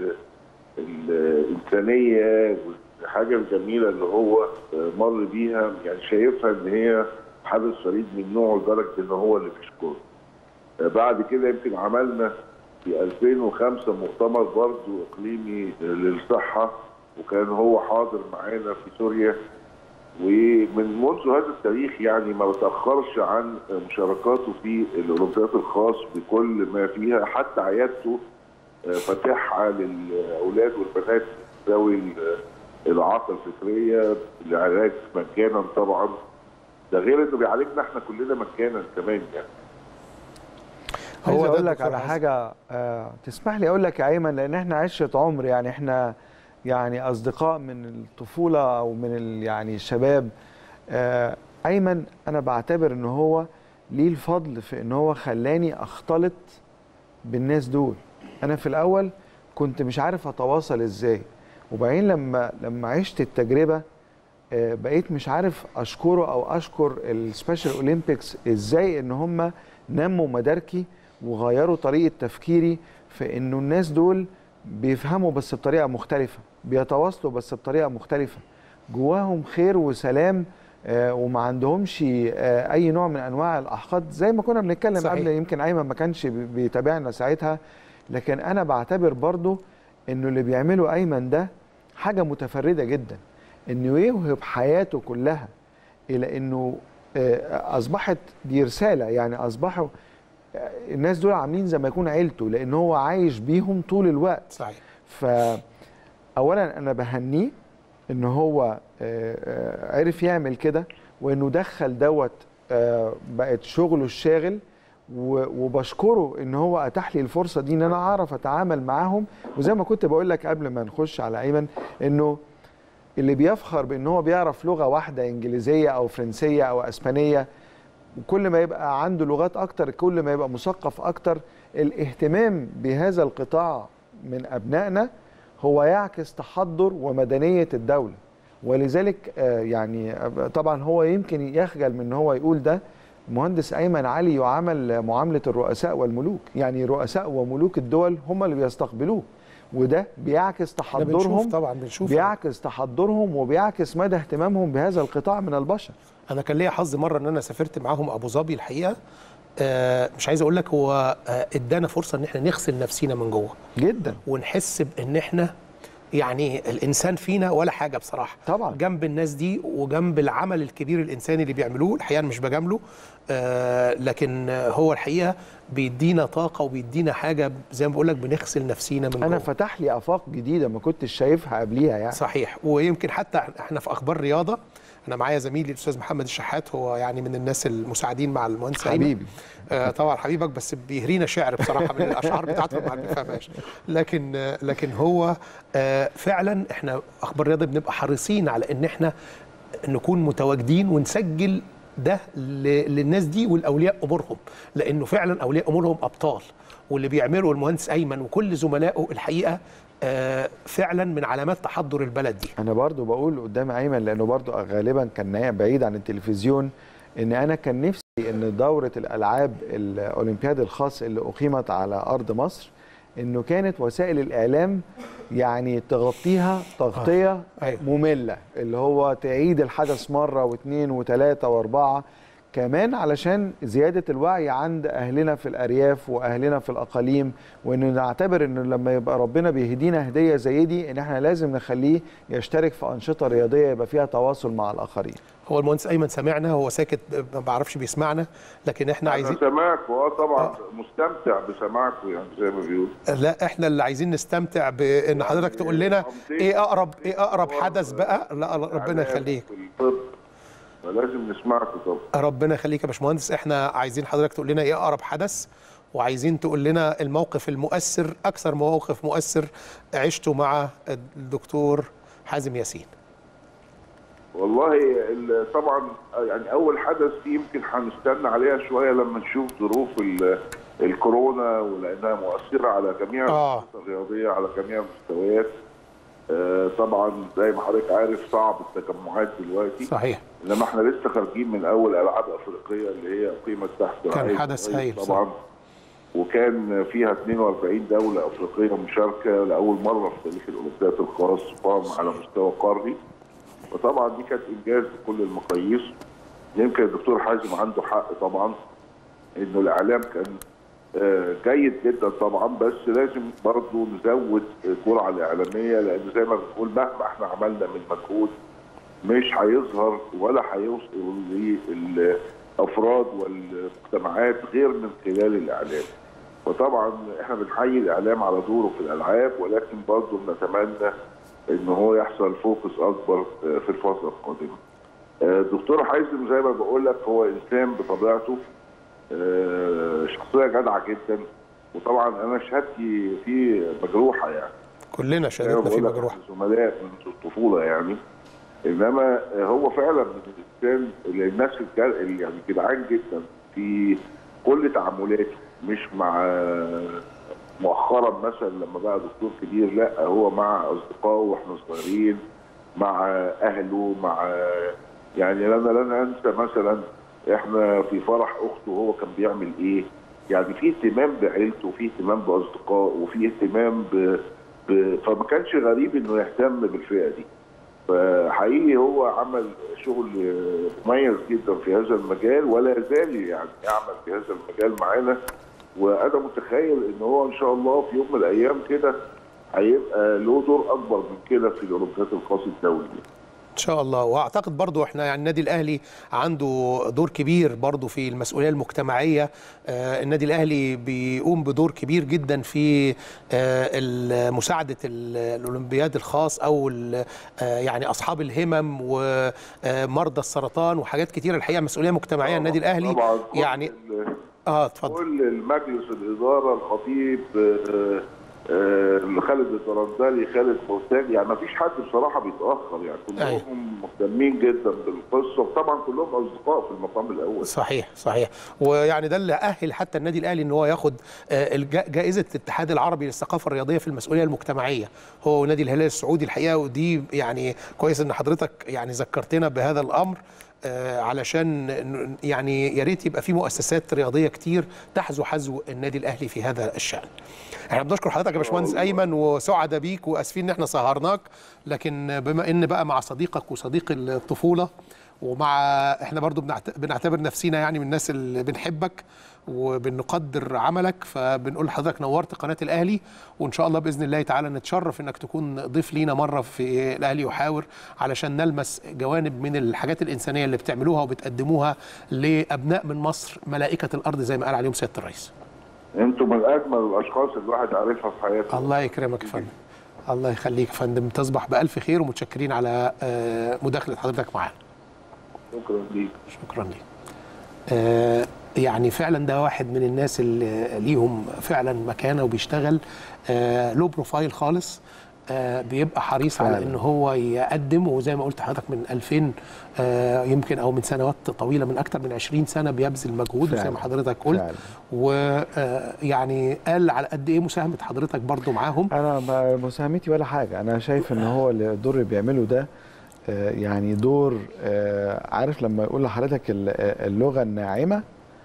والانسانيه والحاجه الجميله اللي هو آه، مر بيها يعني شايفها ان هي حدث فريد من نوعه لدرجه ان هو اللي بيشكره. آه، بعد كده يمكن عملنا في 2005 مؤتمر برضه اقليمي للصحه وكان هو حاضر معانا في سوريا ومن منذ هذا التاريخ يعني ما بتاخرش عن مشاركاته في الاولمبياد الخاص بكل ما فيها حتى عيادته آه، فاتحها للاولاد والبنات ذوي ال- الاعاقه الفكريه للعلاج مجانا طبعا ده غير انه بيعالجنا احنا كلنا مجانا كمان يعني
عايز
هو ده
اقول لك
الدكتور
على
حازم.
حاجه آه تسمح لي اقول لك يا ايمن لان احنا عشره عمر يعني احنا يعني اصدقاء من الطفوله او من ال يعني الشباب آه ايمن انا بعتبر ان هو ليه الفضل في ان هو خلاني اختلط بالناس دول انا في الاول كنت مش عارف اتواصل ازاي وبعدين لما لما عشت التجربه آه، بقيت مش عارف اشكره او اشكر السبيشال اولمبيكس ازاي ان هم نموا مداركي وغيروا طريقه تفكيري في انه الناس دول بيفهموا بس بطريقه مختلفه بيتواصلوا بس بطريقه مختلفه جواهم خير وسلام آه، وما عندهمش آه، اي نوع من انواع الاحقاد زي ما كنا بنتكلم
صحيح.
قبل يمكن ايمن ما كانش بي- بيتابعنا ساعتها لكن انا بعتبر برضو انه اللي بيعمله ايمن ده حاجه متفرده جدا انه يوهب حياته كلها الى انه آه، اصبحت دي رساله يعني اصبحوا آه، الناس دول عاملين زي ما يكون عيلته لان هو عايش بيهم طول الوقت
صحيح
فاولا انا بهنيه ان هو آه، آه، عرف يعمل كده وانه دخل دوت آه، بقت شغله الشاغل و- وبشكره ان هو اتاح لي الفرصه دي ان انا اعرف اتعامل معاهم وزي ما كنت بقول لك قبل ما نخش على ايمن انه اللي بيفخر بان هو بيعرف لغه واحده انجليزيه او فرنسيه او اسبانيه وكل ما يبقى عنده لغات اكتر كل ما يبقى مثقف اكتر الاهتمام بهذا القطاع من ابنائنا هو يعكس تحضر ومدنيه الدوله ولذلك آه، يعني آه، طبعا هو يمكن يخجل من ان هو يقول ده مهندس ايمن علي يعامل معامله الرؤساء والملوك يعني رؤساء وملوك الدول هم اللي بيستقبلوه وده بيعكس
بنشوف
تحضرهم
طبعا بنشوف
بيعكس تحضرهم وبيعكس مدى اهتمامهم بهذا القطاع من البشر
انا كان ليا حظ مره ان انا سافرت معاهم ابو ظبي الحقيقه آه مش عايز اقول لك هو آه ادانا فرصه ان احنا نغسل نفسينا من جوه
جدا
ونحس بان احنا يعني الانسان فينا ولا حاجه بصراحه
طبعا.
جنب الناس دي وجنب العمل الكبير الانساني اللي بيعملوه الحقيقه أنا مش بجامله آه لكن آه، هو الحقيقه بيدينا طاقه وبيدينا حاجه زي ما بقول لك بنغسل نفسينا من
انا
جوه
فتح لي افاق جديده ما كنتش شايفها قبليها يعني
صحيح ويمكن حتى احنا في اخبار رياضه انا معايا زميلي الاستاذ محمد الشحات هو يعني من الناس المساعدين مع المهندس أيمن.
حبيبي.
آه طبعا حبيبك بس بيهرينا شعر بصراحه من الاشعار بتاعته ما بنفهمهاش لكن آه لكن هو آه فعلا احنا اخبار رياضه بنبقى حريصين على ان احنا نكون متواجدين ونسجل ده ل- للناس دي والاولياء امورهم لانه فعلا اولياء امورهم ابطال واللي بيعمله المهندس ايمن وكل زملائه الحقيقه آه، فعلا من علامات تحضر البلد دي
انا برضو بقول قدام ايمن لانه برضو غالبا كان نايم بعيد عن التلفزيون ان انا كان نفسي ان دوره الالعاب الاولمبياد الخاص اللي اقيمت على ارض مصر انه كانت وسائل الاعلام يعني تغطيها تغطيه
أيوة.
ممله اللي هو تعيد الحدث مره واثنين وثلاثه واربعه كمان علشان زياده الوعي عند اهلنا في الارياف واهلنا في الاقاليم وان نعتبر انه لما يبقى ربنا بيهدينا هديه زي دي ان احنا لازم نخليه يشترك في انشطه رياضيه يبقى فيها تواصل مع الاخرين
هو المهندس ايمن سمعنا هو ساكت ما بعرفش بيسمعنا لكن احنا عايزين
انا سامعك واه طبعا مستمتع بسماعكم يعني زي ما بيقولوا
لا احنا اللي عايزين نستمتع بان حضرتك تقول لنا
عمدين
ايه اقرب ايه اقرب
أخبار
حدث بقى لا ربنا
إعلام
يخليك
في الطب فلازم نسمعكم طبعا
ربنا يخليك يا باشمهندس احنا عايزين حضرتك تقول لنا ايه اقرب حدث وعايزين تقول لنا الموقف المؤثر اكثر موقف مؤثر عشته مع الدكتور حازم ياسين
والله ال- طبعا يعني اول حدث دي يمكن هنستنى عليها شويه لما نشوف ظروف ال- الكورونا ولانها مؤثره على جميع
آه.
الانشطه الرياضيه على جميع المستويات آه، طبعا زي ما حضرتك عارف صعب التجمعات دلوقتي
صحيح
انما احنا لسه خارجين من اول العاب افريقيه اللي هي اقيمت تحت
كان
رعاية
حدث
الرئيس
هايل، صح.
طبعا وكان فيها 42 دوله افريقيه مشاركه لاول مره في تاريخ الاولمبياد الخاص فهم على مستوى قاري وطبعا دي كانت انجاز بكل المقاييس يمكن الدكتور حازم عنده حق طبعا انه الاعلام كان آه، جيد جدا طبعا بس لازم برضه نزود الجرعه الاعلاميه لان زي ما بنقول مهما احنا عملنا من مجهود مش هيظهر ولا هيوصل للافراد والمجتمعات غير من خلال الاعلام. فطبعا احنا بنحيي الاعلام على دوره في الالعاب ولكن برضه بنتمنى ان هو يحصل فوكس اكبر آه، في الفتره القادمه. آه، الدكتور حازم زي ما بقول لك هو انسان بطبيعته آه، شخصيه جدعه جدا وطبعا انا شهادتي فيه مجروحه يعني.
كلنا
زي ما
شهادتنا في
بقول لك
مجروح
إحنا زملاء من الطفوله يعني انما هو فعلا من الانسان اللي الناس الجل- اللي يعني جدعان جدا في كل تعاملاته مش مع مؤخرا مثلا لما بقى دكتور كبير لا هو مع اصدقائه واحنا صغيرين مع اهله مع يعني انا لن انسى مثلا احنا في فرح اخته هو كان بيعمل ايه يعني في اهتمام بعيلته وفي اهتمام باصدقائه وفي اهتمام ب... ب... فما كانش غريب انه يهتم بالفئه دي فحقيقي هو عمل شغل مميز جدا في هذا المجال ولا يزال يعني يعمل في هذا المجال معانا وانا متخيل ان هو ان شاء الله في يوم من الايام كده هيبقى له دور اكبر من كده في الاولمبياد الخاص الدولي
ان شاء الله واعتقد برضو احنا يعني النادي الاهلي عنده دور كبير برضو في المسؤوليه المجتمعيه آه النادي الاهلي بيقوم بدور كبير جدا في آه مساعده ال- الاولمبياد الخاص او ال- آه يعني اصحاب الهمم ومرضى السرطان وحاجات كتيره الحقيقه مسؤوليه مجتمعيه النادي الاهلي
طبعا كل
يعني
ال-
اه اتفضل
كل المجلس الاداره الخطيب آه، آه، خالد الدرندلي خالد مرتاج يعني ما فيش حد بصراحه بيتاخر يعني
أيوة.
كلهم مهتمين جدا بالقصه وطبعا كلهم اصدقاء في المقام الاول
صحيح صحيح ويعني ده اللي اهل حتى النادي الاهلي ان هو ياخد آه، الج- جائزه الاتحاد العربي للثقافه الرياضيه في المسؤوليه المجتمعيه هو ونادي الهلال السعودي الحقيقه ودي يعني كويس ان حضرتك يعني ذكرتنا بهذا الامر آه، علشان ن- يعني يا ريت يبقى في مؤسسات رياضيه كتير تحذو حذو النادي الاهلي في هذا الشان. احنا بنشكر حضرتك يا باشمهندس ايمن وسعداء بيك واسفين ان احنا سهرناك لكن بما ان بقى مع صديقك وصديق الطفوله ومع احنا برضو بنعت- بنعتبر نفسينا يعني من الناس اللي بنحبك وبنقدر عملك فبنقول لحضرتك نورت قناه الاهلي وان شاء الله باذن الله تعالى نتشرف انك تكون ضيف لينا مره في الاهلي يحاور علشان نلمس جوانب من الحاجات الانسانيه اللي بتعملوها وبتقدموها لابناء من مصر ملائكه الارض زي ما قال عليهم سياده الرئيس.
انتوا من اجمل الاشخاص اللي الواحد عارفها في حياته
الله يكرمك يا فندم. الله يخليك يا فندم تصبح بالف خير ومتشكرين على آه، مداخله حضرتك معانا.
شكرا ليك
شكرا لك آه يعني فعلا ده واحد من الناس اللي ليهم فعلا مكانه وبيشتغل آه له بروفايل خالص آه بيبقى حريص على
فعلا.
ان هو يقدم وزي ما قلت لحضرتك من 2000 آه يمكن او من سنوات طويله من اكثر من 20 سنه بيبذل مجهود وزي
فعلا.
ما حضرتك قلت
فعلا.
ويعني قال على قد ايه مساهمه حضرتك برضو معاهم
انا ما- مساهمتي ولا حاجه انا شايف ان هو اللي- الدور اللي بيعمله ده آه، يعني دور آه، عارف لما يقول لحضرتك ال- اللغه الناعمه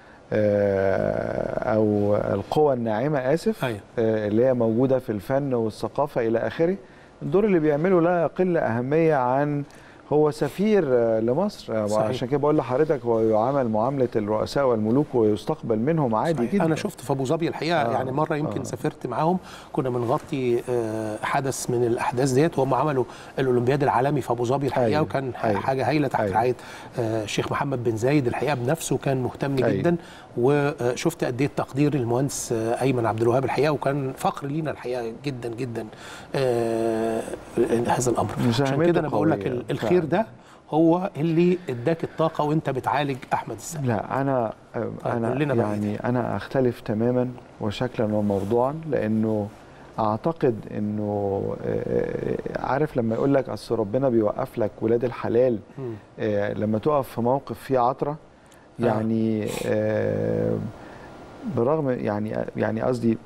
آه، او القوى الناعمه اسف
أيوة.
آه، اللي هي موجوده في الفن والثقافه الى اخره الدور اللي بيعمله لا يقل اهميه عن هو سفير آه، لمصر آه،
صحيح.
عشان كده بقول لحضرتك هو يعامل معامله الرؤساء والملوك ويستقبل منهم عادي
صحيح.
جدا
انا شفت في ابو ظبي الحقيقه
آه،
يعني مره يمكن
آه.
سافرت معاهم كنا بنغطي آه، حدث من الاحداث ديت وهم عملوا الاولمبياد العالمي في ابو ظبي الحقيقه
أيوة،
وكان ح-
أيوة.
حاجه هايله تحت
أيوة.
رعايه آه، الشيخ محمد بن زايد الحقيقه بنفسه كان مهتم
أيوة.
جدا وشفت قد ايه التقدير للمهندس آه، ايمن عبد الوهاب الحقيقه وكان فخر لينا الحقيقه جدا جدا آه، هذا الامر عشان
مساهمته
كده انا بقول لك
قوية،
ال- الخير
فعلا.
ده هو اللي اداك الطاقه وانت بتعالج احمد السقا
لا انا انا
قول لنا بقى
يعني انا اختلف تماما وشكلا وموضوعا لانه اعتقد انه آه، عارف لما يقول لك اصل ربنا بيوقف لك ولاد الحلال
مم.
آه، لما تقف في موقف فيه عطره يعني آه، برغم يعني يعني قصدي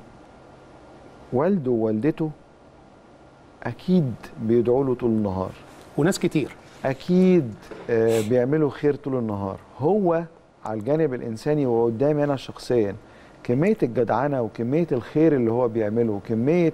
والده ووالدته اكيد بيدعوا له طول النهار
وناس كتير
اكيد آه، بيعملوا خير طول النهار هو على الجانب الانساني وقدامي انا شخصيا كميه الجدعنه وكميه الخير اللي هو بيعمله وكميه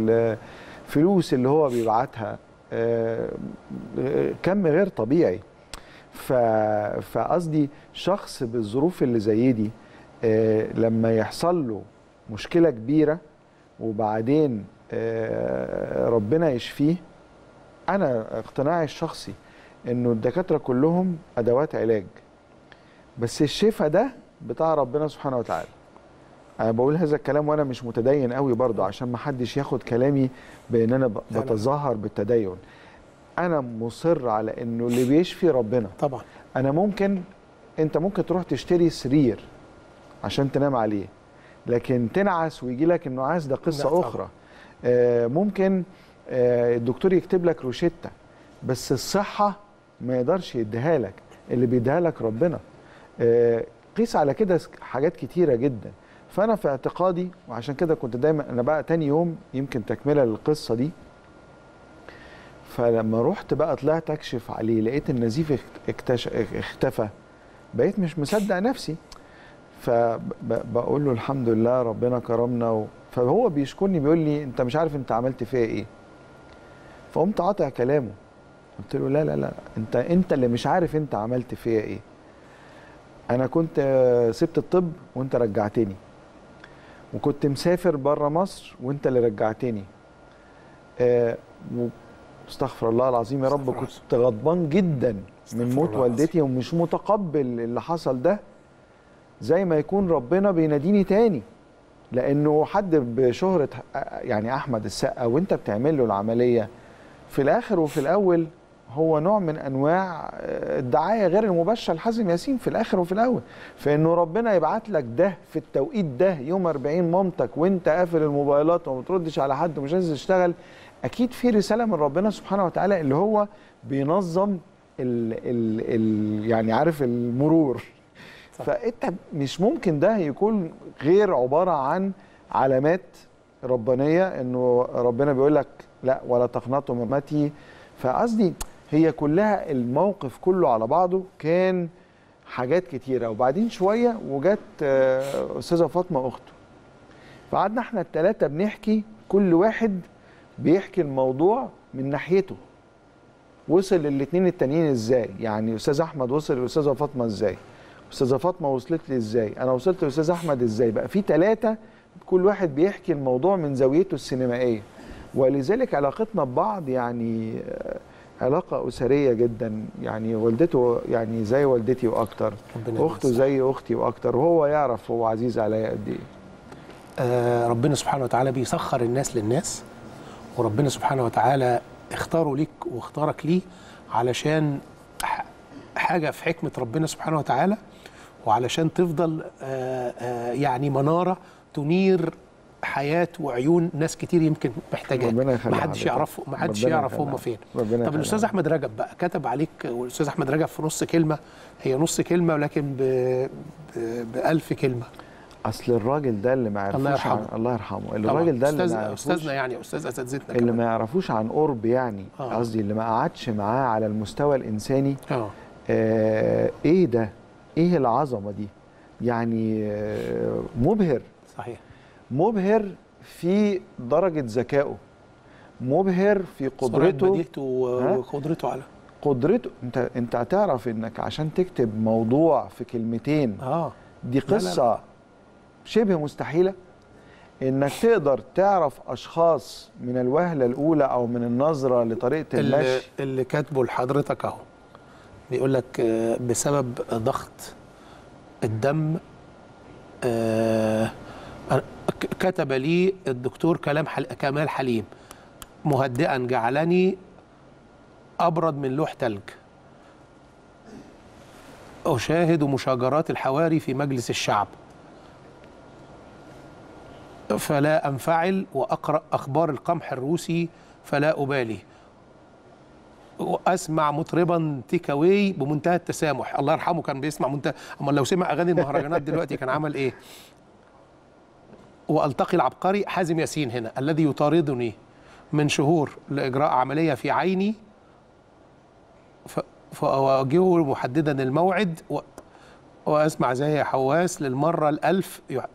الفلوس اللي هو بيبعتها آه، كم غير طبيعي ف- فقصدي شخص بالظروف اللي زي دي آه، لما يحصل له مشكله كبيره وبعدين آه، ربنا يشفيه انا اقتناعي الشخصي انه الدكاتره كلهم ادوات علاج بس الشفاء ده بتاع ربنا سبحانه وتعالى انا بقول هذا الكلام وانا مش متدين قوي برضو عشان ما حدش ياخد كلامي بان انا ب-
لا لا.
بتظاهر بالتدين انا مصر على انه اللي بيشفي ربنا
طبعا
انا ممكن انت ممكن تروح تشتري سرير عشان تنام عليه لكن تنعس ويجي لك النعاس ده
لا
قصه
طبعا.
اخرى آه ممكن آه الدكتور يكتب لك روشته بس الصحه ما يقدرش يديها لك اللي بيديها لك ربنا آه قيس على كده س- حاجات كتيره جدا فانا في اعتقادي وعشان كده كنت دايما انا بقى تاني يوم يمكن تكمله للقصه دي فلما رحت بقى طلعت اكشف عليه لقيت النزيف اخت- اكتش... اختفى بقيت مش مصدق نفسي فبقول له الحمد لله ربنا كرمنا و... فهو بيشكرني بيقول لي انت مش عارف انت عملت فيا ايه فقمت قاطع كلامه قلت له لا لا لا انت انت اللي مش عارف انت عملت فيا ايه انا كنت آه، سبت الطب وانت رجعتني وكنت مسافر بره مصر وانت اللي رجعتني آه، و- استغفر الله العظيم يا رب
استغفر الله.
كنت غضبان جدا
استغفر
من موت
الله
والدتي ومش متقبل اللي حصل ده زي ما يكون ربنا بيناديني تاني لانه حد بشهره يعني احمد السقا وانت بتعمل له العمليه في الاخر وفي الاول هو نوع من انواع آه، الدعايه غير المباشره لحازم ياسين في الاخر وفي الاول فانه ربنا يبعت لك ده في التوقيت ده يوم 40 مامتك وانت قافل الموبايلات وما بتردش على حد ومش عايز تشتغل اكيد في رساله من ربنا سبحانه وتعالى اللي هو بينظم ال ال ال يعني عارف المرور
صح.
فانت مش ممكن ده يكون غير عباره عن علامات ربانيه انه ربنا بيقول لك لا ولا تقنطوا من رحمتي فقصدي هي كلها الموقف كله على بعضه كان حاجات كتيره وبعدين شويه وجت آه، استاذه فاطمه اخته فقعدنا احنا الثلاثه بنحكي كل واحد بيحكي الموضوع من ناحيته وصل للاثنين التانيين ازاي يعني استاذ احمد وصل لاستاذه فاطمه ازاي استاذه فاطمه وصلت لي ازاي انا وصلت لاستاذ احمد ازاي بقى في ثلاثه كل واحد بيحكي الموضوع من زاويته السينمائيه ولذلك علاقتنا ببعض يعني آه، علاقة أسرية جدا يعني والدته يعني زي والدتي وأكتر
ربنا
أخته
يبارك.
زي أختي وأكتر وهو يعرف هو عزيز عليا قد إيه
آه، ربنا سبحانه وتعالى بيسخر الناس للناس وربنا سبحانه وتعالى اختاره ليك واختارك ليه علشان ح- حاجة في حكمة ربنا سبحانه وتعالى وعلشان تفضل آه، آه، يعني منارة تنير حياة وعيون ناس كتير يمكن محتاجاها
ربنا يخلي
محدش
حضرتك.
يعرف محدش
ربنا
يعرف
يخلي
هم
حضرتك.
فين
ربنا
طب
يخلي
الاستاذ
حضرتك.
احمد رجب بقى كتب عليك والاستاذ احمد رجب في نص كلمه هي نص كلمه ولكن ب... ب... بألف كلمه
أصل الراجل ده اللي ما يعرفوش
الله يرحمه.
عن الله يرحمه
طبعاً.
الراجل ده اللي
أستاذ
ما يعرفوش
استاذنا يعني استاذ اساتذتنا
اللي
كمان.
ما يعرفوش عن قرب يعني
آه.
قصدي اللي ما قعدش معاه على المستوى الإنساني
اه
آه إيه ده إيه العظمة دي يعني آه مبهر
صحيح
مبهر في درجة ذكائه مبهر في
سرعة
قدرته
بديهته و-
ها؟
وقدرته على
قدرته انت انت هتعرف انك عشان تكتب موضوع في كلمتين
اه
دي
لا، لا.
قصة شبه مستحيلة انك تقدر تعرف اشخاص من الوهلة الاولى او من النظرة لطريقة
اللي,
المشي
اللي كاتبه لحضرتك اهو بيقول لك آه، بسبب ضغط الدم آه، أنا- ك- كتب لي الدكتور كلام حل... كمال حليم مهدئا جعلني ابرد من لوح تلج اشاهد مشاجرات الحواري في مجلس الشعب فلا انفعل واقرا اخبار القمح الروسي فلا ابالي واسمع مطربا تيك اواي بمنتهى التسامح الله يرحمه كان بيسمع منتهى اما لو سمع اغاني المهرجانات دلوقتي كان عمل ايه والتقي العبقري حازم ياسين هنا الذي يطاردني من شهور لاجراء عمليه في عيني ف- فاواجهه محددا الموعد و... واسمع زي حواس للمره الالف يح-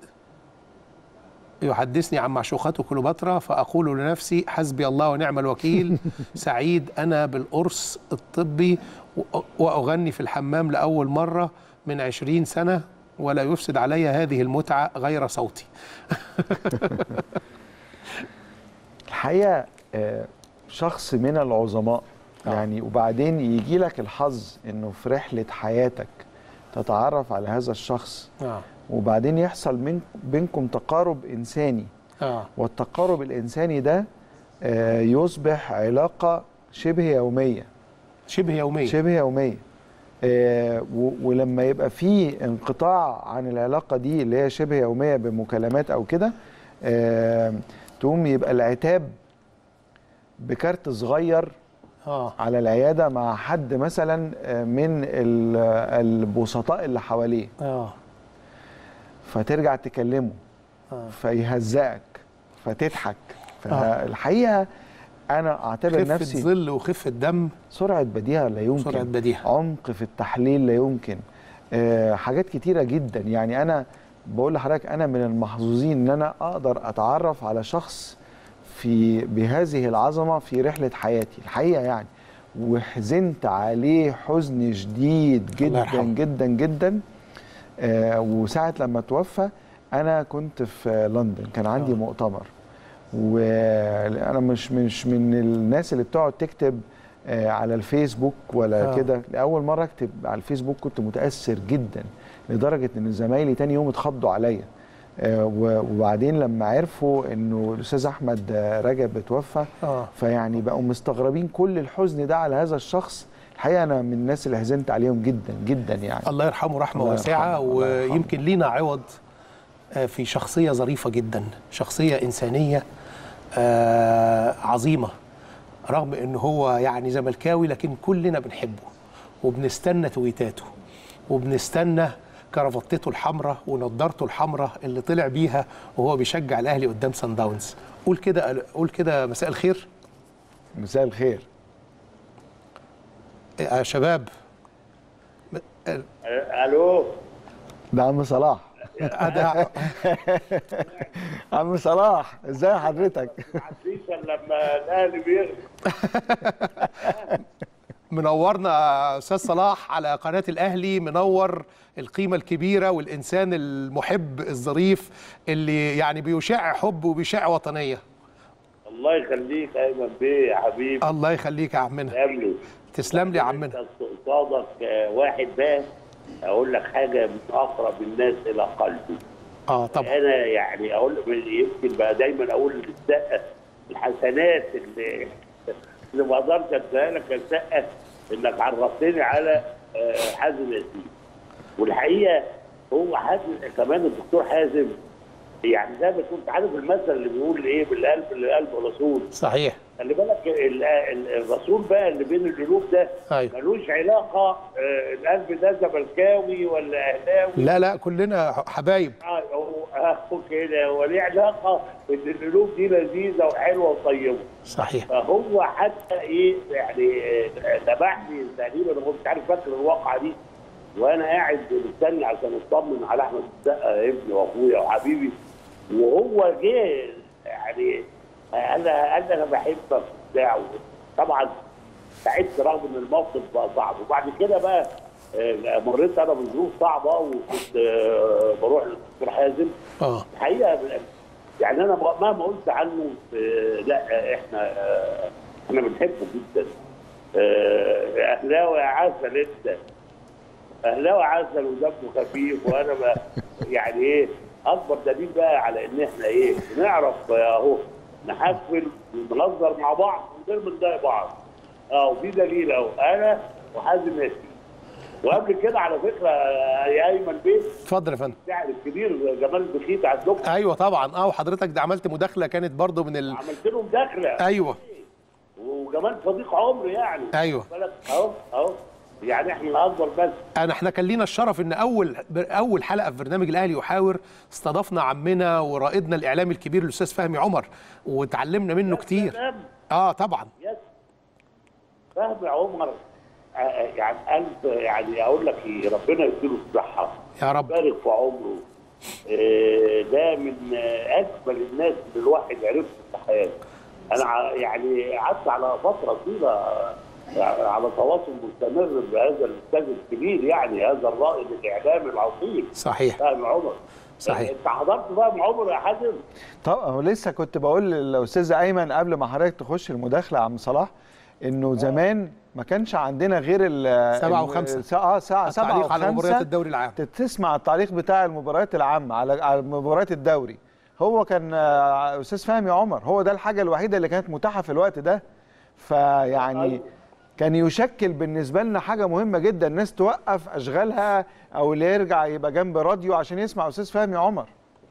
يحدثني عن معشوقته كليوباترا فأقول لنفسي حسبي الله ونعم الوكيل سعيد أنا بالقرص الطبي و- وأغني في الحمام لأول مرة من عشرين سنة ولا يفسد علي هذه المتعة غير صوتي
الحقيقة آه، شخص من العظماء
آه.
يعني وبعدين يجي لك الحظ انه في رحلة حياتك تتعرف على هذا الشخص
آه.
وبعدين يحصل من بينكم تقارب انساني
آه.
والتقارب الانساني ده آه، يصبح علاقه شبه يوميه
شبه يوميا
شبه يوميه آه، و- ولما يبقى في انقطاع عن العلاقه دي اللي هي شبه يوميه بمكالمات او كده آه، تقوم يبقى العتاب بكارت صغير
آه.
على العياده مع حد مثلا آه، من ال- البسطاء اللي حواليه
آه.
فترجع تكلمه
آه.
فيهزقك فتضحك فالحقيقه انا اعتبر
خفة
نفسي
ظل وخفة دم
سرعه بديهه لا يمكن
سرعة بديهة.
عمق في التحليل لا يمكن آه حاجات كتيره جدا يعني انا بقول لحضرتك انا من المحظوظين ان انا اقدر اتعرف على شخص في بهذه العظمه في رحله حياتي الحقيقه يعني وحزنت عليه حزن شديد
الله
جدا
يرحمه.
جدا جدا آه وساعه لما توفى انا كنت في لندن كان عندي
آه.
مؤتمر وانا مش مش من الناس اللي بتقعد تكتب آه، على الفيسبوك ولا
آه.
كده لاول مره اكتب على الفيسبوك كنت متاثر جدا لدرجه ان زمايلي تاني يوم اتخضوا عليا آه، و- وبعدين لما عرفوا انه الاستاذ احمد آه، رجب اتوفى
آه.
فيعني بقوا مستغربين كل الحزن ده على هذا الشخص الحقيقه انا من الناس اللي حزنت عليهم جدا جدا يعني
الله يرحمه رحمة
الله
واسعة
يرحمه، الله يرحمه.
ويمكن لينا عوض آه، في شخصية ظريفة جدا شخصية إنسانية آه، عظيمة رغم إن هو يعني زملكاوي لكن كلنا بنحبه وبنستنى تويتاته وبنستنى كرافتته الحمراء ونضارته الحمراء اللي طلع بيها وهو بيشجع الأهلي قدام سان داونز قول كده قول كده مساء الخير
مساء الخير
يا شباب
الو
ده عم صلاح
أنا
عم صلاح ازاي حضرتك
عزيزا لما الاهلي بيغلب
منورنا يا استاذ صلاح على قناه الاهلي منور القيمه الكبيره والانسان المحب الظريف اللي يعني بيشع حب وبيشع وطنيه
الله يخليك ايمن بيه يا حبيبي
الله يخليك يا عمنا
قبلي
تسلم لي يا عمنا
انت قصادك آه، واحد بقى اقول لك حاجه من اقرب الناس الى قلبي
اه طبعا
انا يعني اقول يمكن بقى دايما اقول السقه الحسنات اللي اللي ما اقدرش اديها لك السقه انك عرفتني على آه، حازم ياسين والحقيقه هو حازم كمان الدكتور حازم يعني زي ما كنت عارف المثل اللي بيقول ايه بالقلب لقلب الرسول
صحيح
خلي بالك ال- ال- الرسول بقى اللي بين القلوب ده
أيوة.
ملوش علاقه آه، القلب ده زملكاوي ولا اهلاوي
لا لا كلنا حبايب
آه، هو هو كده هو ليه علاقه ان القلوب دي لذيذه وحلوه وطيبه
صحيح
فهو حتى ايه يعني آه، ذبحني تقريبا انا مش عارف فاكر الواقعه دي وانا قاعد مستني عشان اطمن على احمد السقا ابني واخويا وحبيبي وهو جه يعني قال قال لي انا بحبك وبتاع طبعا ساعدت رغم ان الموقف بقى صعب وبعد كده بقى آه، مريت انا بظروف صعبه وكنت آه، بروح للدكتور حازم
اه
الحقيقه يعني انا مهما قلت عنه آه، لا احنا آه، احنا بنحبه جدا آه، اهلاوي عسل انت اهلاوي عسل ودمه خفيف وانا بقى يعني ايه اكبر دليل بقى على ان احنا ايه بنعرف اهو نحفل ونهزر مع بعض من غير ما نضايق بعض اه وفي دليل اهو انا وحازم ياسين وقبل كده على فكره آه، يا ايمن بيه
اتفضل يا فندم
الشاعر الكبير جمال بخيت عندكم
ايوه طبعا اه وحضرتك ده عملت مداخله كانت برضو من ال...
عملت له مداخله
ايوه
وجمال صديق عمري يعني
ايوه
بالك اهو اهو يعني احنا اكبر بس
انا احنا كان لينا الشرف ان اول اول حلقه في برنامج الاهلي يحاور استضفنا عمنا ورائدنا الاعلامي الكبير الاستاذ فهمي عمر وتعلمنا منه كتير
سلام.
اه طبعا
يس فهمي عمر آه، آه، يعني ألف يعني اقول لك ايه ربنا يديله الصحه
يا رب
يبارك في عمره آه، ده من آه، اجمل الناس اللي الواحد عرفه في حياته انا ع- يعني قعدت على فتره طويله آه، على تواصل مستمر بهذا الاستاذ الكبير يعني هذا الرائد الاعلامي العظيم
صحيح
فهمي عمر
صحيح.
انت حضرت فهمي عمر يا حازم
طب هو لسه كنت بقول للاستاذ ايمن قبل ما حضرتك تخش المداخله يا عم صلاح انه زمان ما كانش عندنا غير ال
سبعة
ال-
وخمسة.
سا- اه ساعه سبعة
التعليق على
وخمسة
مباريات الدوري العام
تسمع التعليق بتاع المباريات العامه على على مباريات الدوري هو كان آه، استاذ فهمي عمر هو ده الحاجه الوحيده اللي كانت متاحه في الوقت ده فيعني
أيوة.
كان يشكل بالنسبه لنا حاجه مهمه جدا الناس توقف اشغالها او اللي يرجع يبقى جنب راديو عشان يسمع استاذ فهمي عمر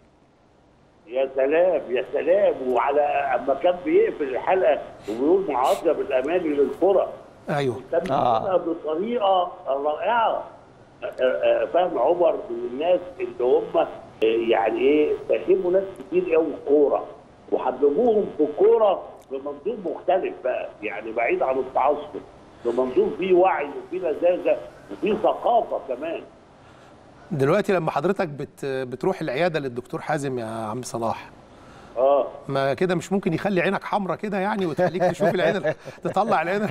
يا سلام يا سلام وعلى اما كان بيقفل الحلقه وبيقول معاذ بالاماني للكره
ايوه
كان
آه.
بيقولها بطريقه رائعه آه، آه، فهم عمر من الناس اللي هم آه، يعني ايه فهموا ناس كتير قوي الكوره وحببوهم في الكوره بمنظور مختلف بقى يعني بعيد عن التعصب بمنظور فيه وعي وفيه لذاذه وفيه ثقافه كمان
دلوقتي لما حضرتك بت... بتروح العياده للدكتور حازم يا عم صلاح
اه
ما كده مش ممكن يخلي عينك حمرة كده يعني وتخليك تشوف العين تطلع العين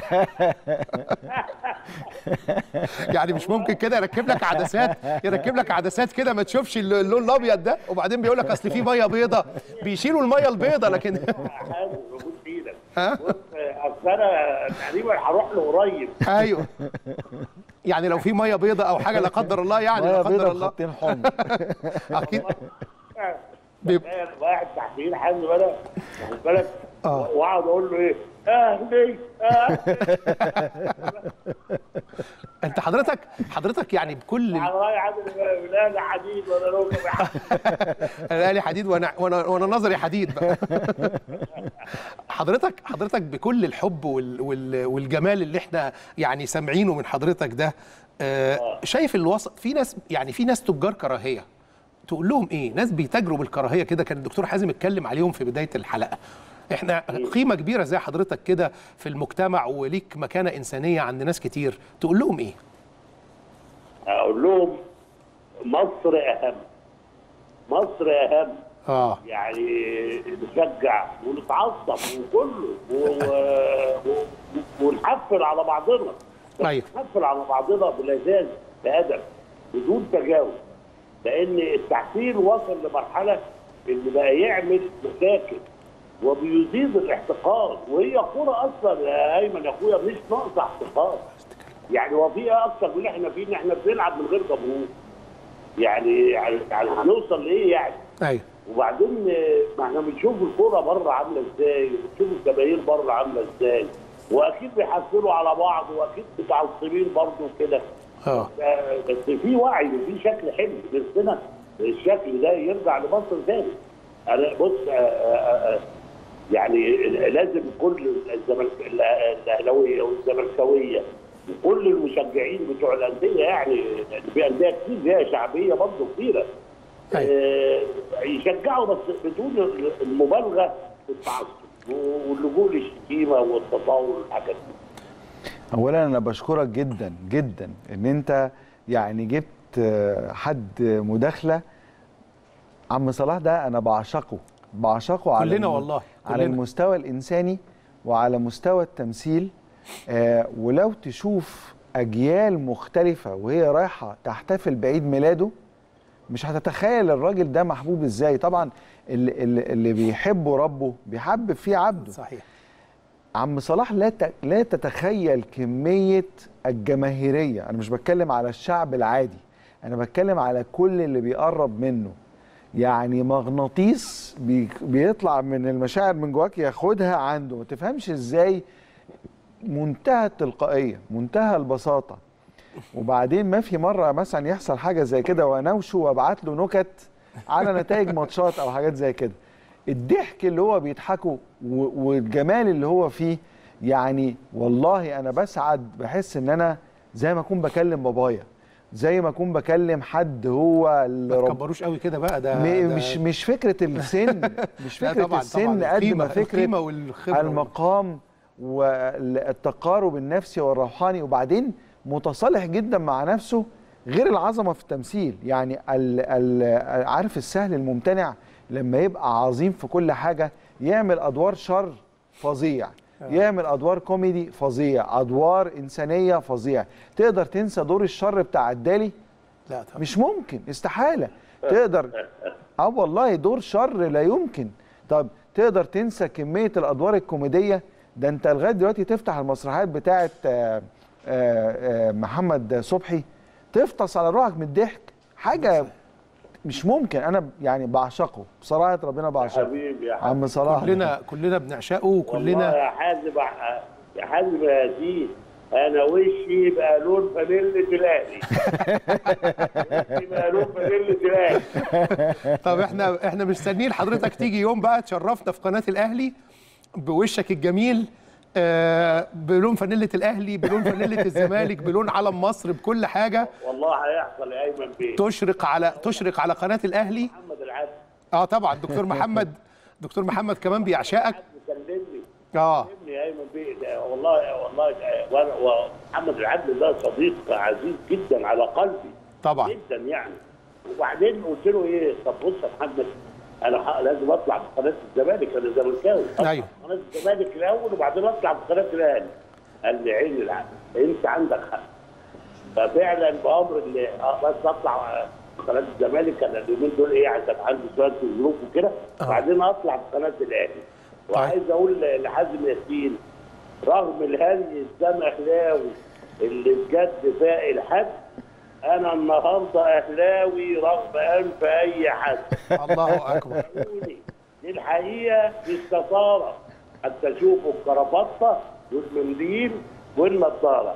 يعني مش ممكن كده يركب لك عدسات يركب لك عدسات كده ما تشوفش الل- اللون الابيض ده وبعدين بيقول لك اصل في ميه بيضه بيشيلوا الميه البيضه لكن
حازم موجود ايدك
ها؟
بص آه، اصل انا تقريبا هروح له قريب
ايوه يعني لو في ميه بيضه او حاجه لا قدر الله يعني لا
ميه
قدر
بيضه
الله
بخطين حمر
اكيد بيب-
تخيل واحد تحت حازم انا واخد بالك
آه.
واقعد اقول له ايه اهلي اهلي
انت حضرتك حضرتك يعني بكل
على راي عادل من اهل حديد ولا لو
الاهلي حديد وانا وانا وانا نظري حديد بقى حضرتك حضرتك بكل الحب وال وال والجمال اللي احنا يعني سامعينه من حضرتك ده آه شايف الوسط في ناس يعني في ناس تجار كراهيه تقول لهم ايه ناس بيتاجروا بالكراهيه كده كان الدكتور حازم اتكلم عليهم في بدايه الحلقه احنا قيمه كبيره زي حضرتك كده في المجتمع وليك مكانه انسانيه عند ناس كتير تقول لهم ايه
اقول لهم مصر اهم مصر اهم
اه
يعني نشجع ونتعصب وكله و- و- ونحفل على بعضنا
أيوة.
نحفل على بعضنا بلذاذ بادب بدون تجاوز لان التحفيل وصل لمرحله ان بقى يعمل مشاكل وبيزيد الاحتقان وهي كوره اصلا يا ايمن يا اخويا مش ناقصه احتقان يعني هو فيها اكتر من اللي احنا فيه ان احنا بنلعب من غير جمهور يعني يعني يعني هنوصل لايه يعني
ايوه
وبعدين آه، ما احنا بنشوف الكوره بره عامله ازاي وبنشوف الجماهير بره عامله ازاي واكيد بيحفلوا على بعض واكيد متعصبين برضه وكده
اه
آه، بس في وعي وفي شكل حلو نفسنا الشكل ده يرجع لمصر تاني انا بص آه، آه، آه، يعني لازم كل الزمالك الاهلاويه والزملكاويه وكل المشجعين بتوع الانديه يعني لأن في انديه كتير فيها شعبيه برضه كبيره آه، يشجعوا بس بدون المبالغه في التعصب واللجوء للشتيمه والتطاول والحاجات دي
اولا انا بشكرك جدا جدا ان انت يعني جبت آه، حد مداخله عم صلاح ده انا بعشقه بعشقه على
كلنا
الم-
والله،
على
كلنا.
المستوى الانساني وعلى مستوى التمثيل آه ولو تشوف اجيال مختلفه وهي رايحه تحتفل بعيد ميلاده مش هتتخيل الراجل ده محبوب ازاي طبعا اللي, اللي, اللي بيحبه ربه بيحبب فيه عبده
صحيح
عم صلاح لا ت- لا تتخيل كميه الجماهيريه انا مش بتكلم على الشعب العادي انا بتكلم على كل اللي بيقرب منه يعني مغناطيس بي بيطلع من المشاعر من جواك ياخدها عنده ما تفهمش ازاي منتهى التلقائيه منتهى البساطه وبعدين ما في مره مثلا يحصل حاجه زي كده واناوشه وابعت له نكت على نتائج ماتشات او حاجات زي كده الضحك اللي هو بيضحكه و- والجمال اللي هو فيه يعني والله انا بسعد بحس ان انا زي ما اكون بكلم بابايا زي ما اكون بكلم حد هو اللي
ما
رب
تكبروش قوي كده بقى ده,
م-
ده
مش مش فكره السن مش
لا
فكره
طبعاً،
السن
طبعاً.
قد ما
القيمة-
فكره
القيمة والخبرة
المقام والتقارب النفسي والروحاني وبعدين متصالح جدا مع نفسه غير العظمه في التمثيل يعني ال ال عارف السهل الممتنع لما يبقى عظيم في كل حاجه يعمل ادوار شر فظيع يعمل ادوار كوميدي فظيع ادوار انسانيه فظيع تقدر تنسى دور الشر بتاع الدالي
لا طبعا
مش ممكن استحاله تقدر اه والله دور شر لا يمكن طب تقدر تنسى كميه الادوار الكوميديه ده انت لغايه دلوقتي تفتح المسرحيات بتاعه آه، آه، آه، محمد صبحي تفطس على روحك من الضحك حاجه مش ممكن انا يعني بعشقه بصراحه ربنا بعشقه
حبيبي يا حبيبي
عم صلاح
كلنا كلنا بنعشقه
والله
وكلنا
يا حازم يا حازم يا ياسين انا وشي يبقى لون فانيلة الاهلي وشي يبقى لون فانيلة الاهلي
طب احنا احنا مستنيين حضرتك تيجي يوم بقى تشرفنا في قناه الاهلي بوشك الجميل آه، بلون فانيله الاهلي بلون فانيله الزمالك بلون علم مصر بكل حاجه
والله هيحصل يا ايمن بيه
تشرق على تشرق على قناه الاهلي
محمد العدل
اه طبعا دكتور محمد دكتور محمد كمان بيعشقك
كلمني
اه
كلمني يا ايمن بيه ده والله والله ده- وانا ومحمد العدل ده صديق عزيز جدا على قلبي
طبعا
جدا يعني وبعدين قلت له ايه طب بص يا محمد انا ح- لازم اطلع في قناه الزمالك انا زملكاوي أطلع
أيوه.
في قناه الزمالك الاول وبعدين اطلع في قناه الاهلي قال لي عين العقل انت عندك حق ففعلا بامر اللي آه بس اطلع آه، في قناه الزمالك انا اليومين دول ايه عشان عندي شويه ظروف وكده بعدين اطلع في قناه الاهلي وعايز اقول لحازم ياسين رغم الهري الزمخلاوي اللي بجد فاق الحد انا النهارده اهلاوي رغم انف اي حد
الله اكبر
صدقوني، دي الحقيقه في الستاره حتى شوفوا الكرافته والمنديل والنضاره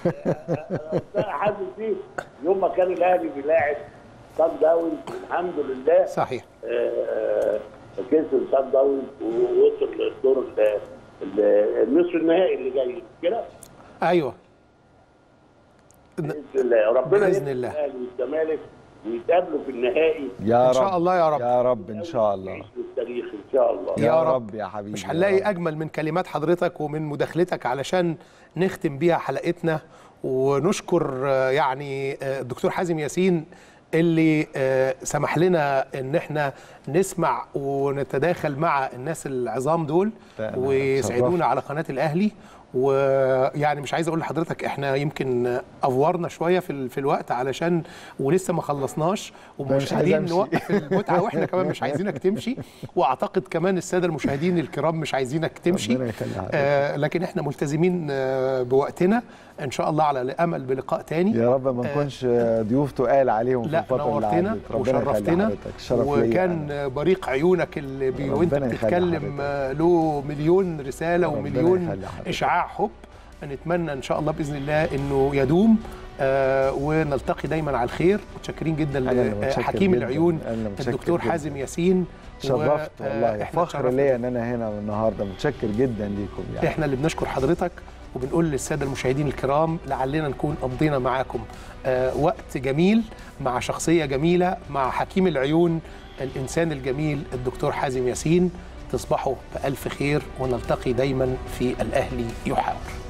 حاسس بيه يوم ما كان الاهلي بيلاعب صن داونز الحمد لله
صحيح
آه، كسب صن داونز ووصل للدور ال- ال- النصف النهائي اللي جاي كده
ايوه
باذن الله ربنا
بإذن
يكرم
الله.
الاهلي والزمالك ويتقابلوا في النهائي
يا
إن
رب
شاء الله يا رب.
يا رب ان شاء الله
يعيشوا التاريخ ان شاء الله
يا,
يا
رب.
رب.
يا حبيبي
مش
يا
هنلاقي
رب.
اجمل من كلمات حضرتك ومن مداخلتك علشان نختم بيها حلقتنا ونشكر آه، يعني آه، الدكتور حازم ياسين اللي آه، سمح لنا ان احنا نسمع ونتداخل مع الناس العظام دول
لا، أنا
ويسعدونا
اتشرفت.
على قناه الاهلي ويعني مش عايز اقول لحضرتك احنا يمكن افورنا شويه في ال- في الوقت علشان ولسه ما خلصناش ومش
مش عايز
قادرين
أمشي.
نوقف المتعه واحنا كمان مش عايزينك تمشي واعتقد كمان الساده المشاهدين الكرام مش عايزينك تمشي
ربنا يخلي حضرتك.
آه لكن احنا ملتزمين آه بوقتنا ان شاء الله على امل بلقاء تاني
يا رب ما نكونش ضيوف تقال عليهم في
لا
الفتره اللي
نورتنا
عدت ربنا يخلي
وشرفتنا
حضرتك الشرف ليا
وكان
أنا.
بريق عيونك اللي بي وانت
ربنا يخلي
بتتكلم
حضرتك.
آه، له مليون رساله
ربنا
ومليون
يخلي حضرتك.
اشعاع حب نتمنى ان شاء الله باذن الله انه يدوم آه ونلتقي دايما على الخير متشكرين جدا
أنا اللي متشكر
لحكيم
جداً.
العيون
أنا اللي متشكر
الدكتور
جداً.
حازم ياسين
شرفت
و- آه،
والله
إحنا
فخر
اتشرفنا
ليا ان انا هنا النهارده متشكر جدا ليكم يعني
احنا اللي بنشكر حضرتك وبنقول للساده المشاهدين الكرام لعلنا نكون قضينا معاكم آه وقت جميل مع شخصيه جميله مع حكيم العيون الانسان الجميل الدكتور حازم ياسين تصبحوا بألف خير ونلتقي دايما في الأهلي يحاور